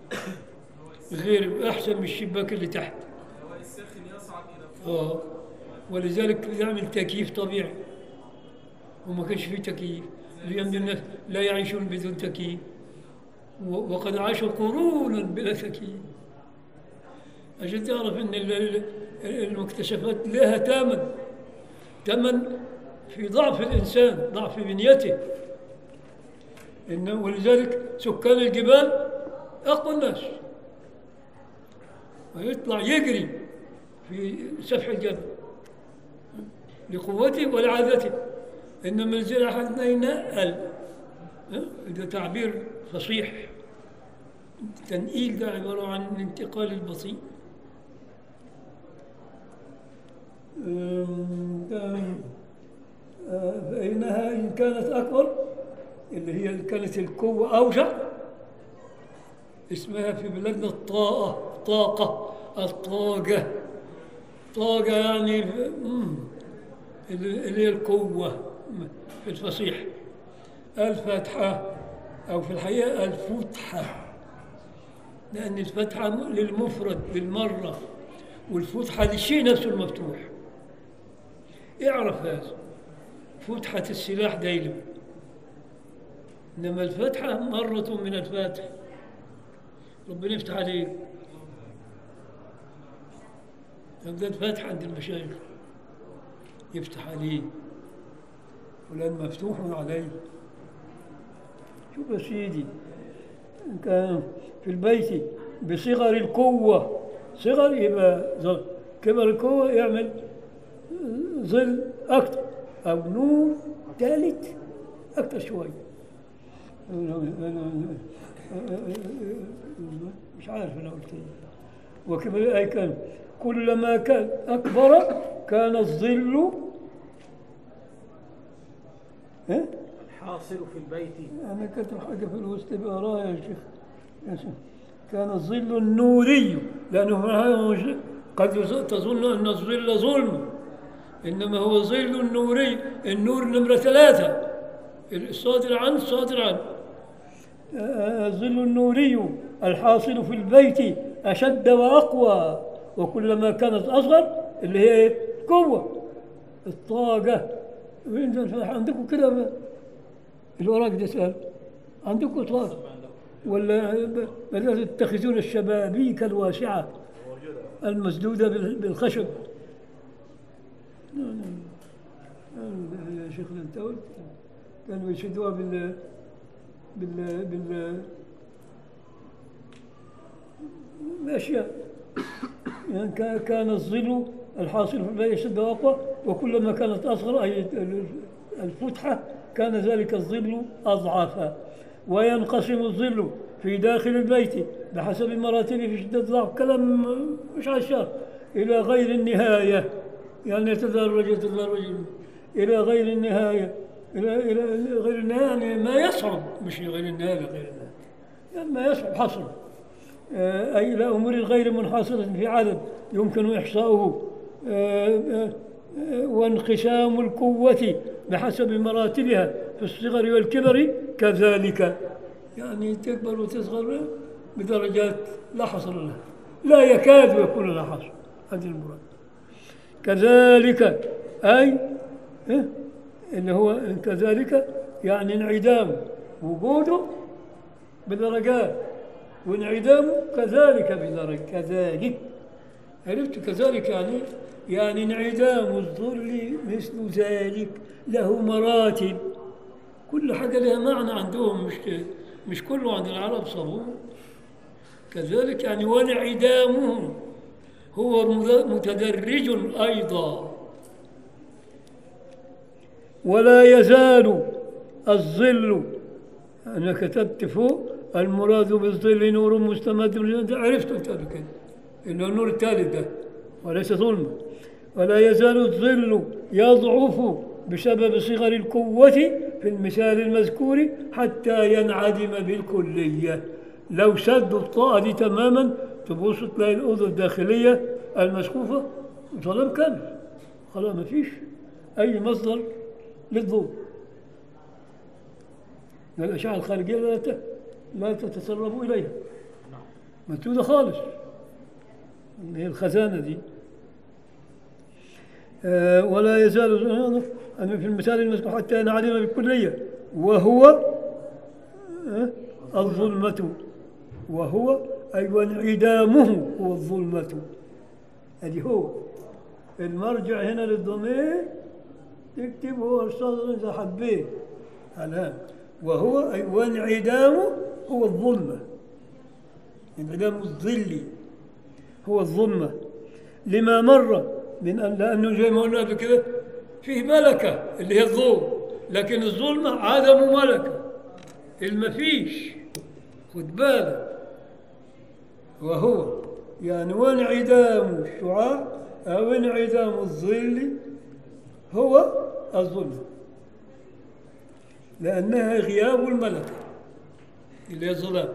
غير أحسن من الشباك اللي تحت الهواء الساخن يصعد الى فوق اه ولذلك بيعمل تكييف طبيعي وما كانش فيه تكييف لأن الناس لا يعيشون بدون تكييف و- وقد عاشوا قرونا بلا تكييف عشان تعرف ان ال- ال- المكتشفات لها ثمن ثمن في ضعف الانسان ضعف بنيته إن ولذلك سكان الجبال اقوى الناس ويطلع يجري في سفح الجبل لقوته ولعادته انما الزرع حتى ينقل ها؟ ده تعبير فصيح التنقيل ده عبارة عن الانتقال البطيء أم، أم، آه، فإنها إن كانت أكبر اللي هي إن كانت القوة أوسع اسمها في بلادنا الطاقة طاقة الطاقة طاقة يعني مم، اللي اللي هي القوة في الفصيح الفتحة أو في الحقيقة الفتحة لأن الفتحة للمفرد بالمرة والفتحة للشيء نفسه المفتوح اعرف هذا فتحة السلاح دايما إنما الفتحة مرة من الفاتح ربنا يفتح عليك يبدأ الفتح عند المشايخ يفتح عليه فلان مفتوح عليه شوف يا سيدي كان في البيت بصغر القوة صغر يبقى ظل كبر القوة يعمل ظل أكتر أو نور ثالث أكتر شوية مش عارف أنا قلت إيه وكبر أي كان كلما كان أكبر كان الظل ها؟ الحاصل في البيت أنا كاتب حاجة في الوسط بقراها يا شيخ يا شيخ كان الظل النوري لأنه في الحقيقة مش قد يظ- تظن أن الظل ظلم إنما هو ظل النوري النور نمرة ثلاثة الصادر عنه الصادر عنه آه، الظل النوري الحاصل في البيت أشد وأقوى وكلما كانت أصغر اللي هي إيه؟ قوة الطاقة وإنت عندكم كده الوراق ده سؤال عندكم طاقة ولا بل تتخذون الشبابيك الواسعة المسدودة بال- بالخشب لا، لا. لا، يا شيخ انت قلت كانوا يشدوها بال بال بال بأشياء يعني كا- كان الظل الحاصل في البيت أشد وأقوى وكلما كانت أصغر أي ال- الفتحة كان ذلك الظل أضعف وينقسم الظل في داخل البيت بحسب مراتبه في شدة الضعف كلام مش عشان إلى غير النهاية يعني يتدرج يتدرج إلى غير النهاية إلى إلى إلى غير النهاية يعني ما يصعب مش غير النهاية غير النهاية يعني ما يصعب حصره آه، أي إلى أمور غير منحصرة في عدد يمكن إحصاؤه آه، آه، آه، وانقسام القوة بحسب مراتبها في الصغر والكبر كذلك يعني تكبر وتصغر بدرجات لا حصر لها لا يكاد يكون لها حصر هذه المراد كذلك أي إيه؟ اللي هو كذلك يعني انعدام وجوده بدرجات وانعدامه كذلك بدرجة كذلك عرفت كذلك يعني يعني انعدام الظل مثل ذلك له مراتب كل حاجة لها معنى عندهم مش مش كله عند العرب صابون كذلك يعني وانعدامه هو متدرج أيضا ولا يزال الظل أنا كتبت فوق المراد بالظل نور مستمد من الجنة. عرفت أنت قبل كده إنه النور الثالث ده وليس ظلمة ولا يزال الظل يضعف بسبب صغر القوة في المثال المذكور حتى ينعدم بالكلية لو سدوا الطاقة دي تماما تبص تلاقي الأذن الداخلية المسقوفة ظلام كامل خلاص ما فيش أي مصدر للضوء الأشعة الخارجية لا ت- لا تتسرب إليها مسدودة خالص اللي هي الخزانة دي آه، ولا يزال أن في المثال المذكور حتى ينعدم بالكلية وهو آه، الظلمة وهو أي وانعدامه هو الظلمة أدي هو المرجع هنا للضمير تكتب هو الصدر إذا حبيت الآن وهو أي وانعدامه هو الظلمة انعدام الظل هو الظلمة لما مر من أن لأنه زي ما قلنا قبل كده فيه ملكة اللي هي الضوء لكن الظلمة عدم ملكة المفيش خد بالك وهو يعني وانعدام الشعاع أو انعدام الظل هو الظلمة لأنها غياب الملكة اللي هي الظلام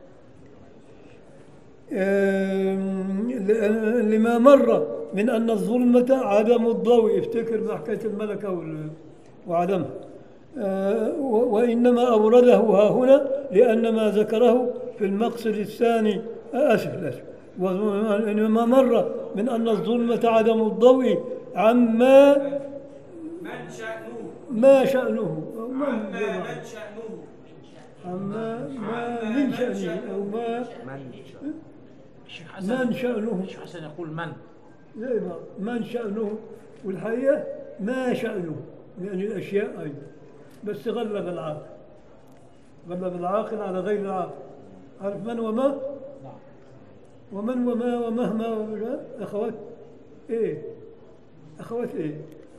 آم، لأن- لما مر من أن الظلمة عدم الضوء افتكر بحكاية الملكة وال- وعدمها آه، و- وإنما أورده ها هنا لأن ما ذكره في المقصد الثاني آه، أسف أسف وإنما مر من أن الظلمة عدم الضوء عما من شأنه ما شأنه أو ما عما من شأنه عما ما من شأنه أو ما الشيخ حسن من شأنه الشيخ حسن يقول من زي ما من شأنه والحقيقة ما شأنه يعني الأشياء أيضا بس غلب العاقل غلب العاقل على غير العاقل عارف من وما نعم ومن وما ومهما وما أخوات إيه أخوات إيه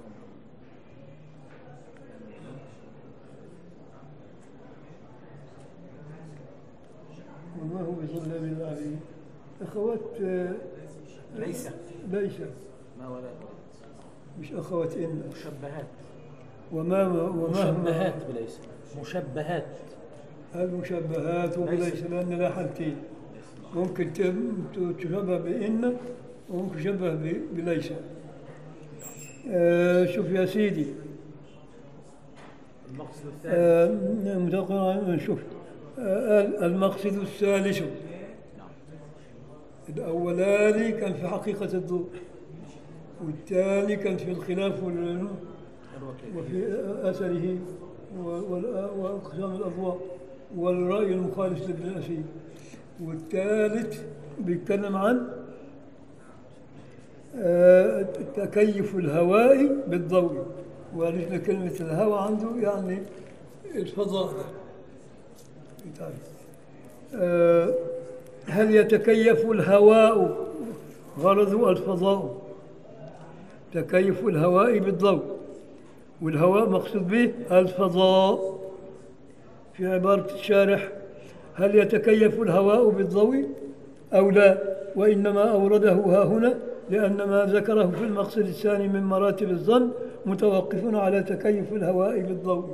وما هو بظلام للعالمين أخوات آه، ليس ليس ما ولا مش أخوات إن مشبهات وما ومهما مشبهات بليس مشبهات المشبهات وليس لأن لا حالتين ممكن تم- تشبه بإن وممكن تشبه ب- بليس آه شوف يا سيدي المقصد الثاني آه متوقع- شوف آه المقصد الثالث الأولاني كان في حقيقة الضوء والثاني كان في الخلاف وال- وفي أثره وال- وأقسام الأضواء والرأي المخالف لابن الأثير والثالث بيتكلم عن آه، تكيف الهواء بالضوء وعرفنا كلمة الهواء عنده يعني الفضاء ده بتاعي. آه، هل يتكيف الهواء غرضه الفضاء تكيف الهواء بالضوء والهواء مقصود به الفضاء في عبارة الشارح هل يتكيف الهواء بالضوء أو لا وإنما أورده ها هنا لأن ما ذكره في المقصد الثاني من مراتب الظن متوقف على تكيف الهواء بالضوء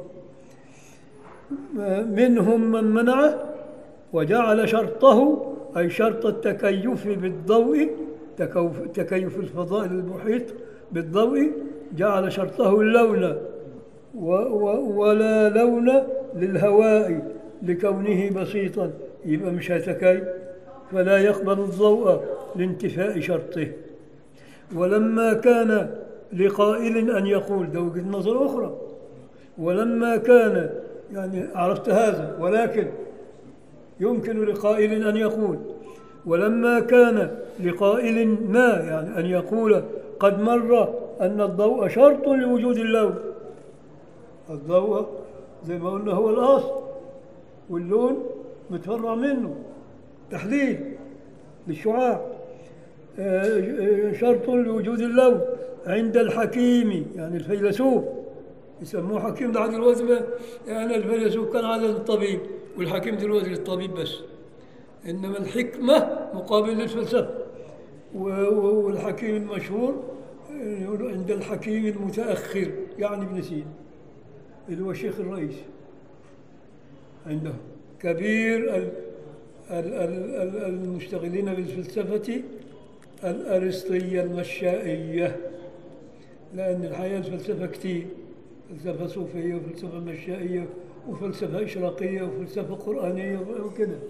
منهم من منعه وجعل شرطه أي شرط التكيف بالضوء تكوف- تكيف الفضاء المحيط بالضوء جعل شرطه اللون و و ولا لون للهواء لكونه بسيطا يبقى مش هيتكيف فلا يقبل الضوء لانتفاء شرطه ولما كان لقائل أن يقول ده وجهة نظر أخرى ولما كان يعني عرفت هذا ولكن يمكن لقائل أن يقول ولما كان لقائل ما يعني أن يقول قد مر أن الضوء شرط لوجود اللون الضوء زي ما قلنا هو الأصل واللون متفرع منه تحليل للشعاع آه، آه، شرط لوجود اللون عند الحكيم يعني الفيلسوف يسموه حكيم ده عاد الوقت بقى يعني الفيلسوف كان عادة الطبيب والحكيم دلوقتي للطبيب بس إنما الحكمة مقابل للفلسفة و- و- والحكيم المشهور آه، يقولوا عند الحكيم المتأخر يعني ابن سينا اللي هو الشيخ الرئيس عندهم كبير ال ال ال ال المشتغلين بالفلسفة الأرسطية المشائية لأن الحقيقة الفلسفة كتير فلسفة صوفية وفلسفة مشائية وفلسفة إشراقية وفلسفة قرآنية وكده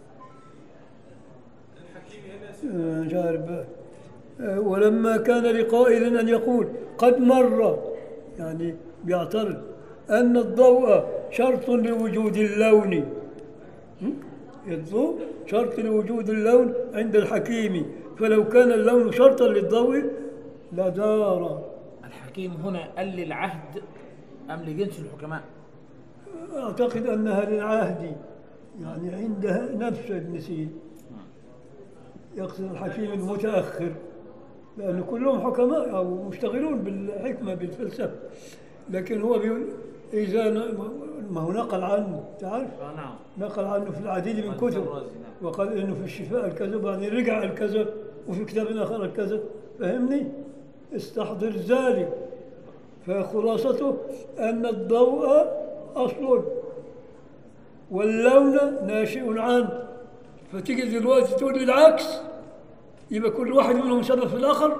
الحكيم هنا آه، مش عارف بقى. آه، ولما كان لقائل أن يقول قد مر يعني بيعترض أن الضوء شرط لوجود اللون م? الضوء شرط لوجود اللون عند الحكيم فلو كان اللون شرطا للضوء لدار الحكيم هنا قال للعهد أم لجنس الحكماء أعتقد أنها للعهد يعني عندها نفس ابن سينا يقصد الحكيم المتأخر لأن كلهم حكماء أو مشتغلون بالحكمة بالفلسفة لكن هو بيقول إذا ن- ما هو نقل عنه تعرف آه نعم نقل عنه في العديد من عن كتب الرازي، نعم. وقال انه في الشفاء الكذب يعني رجع الكذب وفي كتاب اخر الكذب فهمني استحضر ذلك فخلاصته ان الضوء اصل واللون ناشئ عنه فتيجي دلوقتي تقول لي العكس يبقى كل واحد منهم سبب في الاخر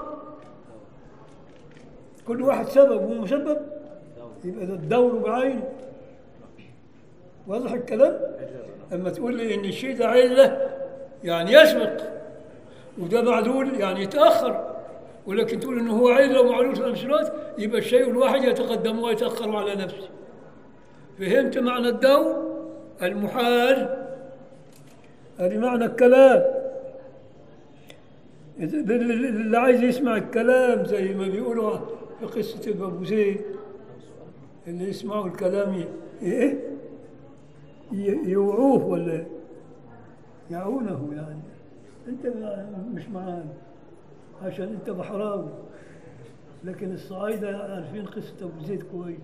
كل واحد سبب ومسبب يبقى ده الدور بعينه واضح الكلام؟ اما تقول لي ان الشيء ده عله يعني يسبق وده معدول يعني يتاخر ولكن تقول انه هو عله ومعلول في نفس الوقت يبقى الشيء الواحد يتقدم ويتاخر على نفسه فهمت معنى الدور المحال هذه معنى الكلام إذا- اللي اللي عايز يسمع الكلام زي ما بيقولوا في قصة أبو زيد اللي يسمعوا الكلام ي- إيه ي- يوعوه ولا يعونه يعني انت ما- مش معانا عشان انت بحراوي لكن الصعايدة عارفين قصة أبو زيد كويس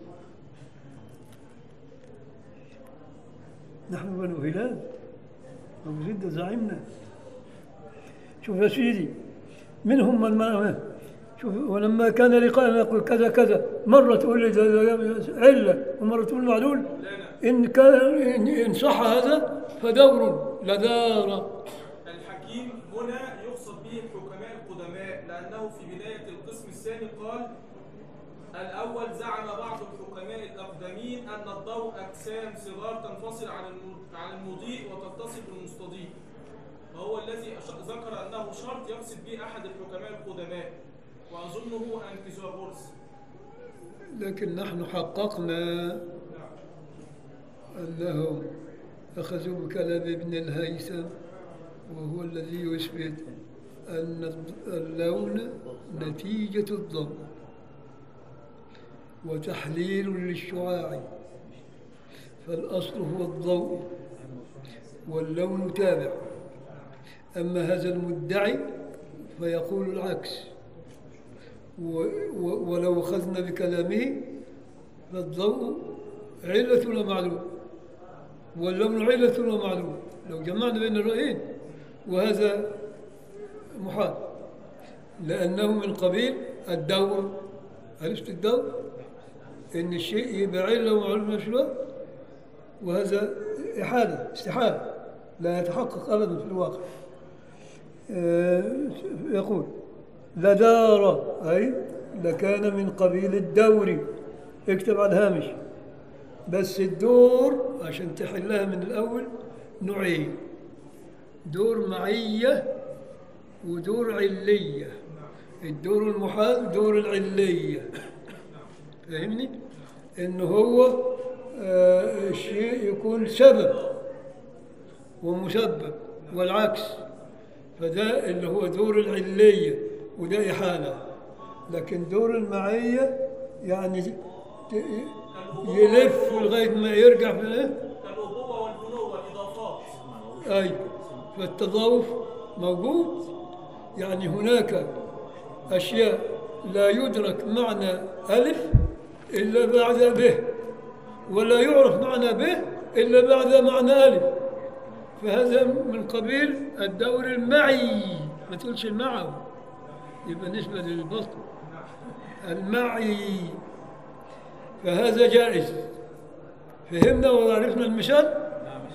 نحن بنو هلال أبو زيد ده زعيمنا شوف يا سيدي منهم من ما شوف ولما كان لقاء يقول كذا كذا مرة تقول لي ده- ده علة ومرة تقول معلول إن كان إن إن صح هذا فدور لدار الحكيم هنا يقصد به الحكماء القدماء لأنه في بداية القسم الثاني قال الأول زعم بعض الحكماء الأقدمين أن الضوء أجسام صغار تنفصل عن الم- عن المضيء وتتصل بالمستضيء وهو الذي أش- ذكر أنه شرط يقصد به أحد الحكماء القدماء وأظنه أنكيزوغورس لكن نحن حققنا أنهم أخذوا بكلام ابن الهيثم وهو الذي يثبت أن اللون نتيجة الضوء وتحليل للشعاع فالأصل هو الضوء واللون تابع أما هذا المدعي فيقول العكس و- و- ولو أخذنا بكلامه فالضوء علة ولا معلوم واللون علة ولا معلوم لو جمعنا بين الرأيين وهذا محال لأنه من قبيل الدور عرفت الدور إن الشيء يبقى علة ومعلوم في نفس الوقت وهذا إحالة استحالة لا يتحقق أبدا في الواقع آه، يقول لدار أي لكان من قبيل الدور اكتب على الهامش بس الدور عشان تحلها من الأول نوعين دور معية ودور علية الدور المحال دور العلية فاهمني؟ إنه هو آه، الشيء يكون سبب ومسبب والعكس فده اللي هو دور العلية وده إحالة لكن دور المعية يعني ت- يلف لغاية ما يرجع في الايه؟ كالأبوة والبنوة الإضافات أي فالتضاوف موجود يعني هناك أشياء لا يدرك معنى ألف إلا بعد به ولا يعرف معنى به إلا بعد معنى ألف فهذا من قبيل الدور المعي ما تقولش المعوي يبقى نسبة للبطن المعي فهذا جائز فهمنا وعرفنا المثال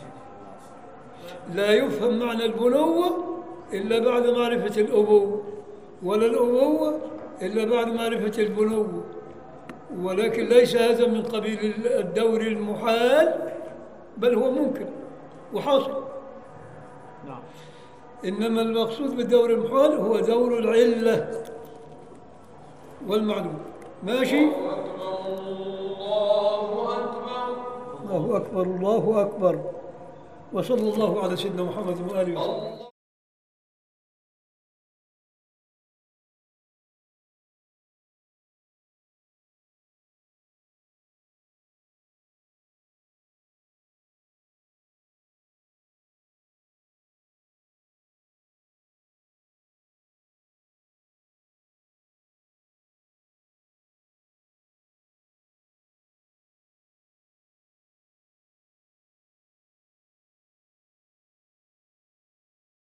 لا يفهم معنى البنوة إلا بعد معرفة الأبوة ولا الأبوة إلا بعد معرفة البنوة ولكن ليس هذا من قبيل الدور المحال بل هو ممكن وحاصل نعم إنما المقصود بالدور المحال هو دور العلة والمعلوم ماشي الله أكبر الله أكبر وصلى الله على سيدنا محمد وآله وسلم